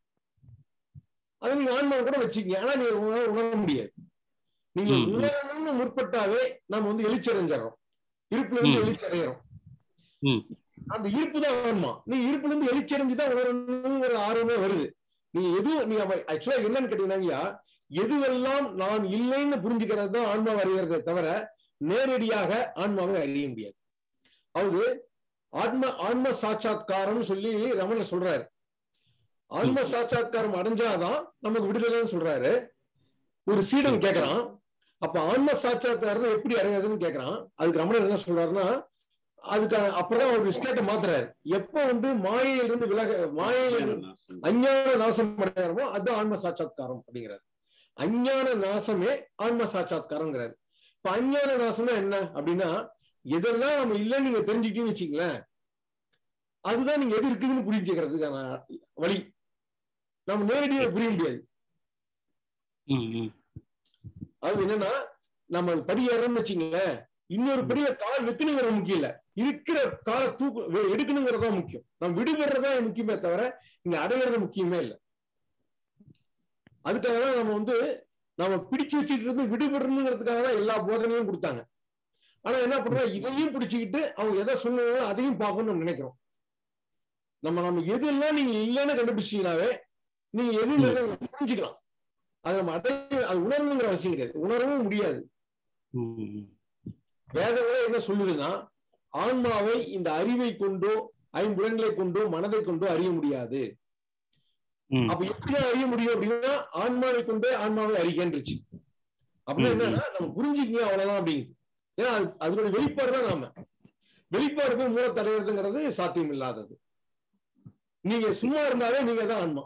Speaker 2: அதை நீங்க ஆன்மாவை கூட வச்சுக்கீங்க ஆனா நீங்க உணர- உணர முடியாது நீங்க
Speaker 19: ம், ம்.
Speaker 2: உணரணும்னு முற்பட்டாவே நம்ம வந்து எழுச்சி அடைஞ்சிடறோம் இருப்புல இருந்து
Speaker 19: ம்.
Speaker 2: எழுச்சி அடையிறோம்
Speaker 19: ம்
Speaker 2: அந்த இருப்பு தான் ஆன்மா நீங்க இருப்புல இருந்து எழுச்சி அடைஞ்சுதான் உணரணுங்கிற ஆர்வமே வருது நீங்க எது நீங்க ஆக்சுவலா என்னன்னு கேட்டீங்கன்னா எதுவெல்லாம் நான் இல்லைன்னு புரிஞ்சுக்கிறது தான் ஆன்மாவை அறியறதே தவிர நேரடியாக ஆன்மாவை அறிய முடியாது அதாவது ஆத்ம ஆன்ம சாட்சாத்காரம்னு சொல்லி ரமணர் சொல்றாரு ஆன்ம சாட்சாத்காரம் அடைஞ்சாதான் நமக்கு விடுதலைன்னு சொல்றாரு ஒரு சீடன் கேக்குறான் அப்ப ஆன்ம சாட்சாத்காரம் எப்படி அடையாதுன்னு கேக்குறான் அதுக்கு ரமணர் என்ன சொல்றாருன்னா அதுக்கான அப்புறம் ஒரு ஸ்டேட்டை மாத்துறாரு எப்ப வந்து மாயையிலிருந்து விலக மாயையிலிருந்து அஞ்ஞான நாசம் அடையாரமோ அதுதான் ஆன்ம சாட்சாத்காரம் அப்படிங்கிறாரு அஞ்ஞான நாசமே ஆன்ம சாட்சாத்காரங்கிறாரு இப்ப அஞ்ஞான நாசம்னா என்ன அப்படின்னா எதெல்லாம் நம்ம இல்லைன்னு நீங்க தெரிஞ்சுக்கிட்டீங்கன்னு வச்சுங்களேன் அதுதான் நீங்க எது இருக்குதுன்னு புரிஞ்சுக்கிறதுக்கான வழி நம்ம நேரடியாக புரிய முடியாது
Speaker 19: ம் ம்
Speaker 2: அது என்னன்னா நம்ம படி ஏறோம்னு வச்சுங்களேன் இன்னொரு படிய கால் வைக்கணுங்கிற முக்கியம் இல்ல இருக்கிற காலை தூக்கு வெ- எடுக்கணுங்கிறது தான் முக்கியம் நம்ம விடுபடுறதா முக்கியமே தவிர இங்க அடையிறது முக்கியமே இல்லை அதுக்காக தான் நம்ம வந்து நம்ம பிடிச்சு வச்சுட்டு இருந்து விடுபடணுங்கிறதுக்காக தான் எல்லா போதனையும் கொடுத்தாங்க ஆனா என்ன பண்றோம் இதையும் பிடிச்சுக்கிட்டு அவங்க எதை சொன்னாங்களோ அதையும் பார்க்கணும்னு நம்ம நினைக்கிறோம் நம்ம நம்ம எதெல்லாம் நீங்க இல்லைன்னு கண்டுபிடிச்சீங்கன்னாவே நீங்க எதுங்கிறத நீங்க புரிஞ்சுக்கலாம் அதை நம்ம அடைய அது உணரணுங்கிற அவசியம் கிடையாது உணரவும் முடியாது
Speaker 19: ம், ம்.
Speaker 2: வேதங்களே என்ன சொல்லுதுன்னா ஆன்மாவை இந்த அறிவை கொண்டோ ஐம்புலன்களை கொண்டோ மனதை கொண்டோ அறிய முடியாது
Speaker 19: ம்.
Speaker 2: அப்ப எப்படிதான் அறிய முடியும் அப்படின்னா ஆன்மாவை கொண்டே ஆன்மாவை அறிகின்றுச்சு அப்படின்னா
Speaker 19: ம், ம்.
Speaker 2: என்னன்னா நம்ம புரிஞ்சுக்கங்க அவ்வளவுதான் அப்படிங்குது ஏன்னா அது அதனுடைய வெளிப்பாடு தான் நாம வெளிப்பாடு போய் மூலத்தை அடையிறதுங்கிறது சாத்தியம் இல்லாதது நீங்க சும்மா இருந்தாலே நீங்க தான் ஆன்மா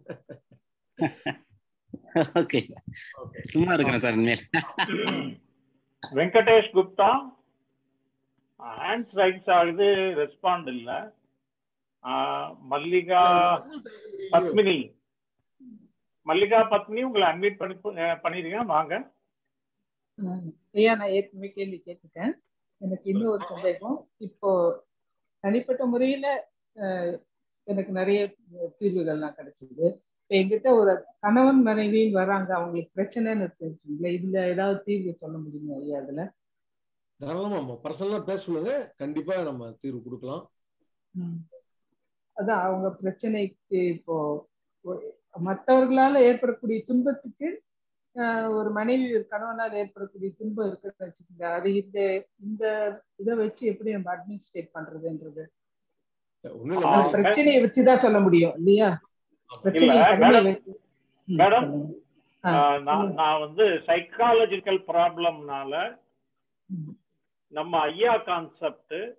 Speaker 19: ஓகே சும்மா இருக்கிறேன் சார் இனிமேல்
Speaker 1: வெங்கடேஷ் குப்தா ஹேண்ட்ஸ் ரைட்ஸ் ஆகுது ரெஸ்பாண்ட் இல்ல ஆஹ், மல்லிகா பத்மினி மல்லிகா பத்மினி உங்களை அட்மிட் பண்ணி அஹ், பண்ணிருக்கேன் வாங்க
Speaker 13: ஆஹ் ஐயா நான் ஏற்கனவே கேள்வி கேட்டுட்டேன் எனக்கு இன்னும் ஒரு சந்தேகம் இப்போ தனிப்பட்ட முறையில ஆஹ், எனக்கு நிறைய தீர்வுகள்லாம் கிடைச்சது இப்போ எங்கிட்ட ஒரு கணவன் மனைவின்னு வராங்க அவங்களுக்கு பிரச்சனைன்னு இருக்குங்களா இதுல ஏதாவது தீர்வு சொல்ல முடியுமா ஐயா அதுல
Speaker 2: தாராளமா பர்சனலா பேச சொல்லுங்க கண்டிப்பா நம்ம தீர்வு கொடுக்கலாம்
Speaker 13: ம். அதான் அவங்க பிரச்சனைக்கு இப்போ ஒ- மத்தவர்களால ஏற்படக்கூடிய துன்பத்துக்கு ஆஹ், ஒரு மனைவி ஒரு கணவனால் ஏற்படக்கூடிய துன்பம் இருக்குன்னு வச்சுக்கோங்க அது இந்த இந்த இதை வச்சு எப்படி நம்ம அட்மினிஸ்ட்ரேட் பண்றதுன்றது
Speaker 2: ஒண்ணும்
Speaker 13: அந்த பிரச்சனையை வச்சுதான் சொல்ல முடியும் இல்லையா
Speaker 1: இல்ல
Speaker 13: பிரச்சனையை தன்மையை
Speaker 1: மேடம்
Speaker 13: வச்சு ம்,
Speaker 1: மேடம்
Speaker 13: சொல்லுங்க. ஆ,
Speaker 1: ஆஹ், நான்
Speaker 13: சொல்லுங்க.
Speaker 1: நான் வந்து சைக்காலஜிக்கல் ப்ராப்ளம்னால நம்ம ஐயா கான்செப்ட்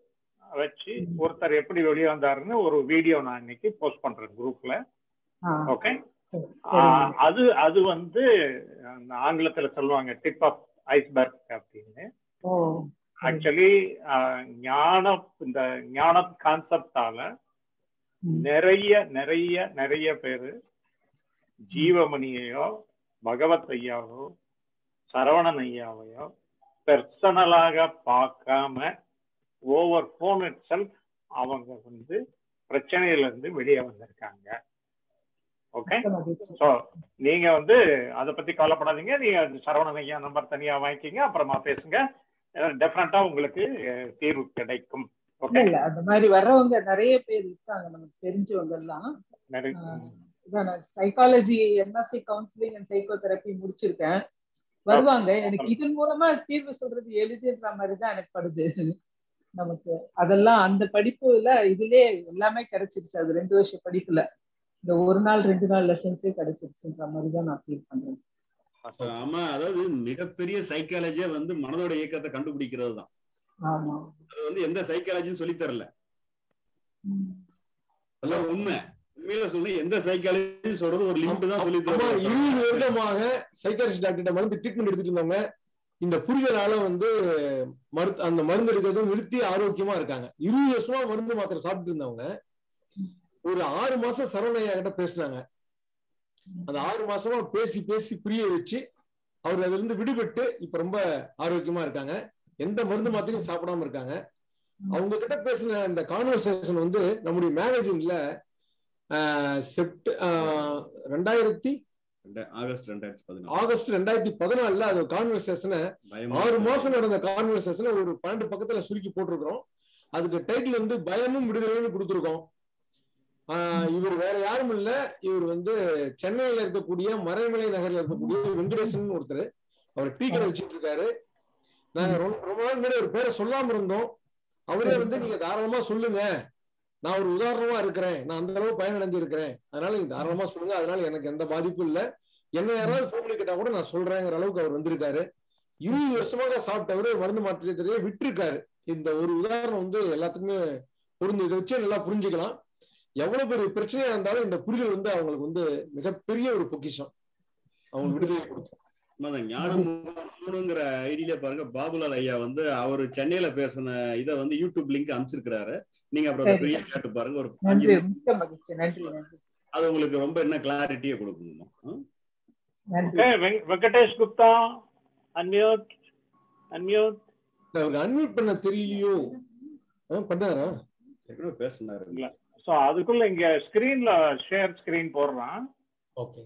Speaker 1: வச்சு ஒருத்தர் எப்படி வெளியே வந்தாருன்னு ஒரு வீடியோ நான் இன்னைக்கு போஸ்ட் பண்றேன் குரூப்ல
Speaker 13: ஆ,
Speaker 1: ஓகே
Speaker 13: சரி, சரிங்க.
Speaker 1: அது அது வந்து அந்த ஆங்கிலத்துல சொல்லுவாங்க டிப் ஆஃப் ஐஸ்பர்க் அப்படின்னு
Speaker 13: ஓ
Speaker 1: ஆக்சுவலி ஞானம் இந்த ஞான கான்செப்டால நிறைய நிறைய நிறைய பேரு ஜீவமணியையோ பகவத் ஐயாவோ சரவணன் ஐயாவையோ பெர்சனலாக பார்க்காம ஓவர் போன் இட் செல்ஃப் அவங்க வந்து பிரச்சனையில இருந்து வெளியே வந்திருக்காங்க ஓகே ஸோ நீங்க வந்து அதை பத்தி கவலைப்படாதீங்க நீங்க சரவணன் ஐயா நம்பர் தனியா வாங்கிக்கிங்க அப்புறமா பேசுங்க டெஃபினட்டா உங்களுக்கு அஹ், தீர்வு கிடைக்கும்
Speaker 13: இல்ல
Speaker 1: ஓகே
Speaker 13: இல்ல அந்த மாதிரி வர்றவங்க நிறைய பேர் இருக்காங்க நமக்கு தெரிஞ்சவங்க எல்லாம்
Speaker 1: நிறைய
Speaker 13: நான் psychology MSc counselling and psychotherapy முடிச்சிருக்கேன் வருவாங்க எனக்கு இதன் மூலமா தீர்வு சொல்றது எளிதுன்ற மாதிரி தான் எனக்கு படுது நமக்கு அதெல்லாம் அந்த படிப்புல இதுலயே எல்லாமே கிடைச்சிருச்சு அது ரெண்டு வருஷம் படிப்புல இந்த ஒரு நாள் ரெண்டு நாள் லெசன்ஸே கிடைச்சிருச்சுன்ற மாதிரி தான் நான் ஃபீல் பண்றேன்
Speaker 8: ஆமா அதாவது மிகப்பெரிய சைக்காலஜியே வந்து மனதோட இயக்கத்தை கண்டுபிடிக்கிறது தான்
Speaker 13: ஆமா
Speaker 8: அது வந்து எந்த சைக்காலஜியும் சொல்லி தரல அதெல்லாம் உண்மை உண்மையில சொல்லி எந்த சைக்காலஜி சொல்றது ஒரு லிமிட் தான் சொல்லி
Speaker 2: ஆமா
Speaker 8: தருது
Speaker 2: இருபது வருடமாக சைக்காலஜி டாக்டர் மருந்து ட்ரீட்மெண்ட் எடுத்துட்டு இருந்தவங்க இந்த புரிதலால வந்து மருத்து அந்த மருந்து எடுக்கிறதும் நிறுத்தி ஆரோக்கியமா இருக்காங்க இருபது வருஷமா மருந்து மாத்திரை சாப்பிட்டு இருந்தவங்க ஒரு ஆறு மாசம் சரவணையா கிட்ட பேசினாங்க அந்த ஆறு மாசமா பேசி பேசி புரிய வச்சு அவர் அதுல இருந்து விடுபட்டு இப்ப ரொம்ப ஆரோக்கியமா இருக்காங்க எந்த மருந்து மாத்திரையும் சாப்பிடாம இருக்காங்க அவங்க கிட்ட பேசின இந்த கான்வர்சேஷன் வந்து நம்முடைய மேகசின்ல செப்ட் ஆஹ் ரெண்டாயிரத்தி
Speaker 8: ரெண்டா- ஆகஸ்ட் ரெண்டாயிரத்தி பதினாறு
Speaker 2: ஆகஸ்ட் ரெண்டாயிரத்தி பதினாலுல அது கான்வர்சேஷனை
Speaker 8: பயமா
Speaker 2: ஆறு
Speaker 8: இருக்கு.
Speaker 2: மாசம் நடந்த கான்வர்சேஷனை ஒரு பன்னெண்டு பக்கத்துல சுருக்கி போட்டிருக்கிறோம் அதுக்கு டைட்டில் வந்து பயமும் விடுதலைன்னு கொடுத்துருக்கோம் ஆஹ் இவர் வேற யாரும் இல்ல இவர் வந்து சென்னையில இருக்கக்கூடிய மறைமலை நகர்ல இருக்கக்கூடிய வெங்கடேசன் ஒருத்தர் அவர் டீ கடை வச்சுட்டு இருக்காரு நாங்க ரொம்ப ரொம்ப நாள் முன்னாடி ஒரு பேரை சொல்லாம இருந்தோம் அவரே வந்து நீங்க தாராளமா சொல்லுங்க நான் ஒரு உதாரணமா இருக்கிறேன் நான் அந்த அளவு பயனடைஞ்சு இருக்கிறேன் அதனால நீங்க தாராளமா சொல்லுங்க அதனால எனக்கு எந்த பாதிப்பும் இல்ல என்ன யாராவது போன் பண்ணி கேட்டா கூட நான் சொல்றேங்கிற அளவுக்கு அவர் வந்திருக்காரு இருபது வருஷமாக சாப்பிட்டவரு மருந்து மாற்றத்தையே விட்டிருக்காரு இந்த ஒரு உதாரணம் வந்து எல்லாத்துக்குமே பொருந்து இதை வச்சு நல்லா புரிஞ்சுக்கலாம் எவ்வளவு பெரிய பிரச்சனையா இருந்தாலும் இந்த புரிதல் வந்து அவங்களுக்கு வந்து மிகப்பெரிய ஒரு பொக்கிஷம் அவங்க விடுதலை கொடுக்கும்
Speaker 8: உண்மைதான். ஞானம் மூணுங்கிற ஐடியில பாருங்க பாபுலால் ஐயா வந்து அவர் சென்னையில பேசின இதை வந்து யூடியூப் லிங்க் அனுப்பிச்சிருக்கிறாரு நீங்க அப்புறம் அதை
Speaker 13: சரி.
Speaker 8: ஃப்ரீயா கேட்டு பாருங்க ஒரு அஞ்சு
Speaker 13: நன்றி
Speaker 8: நிமிஷம்
Speaker 13: மிக்க மகிழ்ச்சி நன்றி நன்றி
Speaker 8: அது உங்களுக்கு ரொம்ப என்ன கிளாரிட்டியை கொடுக்குமா
Speaker 13: நன்றி
Speaker 1: Okay, வெங்க- வெங்கடேஷ் குப்தா அன்மியூட் அன்மியூட்
Speaker 2: அவருக்கு அன்மியூட் பண்ண தெரியலையோ ஆ, பண்ணாரா
Speaker 8: ஏற்கனவே பேசினாரு
Speaker 1: இல்ல சோ அதுக்குள்ள இங்க ஸ்கிரீன்ல ஷேர் ஸ்கிரீன் போடுறான்
Speaker 2: ஓகே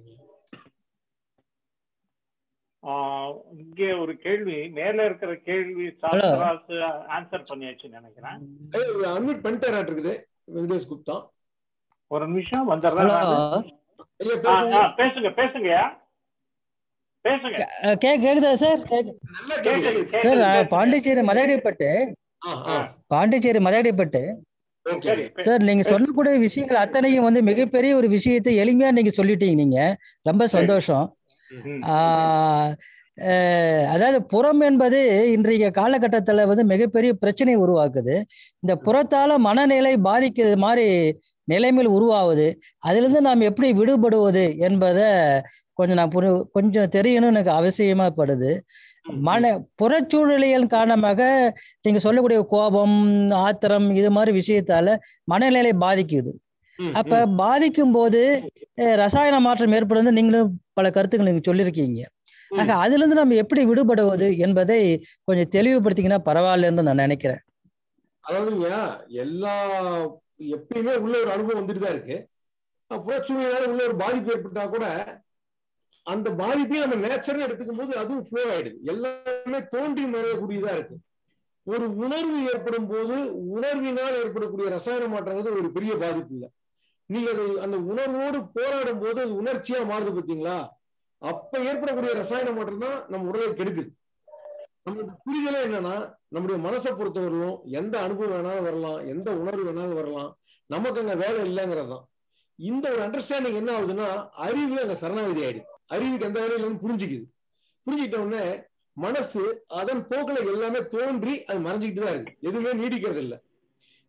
Speaker 1: ஆஹ் இங்கே ஒரு கேள்வி மேல இருக்கிற கேள்வி சாஸ்திராஸ் ஆன்சர் பண்ணியாச்சுன்னு நினைக்கிறேன்
Speaker 2: அன்மியூட் பண்ணிட்டாராட்டு இருக்குது வெங்கடேஷ் குப்தா
Speaker 1: ஒரு நிமிஷம் வந்துடுறேன்
Speaker 20: ஹலோ
Speaker 1: நானு.
Speaker 2: ஐயா
Speaker 1: ஆ,
Speaker 2: பேசுங்க
Speaker 1: ஆ, பேசுங்க பேசுங்கய்யா பேசுங்க
Speaker 20: கே கேக்குதா சார் கேக்கு-
Speaker 1: கேக்குது
Speaker 20: சார்
Speaker 1: கேக்குது
Speaker 20: நான்
Speaker 1: பேசுங்க.
Speaker 20: பாண்டிச்சேரி மதகடிப்பட்டு பாண்டிச்சேரி மதகடிப்பட்டு
Speaker 1: சரி பே-
Speaker 20: சார் நீங்க சொல்லக்கூடிய விஷயங்கள் அத்தனையும் வந்து மிகப்பெரிய ஒரு விஷயத்தை எளிமையா நீங்க சொல்லிட்டீங்க நீங்க ரொம்ப சந்தோஷம்
Speaker 1: ம்.
Speaker 20: ஆஹ் அஹ் அதாவது புறம் என்பது இன்றைய காலகட்டத்துல வந்து மிகப்பெரிய பிரச்சனை உருவாக்குது இந்த புறத்தால மனநிலை பாதிக்கிறது மாதிரி நிலைமைகள் உருவாகுது அதுல இருந்து நாம் எப்படி விடுபடுவது என்பதை கொஞ்சம் நான் புரி கொஞ்சம் தெரியணும்னு எனக்கு அவசியமா படுது மன புறச்சூழலியல் காரணமாக நீங்க சொல்லக்கூடிய கோபம் ஆத்திரம் இது மாதிரி விஷயத்தால மனநிலை பாதிக்குது அப்ப பாதிக்கும் போது அஹ், ரசாயன மாற்றம் ஏற்படுது நீங்களும் பல கருத்துக்கள் நீங்க சொல்லியிருக்கீங்க ஆக அதுல இருந்து நம்ம எப்படி விடுபடுவது என்பதை கொஞ்சம் தெளிவுபடுத்திங்கன்னா பரவாயில்லன்னு நான் நினைக்கிறேன்
Speaker 2: அதாவதுங்க எல்லா எப்பயுமே உள்ள ஒரு அனுபவம் வந்துட்டு தான் இருக்கு புறச்சூழலால உள்ள ஒரு பாதிப்பு ஏற்பட்டா கூட அந்த பாதிப்பையும் நம்ம நேச்சர்னு எடுத்துக்கும் போது அதுவும் ஃப்ளோ ஆயிடுது எல்லாமே தோன்றி மறையக்கூடியதா இருக்கு ஒரு உணர்வு ஏற்படும் போது உணர்வினால் ஏற்படக்கூடிய ரசாயன மாற்றங்கிறது ஒரு பெரிய பாதிப்பு இல்லை நீங்க அது அந்த உணர்வோடு போராடும் போது அது உணர்ச்சியா மாறுது பாத்தீங்களா அப்ப ஏற்படக்கூடிய ரசாயன மாற்றம் தான் நம்ம உடலை கெடுக்குது நம்மளுக்கு புரிதலே என்னன்னா நம்முடைய மனசை பொறுத்தவரையிலும் எந்த அனுபவம் வேணாலும் வரலாம் எந்த உணர்வு வேணாலும் வரலாம் நமக்கு அங்க வேலை இல்லைங்கிறது தான் இந்த ஒரு அண்டர்ஸ்டாண்டிங் என்ன ஆகுதுன்னா அறிவு அங்க சரணாகதி ஆயிடுது அறிவுக்கு எந்த வேலையும் இல்லைன்னு புரிஞ்சுக்குது புரிஞ்சுக்கிட்ட உடனே மனசு அதன் போக்குல எல்லாமே தோன்றி அது மறைஞ்சிக்கிட்டு தான் இருக்கு எதுவுமே நீடிக்கிறது இல்லை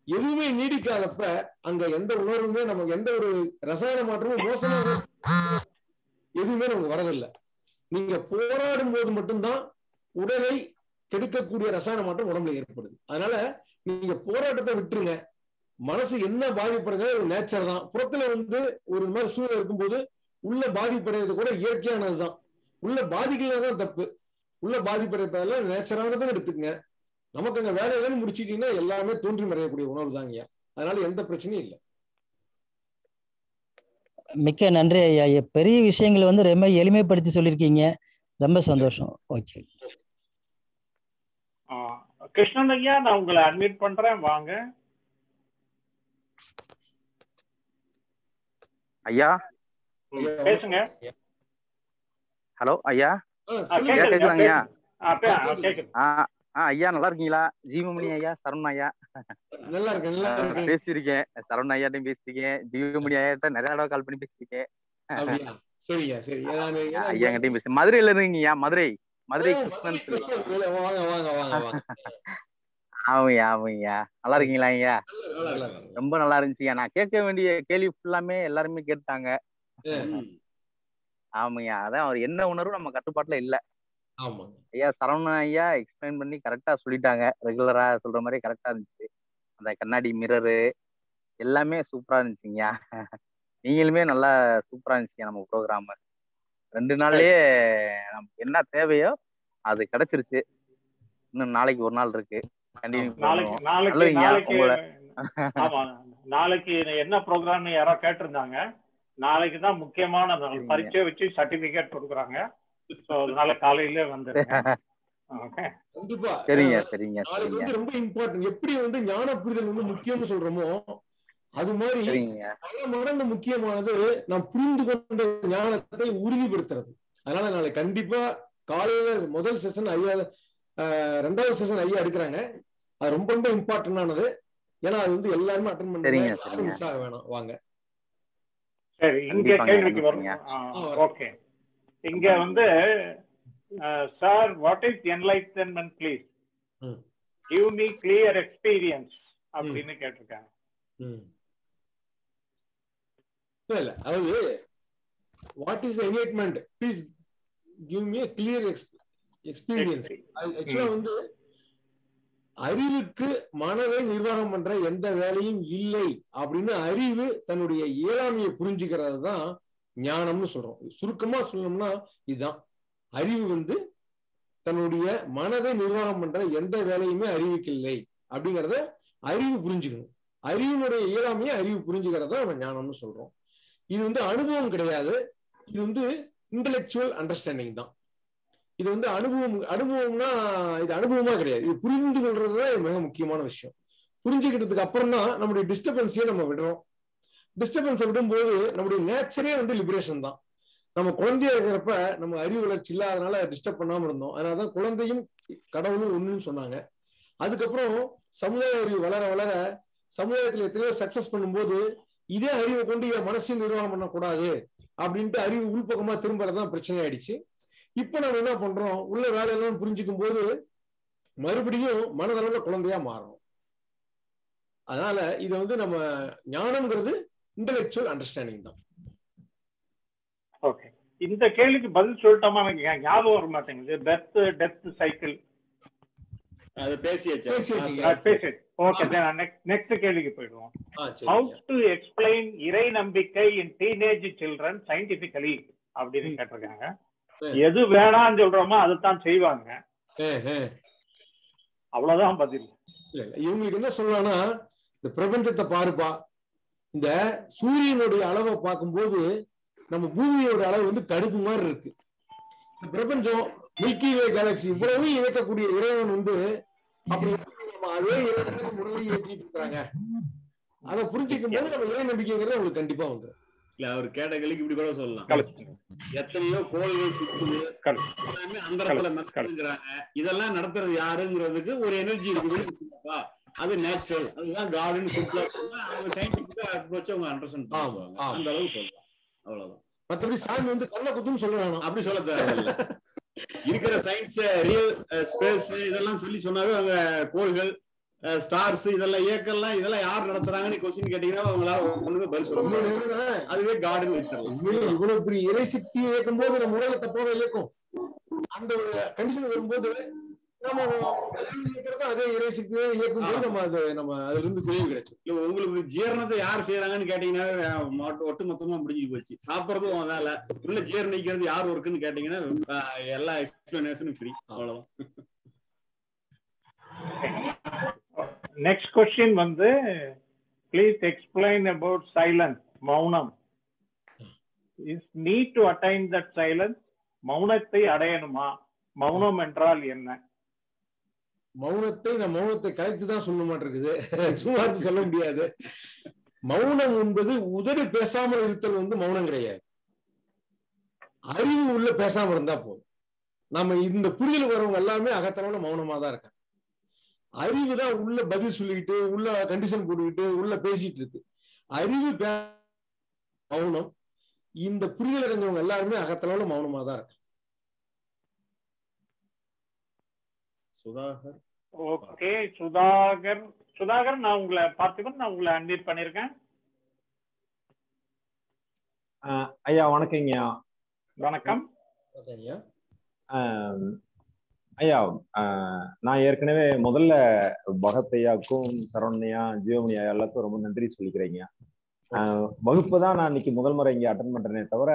Speaker 2: எதுவுமே நீடிக்காதப்ப அங்க எந்த உணர்வுமே நமக்கு எந்த ஒரு ரசாயன மாற்றமும் மோசமான எதுவுமே நமக்கு வரதில்லை நீங்க போராடும் போது மட்டும்தான் உடலை கெடுக்கக்கூடிய ரசாயன மாற்றம் உடம்புல ஏற்படுது அதனால நீங்க போராட்டத்தை விட்டுருங்க மனசு என்ன பாதிப்படுறது அது நேச்சர் தான் புறத்துல வந்து ஒரு மாதிரி சூழல் இருக்கும்போது உள்ள பாதிப்படைறது கூட இயற்கையானதுதான் உள்ள பாதிக்கலாம் தப்பு உள்ள பாதிப்படைப்பதெல்லாம் நேச்சரானதும் எடுத்துக்கங்க நமக்கு அங்க வேலையில முடிச்சிட்டீங்கன்னா எல்லாமே தோன்றி மறையக்கூடிய உணர்வு தாங்க அதனால எந்த பிரச்சனையும் இல்லை
Speaker 20: மிக்க நன்றி ஐயா ஐயா, பெரிய விஷயங்களை வந்து ரொம்ப எளிமைப்படுத்தி சொல்லியிருக்கீங்க ரொம்ப சந்தோஷம் ஓகே
Speaker 1: ஆ, கிருஷ்ணன் ஐயா நான் உங்களை அட்மிட் பண்றேன் வாங்க
Speaker 21: ஐயா
Speaker 1: ம், பேசுங்க
Speaker 21: ஹலோ ஐயா
Speaker 1: ஆ,
Speaker 21: ஐயா
Speaker 1: கேக்குதுங்க,
Speaker 21: கேக்குதாங்க ஐயா
Speaker 1: ஆ, பே- ஆ, கேக்குது
Speaker 21: ஆ ஆ ஐயா நல்லா இருக்கீங்களா ஜீவமணி ஐயா சரவணன் ஐயா
Speaker 2: நல்லா இருக்கேன் நல்லா
Speaker 21: ஆ,
Speaker 2: இருக்கேன்
Speaker 21: பேசியிருக்கேன் சரவணன் ஐயாட்டையும் பேசியிருக்கேன் ஜீவமணி ஐயாட்ட நிறைய தடவை கால் பண்ணி பேசியிருக்கேன்
Speaker 2: அப்படியா சரியா சரி ஏதாவது ஏதாவது
Speaker 21: ஐயாங்கிட்டையும் பேசி மதுரையில இருக்கீங்கய்யா மதுரை மதுரை
Speaker 2: ஆ,
Speaker 21: கிருஷ்ணன்
Speaker 2: மதுரை கிருஷ்ணன் வேலை. வாங்க வாங்க வாங்க வாங்க
Speaker 21: ஆமாய்யா ஆமாய்யா நல்லா இருக்கீங்களா ஐயா
Speaker 2: நல்லா இருக்கேன்.
Speaker 21: ரொம்ப நல்லா இருந்துச்சுய்யா நான் கேட்க வேண்டிய கேள்வி ஃபுல்லாமே எல்லாருமே கேட்டாங்க ஆமாய்யா அதான் அவர் என்ன உணர்வும் நம்ம கட்டுப்பாட்டுல இல்ல
Speaker 2: ஆமா
Speaker 21: ஐயா சரவணன் ஐயா எக்ஸ்பிளைன் பண்ணி கரெக்டா சொல்லிட்டாங்க ரெகுலரா சொல்ற மாதிரி கரெக்டா இருந்துச்சு அந்த கண்ணாடி மிரரு எல்லாமே சூப்பரா இருந்துச்சுங்கய்யா நீங்களுமே நல்லா சூப்பரா இருந்துச்சுங்க நம்ம ப்ரோக்ராம் ரெண்டு நாள்லயே நமக்கு என்ன தேவையோ அது கிடைச்சிருச்சு இன்னும் நாளைக்கு ஒரு நாள் இருக்கு கண்டினியூ
Speaker 1: நாளைக்கு
Speaker 21: பண்ணுவோம்
Speaker 1: நாளைக்கு
Speaker 21: நல்லதுங்கய்யா
Speaker 1: நாளைக்கு
Speaker 21: உங்களை
Speaker 1: ஆமா நாளைக்கு என்ன ப்ரோக்ராம்னு யாரோ கேட்டிருந்தாங்க நாளைக்கு தான் முக்கியமான நாள்
Speaker 21: சரிங்க.
Speaker 1: பரீட்சை வச்சு சர்டிபிகேட் கொடுக்குறாங்க ஸோ அதனால காலையில வந்துருங்க ஓகே
Speaker 2: கண்டிப்பா
Speaker 21: சரிங்க
Speaker 2: ஏன்னா,
Speaker 21: சரிங்க
Speaker 2: நாளைக்கு
Speaker 21: சரிங்க
Speaker 2: வந்து ரொம்ப இம்பார்ட்டன்ட் எப்படி வந்து ஞான புரிதல் வந்து முக்கியம்னு சொல்றோமோ அது மாதிரி
Speaker 21: சரிங்க
Speaker 2: பல மடங்கு முக்கியமானது நாம் புரிந்து கொண்ட ஞானத்தை உறுதிப்படுத்துறது அதனால நாளை கண்டிப்பா காலையில முதல் செஷன் ஐயா ஆஹ், ரெண்டாவது செஷன் ஐயா எடுக்கிறாங்க அது ரொம்ப ரொம்ப இம்பார்ட்டன்டானது ஏன்னா அது வந்து எல்லாருமே அட்டன் பண்ணுங்க
Speaker 21: சரிங்க
Speaker 2: யாரும்
Speaker 21: சரிங்க
Speaker 2: மிஸ் ஆக வேணாம் வாங்க
Speaker 1: சரி இங்க
Speaker 21: கண்டிப்பாங்க
Speaker 1: கேள்விக்கு வரும்
Speaker 21: கண்டிப்பாங்க
Speaker 1: ஓகே இங்க வந்து sir what is enlightenment please
Speaker 2: ம்.
Speaker 1: கிவ் மீ கிளியர் எக்ஸ்பீரியன்ஸ் அப்படின்னு கேட்டிருக்காங்க
Speaker 2: ம். இல்ல இல்ல அதாவது what is enlightenment please give me clear experience ஆக்சுவலா வந்து அறிவுக்கு மனதை நிர்வாகம் பண்ற எந்த வேலையும் இல்லை அப்படின்னு அறிவு தன்னுடைய இயலாமையை புரிஞ்சுக்கிறது தான் ஞானம்னு சொல்றோம் சுருக்கமா சொல்லணும்னா இதுதான் அறிவு வந்து தன்னுடைய மனதை நிர்வாகம் பண்ற எந்த வேலையுமே அறிவுக்கு இல்லை அப்படிங்கறத அறிவு புரிஞ்சுக்கணும் அறிவினுடைய இயலாமையை அறிவு புரிஞ்சுக்கிறத நம்ம ஞானம்னு சொல்றோம் இது வந்து அனுபவம் கிடையாது இது வந்து இன்டலெக்சுவல் அண்டர்ஸ்டாண்டிங் தான் இது வந்து அனுபவம் அனுபவம்னா இது அனுபவமா கிடையாது இது புரிந்து கொள்றது தான் மிக முக்கியமான விஷயம் புரிஞ்சுக்கிட்டதுக்கு அப்புறம் தான் நம்முடைய டிஸ்டர்பன்ஸையே நம்ம விடுறோம் டிஸ்டர்பன்ஸை விடும்போது நம்முடைய நேச்சரே வந்து லிபரேஷன் தான் நம்ம குழந்தையா இருக்கிறப்ப நம்ம அறிவு வளர்ச்சி இல்லாதனால டிஸ்டர்ப் பண்ணாம இருந்தோம் அதனாலதான் குழந்தையும் கடவுளும் ஒண்ணுன்னு சொன்னாங்க அதுக்கப்புறம் சமுதாய அறிவு வளர வளர சமுதாயத்துல எத்தனையோ சக்சஸ் பண்ணும்போது இதே அறிவை கொண்டு என் மனசையும் நிர்வாகம் பண்ணக்கூடாது அப்படின்ட்டு அறிவு உள்பக்கமா திரும்புறதுதான் பிரச்சனை ஆயிடுச்சு இப்ப நம்ம என்ன பண்றோம் உள்ள வேலையெல்லாம் புரிஞ்சுக்கும் போது மறுபடியும் மனதளவுல குழந்தையா மாறணும் அதனால இது வந்து நம்ம ஞானம்ங்கிறது இன்டலெக்சுவல் அண்டர்ஸ்டாண்டிங் தான்
Speaker 1: ஓகே இந்த கேள்விக்கு பதில் சொல்லிட்டோமா எனக்கு ஞா- ஞாபகம் வர மாட்டேங்குது டெத் டெத் சைக்கிள்
Speaker 8: அது பேசியாச்சு
Speaker 1: பேசி ஓகே நெக்ஸ்ட் கேள்விக்கு போயிடுவோம் ஹவு டு எக்ஸ்பிளைன் இறை நம்பிக்கை இன் டீனேஜ் சில்ட்ரன் சயின்டிபிக்கலி அப்படின்னு கேட்டிருக்காங்க எது வேணாம்னு சொல்றோமோ அதுதான் செய்வாங்க அவ்வளவுதான் பதில்
Speaker 2: இல்ல இல்ல இவங்களுக்கு என்ன சொல்லலாம்னா இந்த பிரபஞ்சத்தை பாருப்பா இந்த சூரியனுடைய அளவை பார்க்கும்போது நம்ம பூமியோட அளவு வந்து கடுப்பு மாதிரி இருக்கு இந்த பிரபஞ்சம் மில்கி வே கேலக்சி இவ்வளவு இயக்கக்கூடிய இறைவன் வந்து அப்படி எப்படி நம்ம அதே இறைவனை முறையை இயக்கிட்டு இருக்கிறாங்க அதை புரிஞ்சுக்கும் போது நம்ம இறை நம்பிக்கைங்கிறது உங்களுக்கு கண்டிப்பா வந்துடும்
Speaker 8: இல்ல அவர் கேட்ட கேள்விக்கு இப்படி கூட சொல்லலாம் எத்தனையோ கோள்கள் சுத்துது எல்லாமே அந்தரத்துல நடக்குதுங்கிறாங்க இதெல்லாம் நடத்துறது யாருங்கிறதுக்கு ஒரு எனர்ஜி இருக்குதுன்னு வச்சுக்கோப்பா. அது நேச்சுரல் அதுதான் காடுன்னு சிம்பிளா சொன்னா அவங்க சயின்டிபிக்கா அப்ரோச் அவங்க அண்டர்ஸ்டாண்ட் பண்ணுவாங்க அந்த அளவுக்கு சொல்லலாம் அவ்வளவுதான்
Speaker 2: மத்தபடி சாமி வந்து கல்ல குத்துன்னு சொல்ல வேணாம்
Speaker 8: அப்படி சொல்ல தேவையில்ல இருக்கிற சயின்ஸ் ரியல் ஸ்பேஸ் இதெல்லாம் சொல்லி சொன்னாவே அவங்க கோள்கள் ஸ்டார்ஸ் இதெல்லாம் இயக்கம்லாம் இதெல்லாம் யார் நடத்துறாங்கன்னு கொஸ்டின் கேட்டீங்கன்னா அவங்களால ஒண்ணுமே பதில் சொல்ல முடியாது அதுவே காடுன்னு வச்சிடலாம்
Speaker 2: உண்மையிலே இவ்வளவு பெரிய இறைசக்தி இயக்கும் போது நம்ம உலக தப்பாக இயக்கும் அந்த ஒரு கண்டிஷன் வரும்போது நம்ம இயக்கிறதா அதே இறைசக்தி தான் இயக்கும் போது நம்ம அது நம்ம அதுல இருந்து தெளிவு கிடைக்கும்
Speaker 8: இல்ல உங்களுக்கு ஜீரணத்தை யார் செய்யறாங்கன்னு கேட்டீங்கன்னா அஹ், மொத்த- ஒட்டு மொத்தமா முடிஞ்சு போச்சு சாப்பிடுறதும் அதனால உள்ள ஜீரணிக்கிறது யார் ஒர்க்குன்னு கேட்டீங்கன்னா அஹ், எல்லா எக்ஸ்பிளனேஷனும் ஃப்ரீ அவ்வளவுதான்
Speaker 1: நெக்ஸ்ட் கொஸ்டின் வந்து ப்ளீஸ் எக்ஸ்பிளைன் அபவுட் சைலன்ஸ் மௌனம் is need to attain that silence மௌனத்தை அடையணுமா மௌனம் என்றால் என்ன
Speaker 2: மௌனத்தை நான் மௌனத்தை கலைத்து தான் சொல்ல மாட்டிருக்குது சும்மா இருந்து சொல்ல முடியாது மௌனம் என்பது உதடு பேசாமல் இருத்தல் வந்து மௌனம் கிடையாது அறிவு உள்ள பேசாம இருந்தா போதும் நம்ம இந்த புரிதல் வரவங்க எல்லாமே அகத்தளவுல மௌனமா தான் இருக்காங்க அறிவு தான் உள்ள பதில் சொல்லிக்கிட்டு உள்ள கண்டிஷன் போட்டுக்கிட்டு உள்ள பேசிட்டு இருக்கு அறிவு பே- மௌனம் இந்த புரிதல் அடைஞ்சவங்க எல்லாருமே அகத்தளவுல மௌனமா தான் இருக்காங்க
Speaker 8: சுதாகர்
Speaker 1: ஓகே சுதாகர் சுதாகர் நான் உங்களை பார்த்திபன் நான் உங்களை அன்மியூட் பண்ணிருக்கேன்
Speaker 3: ஆஹ் ஐயா வணக்கங்கய்யா
Speaker 1: வணக்கம்
Speaker 3: ஆஹ் ஐயா ஆஹ் நான் ஏற்கனவே முதல்ல பகத் ஐயாவுக்கும் சரவணையா ஜீவமணி ஐயா எல்லாத்துக்கும் ரொம்ப நன்றி சொல்லிக்கிறேங்க ஆஹ் வகுப்பு தான் நான் இன்னைக்கு முதல் முறை இங்க அட்டன் பண்றேனே தவிர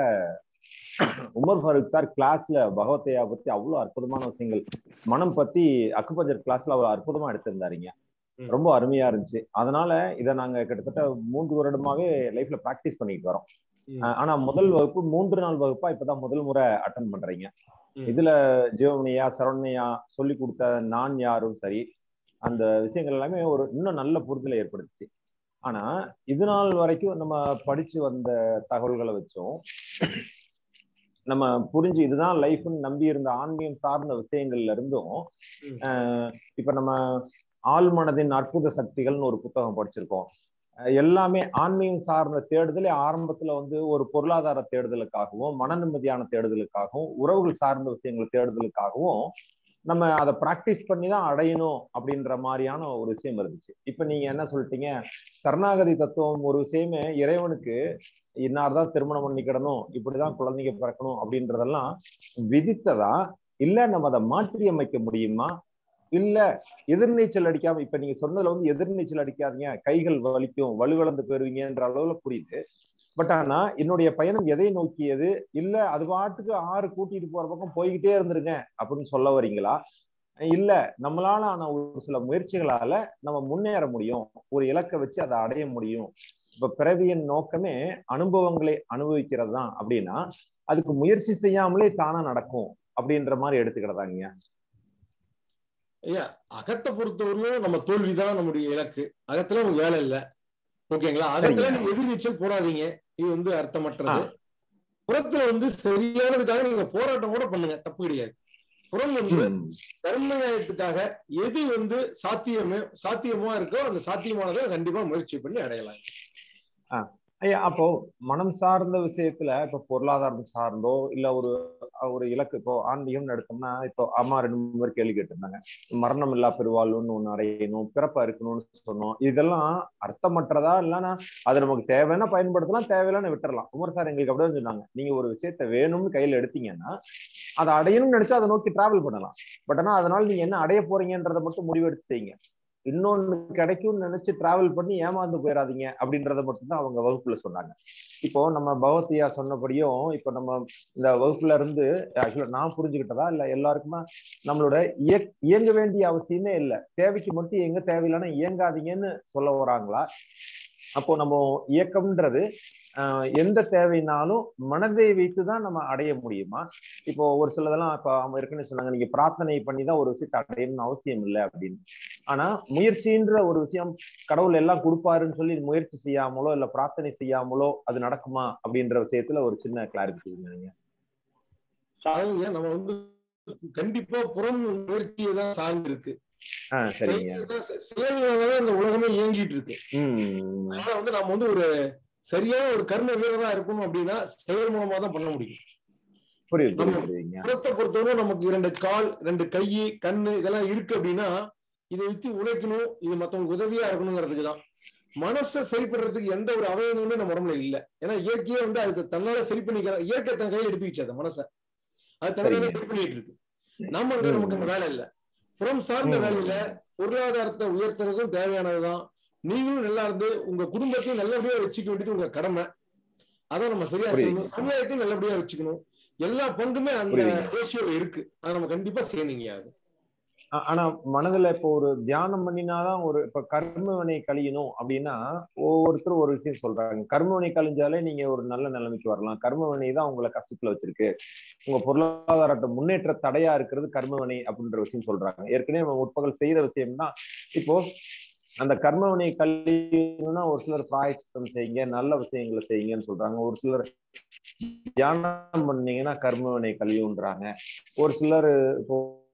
Speaker 3: உமர் ஃபாரூக் சார் கிளாஸ்ல பகவத் ஐயா பத்தி அவ்வளவு அற்புதமான விஷயங்கள் மனம் பத்தி அக்குபஞ்சர் கிளாஸ்ல அவ்வளவு அற்புதமா எடுத்திருந்தாருங்க ரொம்ப அருமையா இருந்துச்சு அதனால இதை நாங்க கிட்டத்தட்ட மூன்று வருடமாவே லைஃப்ல பிராக்டிஸ் பண்ணிட்டு வரோம் ஆஹ் ஆனா முதல் வகுப்பு மூன்று நாள் வகுப்பா இப்பதான் முதல் முறை அட்டன் பண்றீங்க இதுல ஜீவமணியா சரவணையா சொல்லி கொடுத்த நான் யாரும் சரி அந்த விஷயங்கள் எல்லாமே ஒரு இன்னும் நல்ல புரிதலை ஏற்படுத்துச்சு ஆனா இது நாள் வரைக்கும் நம்ம படிச்சு வந்த தகவல்களை வச்சும் நம்ம புரிஞ்சு இதுதான் லைஃப்னு நம்பி இருந்த ஆன்மீகம் சார்ந்த விஷயங்கள்ல இருந்தும் ஆஹ் இப்ப நம்ம ஆழ்மனதின் அற்புத சக்திகள்னு ஒரு புத்தகம் படிச்சிருக்கோம் அஹ் எல்லாமே ஆன்மீகம் சார்ந்த தேடுதலே ஆரம்பத்துல வந்து ஒரு பொருளாதார தேடுதலுக்காகவும் மன நிம்மதியான தேடுதலுக்காகவும் உறவுகள் சார்ந்த விஷயங்கள் தேடுதலுக்காகவும் நம்ம அதை பிராக்டிஸ் பண்ணி தான் அடையணும் அப்படின்ற மாதிரியான ஒரு விஷயம் இருந்துச்சு இப்ப நீங்க என்ன சொல்லிட்டீங்க சரணாகதி தத்துவம் ஒரு விஷயமே இறைவனுக்கு இன்னார்தான் திருமணம் பண்ணிக்கிடணும் இப்படிதான் குழந்தைங்க பிறக்கணும் அப்படின்றதெல்லாம் விதித்ததா இல்ல நம்ம அதை மாற்றி அமைக்க முடியுமா இல்ல எதிர்நீச்சல் அடிக்காம இப்ப நீங்க சொன்னதுல வந்து எதிர்நீச்சல் அடிக்காதீங்க கைகள் வலிக்கும் வலுவிழந்து போயிருவீங்கன்ற அளவுல புரியுது பட் ஆனா என்னுடைய பயணம் எதை நோக்கியது இல்ல அது பாட்டுக்கு ஆறு கூட்டிட்டு போற பக்கம் போய்கிட்டே இருந்துருங்க அப்படின்னு சொல்ல வரீங்களா இல்ல நம்மளால ஆன ஒரு சில முயற்சிகளால நம்ம முன்னேற முடியும் ஒரு இலக்கை வச்சு அதை அடைய முடியும் இப்ப பிறவியின் நோக்கமே அனுபவங்களை அனுபவிக்கிறது தான் அப்படின்னா அதுக்கு முயற்சி செய்யாமலே தானா நடக்கும் அப்படின்ற மாதிரி எடுத்துக்கிறதாங்க
Speaker 2: ஐயா அகத்தை பொறுத்தவரையிலும் நம்ம தோல்விதான் நம்முடைய இலக்கு அகத்துல நமக்கு வேலை இல்லை ஓகேங்களா அகத்துல
Speaker 3: சரிங்க.
Speaker 2: நீங்க எதிர்நீச்சல் போடாதீங்க இது வந்து அர்த்தமற்றது
Speaker 3: ஆ.
Speaker 2: புறத்துல வந்து சரியானதுக்காக நீங்க போராட்டம் கூட பண்ணுங்க தப்பு கிடையாது புறம் வந்து
Speaker 3: ம்.
Speaker 2: தர்மநியாயத்துக்காக எது வந்து சாத்தியமே சாத்தியமா இருக்கோ அந்த சாத்தியமானதை கண்டிப்பா முயற்சி பண்ணி அடையலாம்
Speaker 3: ஆ. ஐயா அப்போ மனம் சார்ந்த விஷயத்துல இப்ப பொருளாதாரம் சார்ந்தோ இல்ல ஒரு ஒரு இலக்கு இப்போ ஆன்மீகம்னு எடுத்தோம்னா இப்போ அம்மா ரெண்டு மூணு பேர் கேள்வி கேட்டிருந்தாங்க மரணம் இல்லா பெருவாழ்வுன்னு ஒண்ணு அடையணும் பிறப்பா இருக்கணும்னு சொன்னோம் இதெல்லாம் அர்த்தமற்றதா இல்லைன்னா அது நமக்கு தேவைன்னா பயன்படுத்தலாம் தேவையில்லைன்னு விட்டுறலாம் குமார் சார் எங்களுக்கு அப்படியே சொன்னாங்க நீங்க ஒரு விஷயத்த வேணும்னு கையில எடுத்தீங்கன்னா அதை அடையணும்னு நினைச்சா அதை நோக்கி டிராவல் பண்ணலாம் பட் ஆனா அதனால நீங்க என்ன அடைய போறீங்கன்றதை மட்டும் முடிவெடுத்து செய்யுங்க இன்னொன்னு கிடைக்கும்னு நினைச்சு டிராவல் பண்ணி ஏமாந்து போயிடாதீங்க அப்படின்றத மட்டும் தான் அவங்க வகுப்புல சொன்னாங்க இப்போ நம்ம பகவத்தியா சொன்னபடியும் இப்போ நம்ம இந்த வகுப்புல இருந்து ஆக்சுவலா நான் புரிஞ்சுக்கிட்டதா இல்ல எல்லாருக்குமே நம்மளோட இயக் இயங்க வேண்டிய அவசியமே இல்லை தேவைக்கு மட்டும் எங்க தேவையில்லைன்னா இயங்காதீங்கன்னு சொல்ல வராங்களா அப்போ நம்ம இயக்கம்ன்றது ஆஹ் எந்த தேவைனாலும் மனதை வைத்து தான் நம்ம அடைய முடியுமா இப்போ ஒரு சிலதெல்லாம் இப்போ அவங்க இருக்குன்னு சொன்னாங்க நீங்க பிரார்த்தனை பண்ணி தான் ஒரு விஷயத்தை அடையணும்னு அவசியம் இல்லை அப்படின்னு ஆனா முயற்சின்ற ஒரு விஷயம் கடவுள் எல்லாம் கொடுப்பாருன்னு சொல்லி முயற்சி செய்யாமலோ இல்ல பிரார்த்தனை செய்யாமலோ அது நடக்குமா அப்படின்ற விஷயத்துல ஒரு சின்ன கிளாரிபிகேஷன்
Speaker 2: அதாவது நம்ம வந்து கண்டிப்பா புறம் முயற்சியை தான் சார்ந்து இருக்கு
Speaker 3: ஆஹ் சரிங்க
Speaker 2: செயல்தான் இந்த உலகமே இயங்கிட்டு இருக்கு
Speaker 3: ம்
Speaker 2: அதனால வந்து நம்ம வந்து ஒரு சரியான ஒரு கர்ம வீரரா இருக்கணும் அப்படின்னா செயல் மூலமா தான் பண்ண முடியும்
Speaker 3: புரியுது
Speaker 2: நம்ம
Speaker 3: புரியுதுங்க
Speaker 2: புறத்தை பொறுத்தவரை நமக்கு இரண்டு கால் ரெண்டு கை கண்ணு இதெல்லாம் இருக்கு அப்படின்னா இதை வச்சு உழைக்கணும் இது மத்தவங்களுக்கு உதவியா இருக்கணுங்கிறதுக்கு தான் மனசை சரிப்படுறதுக்கு எந்த ஒரு அவயவமுமே நம்ம உடம்புல இல்ல ஏன்னா இயற்கையே வந்து அதுக்கு தன்னால சரி பண்ணிக்கிற இயற்கை தன் கையில் எடுத்துக்கிச்சு அந்த மனசை அது தன்னால
Speaker 3: சரிங்க.
Speaker 2: சரி பண்ணிட்டு இருக்கு நம்ம அங்க நமக்கு அந்த வேலை இல்ல புறம் சார்ந்த
Speaker 3: ம்.
Speaker 2: வேலையில பொருளாதாரத்தை உயர்த்துறதும் தேவையானதுதான் நீங்களும் நல்லா இருந்து உங்க குடும்பத்தையும் நல்லபடியா வச்சுக்க வேண்டியது உங்க கடமை அதை நம்ம சரியா
Speaker 3: புரியுது.
Speaker 2: செய்யணும் சமுதாயத்தையும் நல்லபடியா வச்சுக்கணும் எல்லா பங்குமே அந்த
Speaker 3: புரியுதுங்க.
Speaker 2: ரேஷியோல இருக்கு அதை நம்ம கண்டிப்பா செய்யணுங்க அது
Speaker 3: ஆ- ஆனா மனதுல இப்போ ஒரு தியானம் பண்ணினாதான் ஒரு இப்ப கர்மவினை கழியணும் அப்படின்னா ஒவ்வொருத்தரும் ஒரு விஷயம் சொல்றாங்க கர்மவினை கழிஞ்சாலே நீங்க ஒரு நல்ல நிலைமைக்கு வரலாம் கர்மவினை தான் உங்களை கஷ்டத்துல வச்சிருக்கு உங்க பொருளாதாரத்தை முன்னேற்ற தடையா இருக்கிறது கர்மவினை அப்படின்ற விஷயம் சொல்றாங்க ஏற்கனவே நம்ம முற்பகல் செய்த விஷயம் தான் இப்போ அந்த கர்மவினை கழியணும்னா ஒரு சிலர் பிராயச்சித்தம் செய்யுங்க நல்ல விஷயங்களை செய்யுங்கன்னு சொல்றாங்க ஒரு சிலர் தியானம் பண்ணீங்கன்னா கர்மவினை கழியுன்றாங்க ஒரு சிலர் இப்போ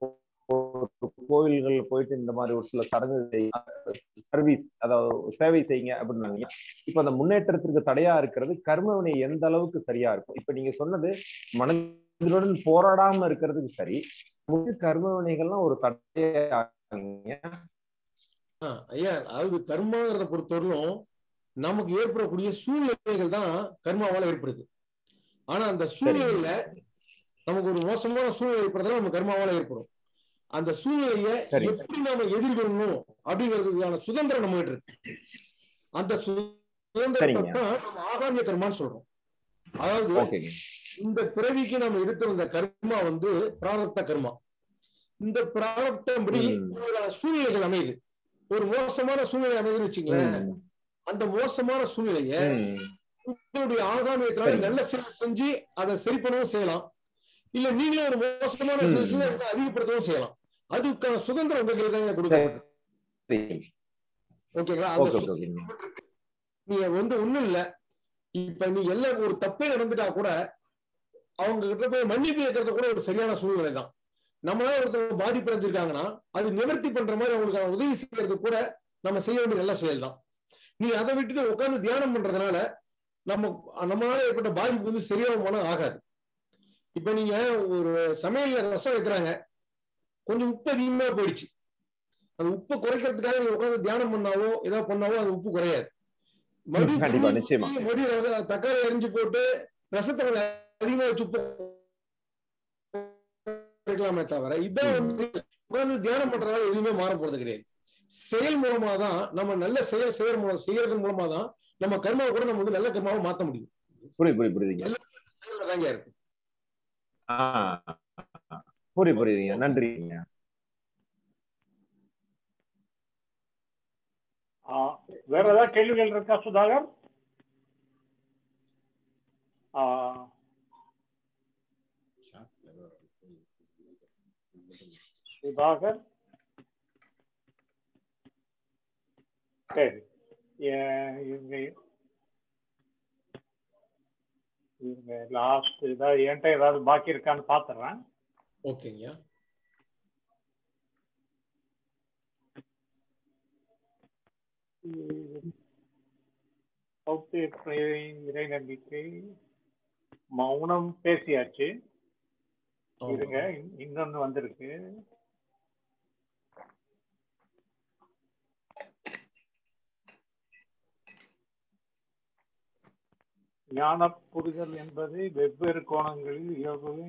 Speaker 3: கோவில்கள் போயிட்டு இந்த மாதிரி ஒரு சில சடங்கு சர்வீஸ் அதாவது சேவை செய்யுங்க அப்படின்னாங்க இப்ப அந்த முன்னேற்றத்திற்கு தடையா இருக்கிறது கர்மவினை எந்த அளவுக்கு சரியா இருக்கும் இப்ப நீங்க சொன்னது மனதினுடன் போராடாம இருக்கிறதுக்கு சரி முழு கர்மவினைகள்லாம் ஒரு தடையாங்க
Speaker 2: ஆ, ஐயா அதாவது கர்மாங்கிறத பொறுத்தவரையிலும் நமக்கு ஏற்படக்கூடிய சூழ்நிலைகள் தான் கர்மாவால ஏற்படுது ஆனா அந்த சூழ்நிலையில நமக்கு ஒரு மோசமான சூழ்நிலை ஏற்படுறதுல நம்ம கர்மாவால ஏற்படும் அந்த சூழ்நிலையை
Speaker 3: சரி.
Speaker 2: எப்படி நாம எதிர்கொள்ளணும் அப்படிங்கிறதுக்கான சுதந்திரம் நம்ம கிட்ட இருக்கு அந்த சுதந்திரத்தை
Speaker 3: சரிங்க.
Speaker 2: தான் நம்ம ஆகாமிய கர்மான்னு சொல்றோம் அதாவது
Speaker 3: ஓகேங்க
Speaker 2: இந்த பிறவிக்கு நம்ம எடுத்து வந்த கர்மா வந்து பிராரப்த கர்மா இந்த பிராரப்தம்படி
Speaker 3: ம்.
Speaker 2: ஒரு சூழ்நிலைகள் அமையுது ஒரு மோசமான சூழ்நிலை அமைதுன்னு வச்சுங்களேன்
Speaker 3: ம்.
Speaker 2: அந்த மோசமான சூழ்நிலைய
Speaker 3: ம்.
Speaker 2: உங்களுடைய ஆகாமியத்தினால
Speaker 3: சரிங்க.
Speaker 2: நல்ல செயல் செஞ்சு அதை சரி பண்ணவும் செய்யலாம் இல்ல நீங்களே ஒரு மோசமான
Speaker 3: ம்.
Speaker 2: செயல் செஞ்சு அதை அதிகப்படுத்தவும் செய்யலாம் அதுக்கான சுதந்திரம் உங்க கையில தான் கொடுக்கப்பட்டிருக்கு
Speaker 3: சரி
Speaker 2: ஓகேங்களா அந்த
Speaker 3: ஓகே
Speaker 2: சு-
Speaker 3: ஓகே ஓகேங்க
Speaker 2: நீங்க வந்து ஒண்ணும் இல்ல இப்ப நீ எல்லாம் ஒரு தப்பே நடந்துட்டா கூட அவங்க கிட்ட போய் மன்னிப்பு கேட்கறது கூட ஒரு சரியான சூழ்நிலை தான் நம்மளால ஒருத்தவங்க பாதிப்பு அடைஞ்சிருக்காங்கன்னா அது நிவர்த்தி பண்ற மாதிரி அவங்களுக்கு உதவி செய்யறது கூட நம்ம செய்ய வேண்டிய நல்ல செயல் தான் நீ அதை விட்டுட்டு உட்கார்ந்து தியானம் பண்றதுனால நம்ம நம்மளால ஏற்பட்ட பாதிப்பு வந்து சரியான போனா ஆகாது இப்ப நீங்க ஒரு சமையல்ல ரசம் வைக்கிறாங்க கொஞ்சம் உப்பு அதிகமா போயிடுச்சு அந்த உப்பு குறைக்கிறதுக்காக நீங்க உட்கார்ந்து தியானம் பண்ணாவோ ஏதாவது பண்ணாவோ அது உப்பு குறையாது மறுபடியும்
Speaker 3: கண்டிப்பா,
Speaker 2: தண்ணி
Speaker 3: நிச்சயமா.
Speaker 2: ஊத்தி, மறுபடியும் ரசம் தக்காளி அரிஞ்சு போட்டு ரசத்தை கொஞ்சம் அதிகமா வச்சு உப்பு குறைக்கலாமே தவிர இதான் வந்து உட்கார்ந்து தியானம் பண்றதால எதுவுமே மாற போறது கிடையாது செயல் மூலமா தான் நம்ம நல்ல செயல் செயல் மூலம் செய்யறது மூலமா தான் நம்ம கர்மாவை கூட நம்ம வந்து நல்ல கர்மாவை மாத்த முடியும்
Speaker 3: புரியுது புரியுது புரியுதுங்க
Speaker 2: எல்லாம் செயல்ல தாங்க இருக்கு
Speaker 3: ஆ புரியுது புரியுதுங்க நன்றிங்க
Speaker 1: ஆ, வேற ஏதாவது கேள்விகள் இருக்கா சுதாகர் ஆ, சுதாகர் சரி ஏ- இவங்க இவங்க லாஸ்ட் ஏதாவது என்கிட்ட ஏதாவது பாக்கி இருக்கான்னு பாத்துறேன்
Speaker 2: ஓகேங்க
Speaker 1: சௌத்து இறை நம்பிக்கை மௌனம் பேசியாச்சு இருங்க இன்- இன்னொன்னு வந்திருக்கு ஞான புரிதல் என்பது வெவ்வேறு கோணங்களில் யோகவே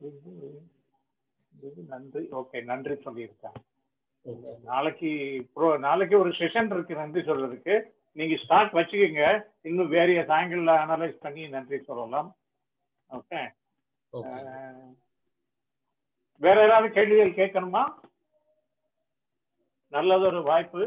Speaker 1: இது நன்றி ஓகே நன்றி சொல்லியிருக்காங்க நாளைக்கு ப்ரோ நாளைக்கு ஒரு செஷன் இருக்கு நன்றி சொல்றதுக்கு நீங்க ஸ்டாக் வச்சுக்கோங்க இன்னும் வேறிய ஆங்கிள் அனலைஸ் பண்ணி நன்றி சொல்லலாம் ஓகே வேற ஏதாவது கேள்விகள் கேட்கணுமா நல்லதொரு வாய்ப்பு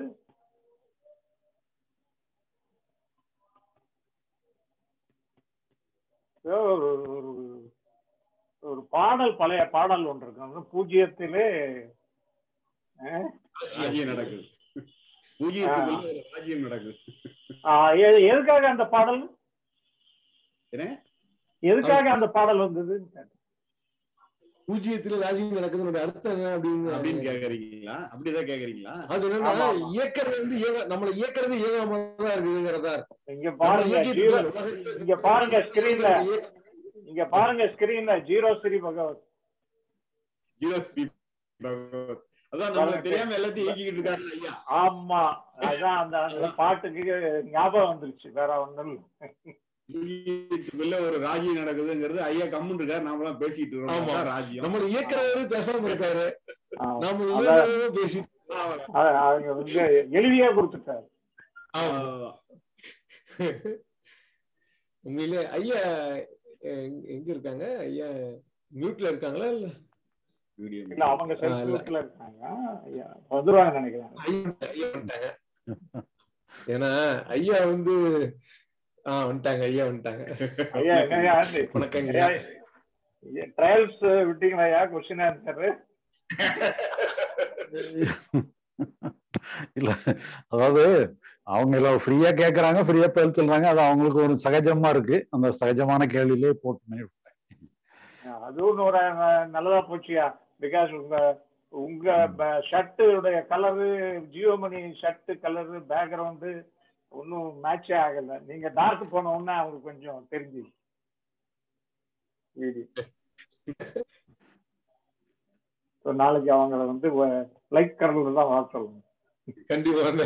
Speaker 1: ஏதோ ஒரு ஒரு- ஒரு பாடல் பழைய பாடல் ஒன்று இருக்கு பூஜ்ஜியத்திலே அஹ்,
Speaker 8: ராஜ்யம் நடக்குது பூஜ்ஜியத்துக்குள்ள ஒரு ராஜ்யம் நடக்குது
Speaker 1: ஆ, எது- எதுக்காக அந்த பாடல்
Speaker 8: என்ன
Speaker 1: எதுக்காக அந்த பாடல் வந்தது
Speaker 2: பூஜ்ஜியத்துல ராஜ்யம் நடக்குதுன்னு அர்த்தம் என்ன
Speaker 8: அப்படின்னு
Speaker 2: அப்படின்னு
Speaker 8: கேக்குறீங்களா அப்படிதான் கேக்குறீங்களா
Speaker 2: அது என்னன்னா
Speaker 1: ஆமா, ஆமா.
Speaker 2: இயக்கிறது வந்து இயங்க நம்மளை இயக்கிறது இயங்காம தான் இருக்குங்கிறதா இருக்கும்
Speaker 1: இங்க பாருங்க
Speaker 2: நம்ம
Speaker 1: ஜீரோ
Speaker 2: இயக்கிட்டு இருக்கோம்.
Speaker 1: இங்க பாருங்க ஸ்கிரீன்ல இங்க பாருங்க ஸ்கிரீன்ல ஜீரோ ஸ்ரீ பகவத்
Speaker 8: ஜீரோ ஸ்ரீ பகவத் அதான் நம்மளுக்கு தெரியாம எல்லாத்தையும் இயக்கிக்கிட்டு இருக்காரு ஐயா
Speaker 1: ஆமா அதான் அந்த அந்த பாட்டுக்கு ஞாபகம் வந்துருச்சு வேற ஒண்ணும் இல்ல
Speaker 8: இயக்கத்துக்குள்ள ஒரு ராஜ்யம் நடக்குதுங்கிறது ஐயா கம்முன்னு இருக்காரு நாமெல்லாம் பேசிட்டு இருக்கோம்
Speaker 2: ஆமா.
Speaker 8: அதான் ராஜ்யம்
Speaker 2: நம்மள இயக்குறவரு பேசாம இருக்காரு நாம
Speaker 1: அதான்
Speaker 2: இயக்குறவரும் பேசிட்டு
Speaker 1: அ- அவங்க வந்து எழுதியே கொடுத்துட்டாரு
Speaker 2: உண்மையிலே ஐயா எங்க- எங்க இருக்காங்க ஐயா மியூட்ல இருக்காங்களா இல்ல
Speaker 1: இல்ல அவங்க
Speaker 2: ஆ,
Speaker 1: செல்ஃப்
Speaker 2: இல்ல.
Speaker 1: ரூட்ல இருக்காங்க ஐயா, வந்துருவாங்க நினைக்கிறேன்
Speaker 2: ஐயா ஐயா வந்துட்டாங்க ஏன்னா ஐயா வந்து ஆ வந்துட்டாங்க ஐயா வந்துட்டாங்க
Speaker 1: ஐயா என்னையா
Speaker 2: வணக்கங்க ஐயா
Speaker 1: ட்ரையல்ஸ் விட்டீங்களா ஐயா கொஸ்டின் ஆன்சர்
Speaker 4: இல்ல அதாவது அவங்க எல்லாம் ஃப்ரீயா கேக்குறாங்க ஃப்ரீயா பதில் சொல்றாங்க அது அவங்களுக்கு ஒரு சகஜமா இருக்கு அந்த சகஜமான கேள்வியிலே போட்டு
Speaker 1: அதுவும் ஒரு ந- நல்லதா போச்சுயா பிகாஸ் உங்க உங்க ஷர்ட் உடைய கலரு ஜியோமணி ஷர்ட் கலரு பேக்ரவுண்டு ஒன்றும் மேட்சே ஆகல நீங்க டார்க் போன உடனே அவங்களுக்கு கொஞ்சம் தெரிஞ்சு வீடியோ So, நாளைக்கு அவங்கள வந்து லைட் கலர்ல தான் வர சொல்லணும்
Speaker 2: கண்டிப்பா வந்து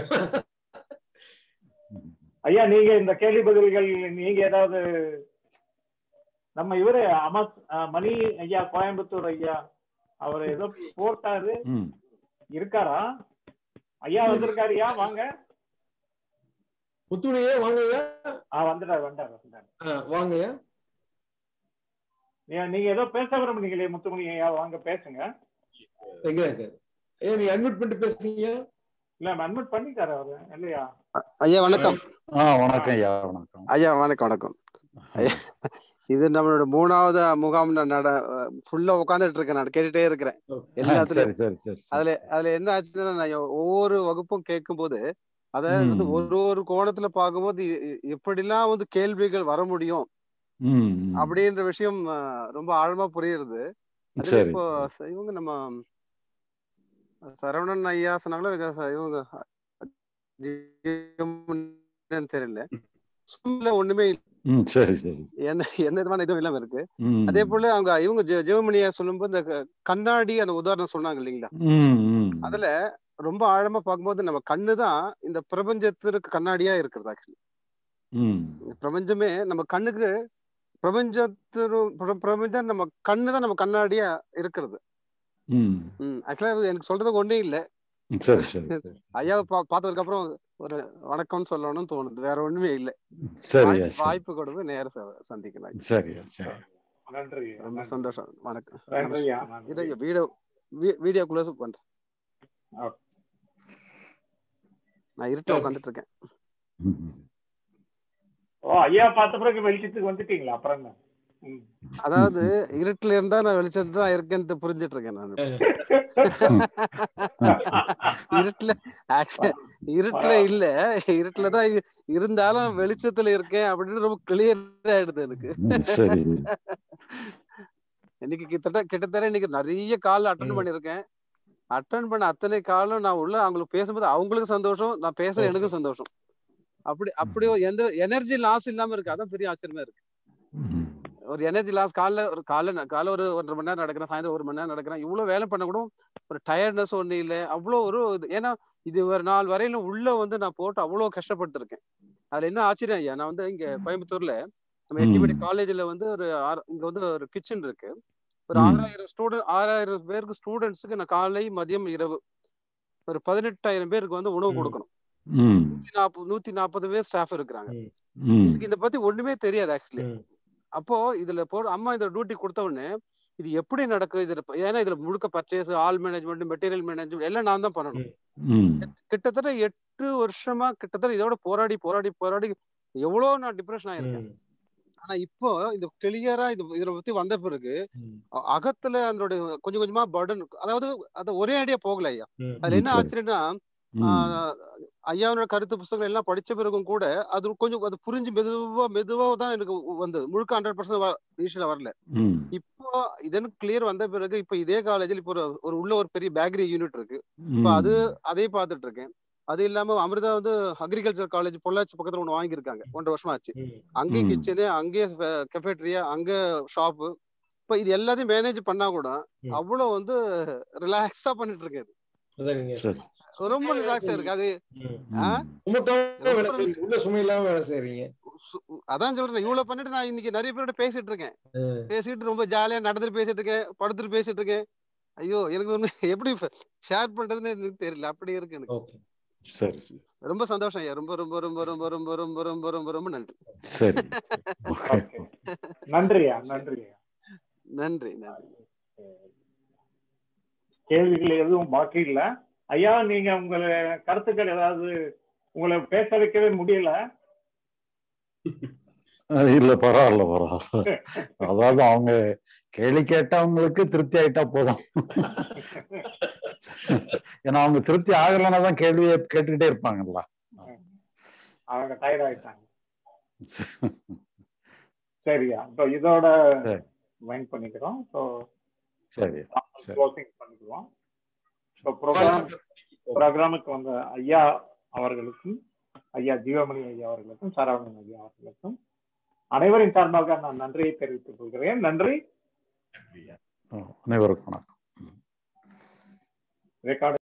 Speaker 1: ஐயா நீங்க இந்த கேள்வி பதில்கள் நீங்க ஏதாவது நம்ம இவரு அமஸ் அஹ், மணி ஐயா கோயம்புத்தூர் ஐயா அவர் ஏதோ போட்டாரு
Speaker 4: ம்
Speaker 1: இருக்காரா ஐயா வந்திருக்காருயா வாங்க
Speaker 2: முத்துணியே வாங்கய்யா
Speaker 1: ஆ வந்துட்டாரு வந்துட்டாரு வந்துட்டாரு
Speaker 2: ஆ, வாங்கய்யா
Speaker 1: நீ- நீங்க ஏதோ பேச விரும்புனீங்களே முத்துமணி ஐயா வாங்க பேசுங்க
Speaker 2: எங்க இருக்காரு ஏ நீ அட்மிட் பண்ணிட்டு பேசுறீங்க
Speaker 1: இல்ல அட்மிட் பண்ணிட்டாரு அவரு இல்லையா
Speaker 22: ஐயா வணக்கம்
Speaker 4: ஆ வணக்கம் ஐயா வணக்கம்
Speaker 22: ஐயா வணக்கம் வணக்கம் ஐயா, இது நம்மளோட மூணாவது முகாம் நான் நட ஃபுல்லா உட்காந்துட்டு இருக்கேன் நான் கேட்டுட்டே இருக்கிறேன்
Speaker 4: சரி
Speaker 22: எல்லாத்துலயும்
Speaker 4: சரி சரி சரி
Speaker 22: அதுல அதுல என்ன ஆச்சுன்னா நான் ஒவ்வொரு வகுப்பும் கேட்கும்போது அத வந்து
Speaker 4: ம்.
Speaker 22: ஒரு ஒரு கோணத்துல பார்க்கும்போது இ- இ- எப்படிலாம் வந்து கேள்விகள் வர முடியும்
Speaker 4: ம் ம்.
Speaker 22: அப்படின்ற விஷயம் அஹ், ரொம்ப ஆழமா புரியுது அதுல
Speaker 4: சரி
Speaker 22: இப்போ ச- இவங்க நம்ம சரவணன் ஐயா சொன்னாங்களோ இல்ல ச- இவங்க ஜெயமணின்னு தெரியல ஸ்கூல்ல ஒண்ணுமே இல்ல.
Speaker 4: ம் சரி சரி
Speaker 22: எந்த எந்த விதமான இதுவும் இல்லாம இருக்கு
Speaker 4: ம்
Speaker 22: அதே போல அவங்க இவங்க ஜெ- ஜெயமணியா சொல்லும்போது இந்த க- கண்ணாடி அந்த உதாரணம் சொன்னாங்க இல்லைங்களா
Speaker 4: ம் ம்
Speaker 22: அதுல ரொம்ப ஆழமா பார்க்கும்போது நம்ம கண்ணு தான் இந்த பிரபஞ்சத்திற்கு கண்ணாடியா இருக்கிறது ஆக்சுவலி
Speaker 4: ம்
Speaker 22: பிரபஞ்சமே நம்ம கண்ணுக்கு பிரபஞ்சத்திரு பிர- பிரபஞ்சம் நம்ம கண்ணு தான் நம்ம கண்ணாடியா இருக்கிறது
Speaker 4: ம்
Speaker 22: ம் ஆக்சுவலா எனக்கு சொல்றதுக்கு ஒண்ணே இல்ல
Speaker 4: சரி சரி சரி
Speaker 22: ஐயாவை பா பார்த்ததுக்கு அப்புறம் ஒரு வணக்கம்னு சொல்லணும்னு தோணுது வேற ஒண்ணுமே இல்ல
Speaker 4: சரியா
Speaker 22: வாய்ப்பு-
Speaker 4: சரி
Speaker 22: வாய்ப்பு கொடுத்து நேர ச- சந்திக்கலாம்
Speaker 4: சரியா சரி
Speaker 1: நன்றி
Speaker 22: ரொம்ப சந்தோஷம் வணக்கம்
Speaker 1: நன்றியா,
Speaker 22: நமஸ்காரம். இரு, இரு, வீடியோ வீ- வீடியோ க்ளோஸ் பண்றேன் நான் இருட்டுல உட்காந்துட்டு இருக்கேன்
Speaker 1: ஓ ஐயா பார்த்த பிறகு வெளிச்சத்துக்கு வந்துட்டீங்களா அப்புறம் என்ன ம்.
Speaker 22: அதாவது இருட்டுல இருந்தா நான் வெளிச்சத்துல தான் இருக்கேன்னு புரிஞ்சிட்டு இருக்கேன் நான் இருட்டுல actually இருட்டுல இல்ல இருட்டுல தான் இ- இருந்தாலும் வெளிச்சத்துல இருக்கேன் அப்படின்னு ரொம்ப கிளியர் ஆயிடுது எனக்கு
Speaker 4: சரி
Speaker 22: இன்னைக்கு கிட்டத்தட்ட கிட்டத்தட்ட இன்னைக்கு நிறைய கால் அட்டன் பண்ணிருக்கேன் அட்டன் பண்ண அத்தனை காலம் நான் உள்ள அவங்களுக்கு பேசும்போது அவங்களுக்கு சந்தோஷம் நான் பேசுற எனக்கும் சந்தோஷம் அப்படி அப்படி ஒரு எந்த எனர்ஜி லாஸ் இல்லாம இருக்கு அதான் பெரிய ஆச்சரியமா இருக்கு ஒரு எனர்ஜி லாஸ் காலைல ஒரு காலைல காலைல ஒரு ஒன்றரை மணி நேரம் நடக்கிறேன் சாயந்தரம் ஒரு மணி நேரம் நடக்கிறேன் இவ்வளவு வேலை பண்ண கூட ஒரு டயர்ட்னஸ் ஒண்ணு இல்லை அவ்வளோ ஒரு இது ஏன்னா இது ஒரு நாள் வரையிலும் உள்ள வந்து நான் போட்டு அவ்வளவு கஷ்டப்பட்டிருக்கேன் அதுல என்ன ஆச்சரியம் ஐயா நான் வந்து இங்க கோயம்புத்தூர்ல நம்ம எட்டிபடி காலேஜ்ல வந்து ஒரு ஆறு- இங்க வந்து ஒரு கிச்சன் இருக்கு ஒரு
Speaker 4: ம்.
Speaker 22: ஆறாயிரம் ஸ்டூடெண்ட் ஆறாயிரம் பேருக்கு ஸ்டூடெண்ட்ஸுக்கு நான் காலை மதியம் இரவு ஒரு பதினெட்டாயிரம் பேருக்கு வந்து உணவு கொடுக்கணும்
Speaker 4: ம்
Speaker 22: நூத்தி நாற்பது நூத்தி நாற்பது பேர் ஸ்டாஃப் இருக்கிறாங்க
Speaker 4: ம்
Speaker 22: எனக்கு இத பத்தி ஒண்ணுமே தெரியாது ஆக்சுவலி அப்போ இதுல போ அம்மா இந்த டியூட்டி கொடுத்த உடனே இது எப்படி நடக்கும் இதுல ப- ஏன்னா இதுல முழுக்க purchase all management material management எல்லாம் நான் தான் பண்ணணும்
Speaker 4: ம்
Speaker 22: கிட்டத்தட்ட எட்டு வருஷமா கிட்டத்தட்ட இதோட போராடி போராடி போராடி எவ்வளவு நான் டிப்ரெஷன் ஆயிருக்கேன் ஆனா இப்போ இது கிளியரா இது இதை பத்தி வந்த பிறகு அ- அகத்துல அதனுடைய கொஞ்சம் கொஞ்சமா பர்டன் அதாவது அது ஒரே அடியா போகல ஐயா அதுல என்ன
Speaker 4: சரி.
Speaker 22: ஆச்சரியம்னா
Speaker 4: ம்.
Speaker 22: ஆஹ், ஐயாவோட கருத்து புத்தகங்கள் எல்லாம் படிச்ச பிறகும் கூட அது கொஞ்சம் அது புரிஞ்சு மெதுவா மெதுவா தான் எனக்கு வந்தது முழுக்க ஹண்ட்ரட் பர்சன்ட் இனிஷியலா வரல
Speaker 4: ம்
Speaker 22: இப்போ இதன் கிளியர் வந்த பிறகு இப்போ இதே காலேஜில் இப்போ ஒரு ஒரு உள்ள ஒரு பெரிய பேக்கரி யூனிட் இருக்கு இப்போ
Speaker 4: ம்.
Speaker 22: அது அதையும் பார்த்துட்டு இருக்கேன் அது இல்லாம அமிர்தா வந்து அக்ரிகல்ச்சர் காலேஜ் பொள்ளாச்சி பக்கத்துல ஒண்ணு வாங்கியிருக்காங்க ஒன்றரை வருஷம் ஆச்சு அங்கேயே
Speaker 4: ம்.
Speaker 22: கிச்சனு அங்கேயே கெஃபேட்டரியா அங்க ஷாப்பு இப்போ இது எல்லாத்தையும் மேனேஜ் பண்ணா கூட அவ்வளவு வந்து ரிலாக்ஸா பண்ணிட்டு இருக்கேன் இது.
Speaker 2: அதானுங்க
Speaker 4: சரி
Speaker 22: ரொம்ப ரிலாக்ஸா இருக்கு அது ஆ?
Speaker 2: கும்பிட்டாம வேலை
Speaker 22: ரொம்ப
Speaker 2: செய்றீங்க உள்ள சுமை இல்லாம வேலை செய்றீங்க
Speaker 22: சு- அதான் சொல்றேன் இவ்வளவு பண்ணிட்டு நான் இன்னைக்கு நிறைய பேரோட பேசிட்டு இருக்கேன்
Speaker 2: ம்.
Speaker 22: பேசிட்டு ரொம்ப ஜாலியா நடந்துட்டு பேசிட்டு இருக்கேன் படுத்துட்டு பேசிட்டு இருக்கேன் ஐயோ எனக்கு ஒண்ணு எப்படி ஷேர் பண்றதுன்னு எனக்கு தெரியல அப்படி இருக்கு எனக்கு
Speaker 2: ஓகே
Speaker 4: சரி சரி
Speaker 22: ரொம்ப சந்தோஷம் ஐயா ரொம்ப ரொம்ப ரொம்ப ரொம்ப ரொம்ப ரொம்ப ரொம்ப ரொம்ப ரொம்ப நன்றி
Speaker 4: சரி
Speaker 1: ஓகே நன்றியா நன்றியா
Speaker 22: நன்றி நன்றி
Speaker 1: கேள்விகள் எதுவும் பாக்கி இல்ல ஐயா நீங்க உங்களை கருத்துக்கள் ஏதாவது உங்களை பேச வைக்கவே முடியல
Speaker 4: அஹ் இல்ல பரவாயில்ல பரவாயில்ல அதாவது அவங்க கேள்வி கேட்டவங்களுக்கு திருப்தி ஆயிட்டா போதும் ஏன்னா அவங்க திருப்தி ஆகலைன்னா தான் கேள்வியை கேட்டுக்கிட்டே இருப்பாங்கல்ல
Speaker 1: அவங்க டயர்ட் ஆயிட்டாங்க சரியா இப்போ இதோட
Speaker 4: சரி
Speaker 1: மைண்ட் பண்ணிக்கிறோம் ஸோ
Speaker 4: சரி சரி
Speaker 1: க்ளோசிங் பண்ணிக்குவோம் ஸோ ப்ரோக்ராம் ப்ரோக்ராமுக்கு வந்த ஐயா அவர்களுக்கும் ஐயா ஜீவமணி ஐயா அவர்களுக்கும் சரவணன் ஐயா அவர்களுக்கும் அனைவரின் சார்பாக நான் நன்றியை தெரிவித்துக் கொள்கிறேன் நன்றி
Speaker 4: அனைவருக்கும் வணக்கம்
Speaker 1: ரெக்கார்டு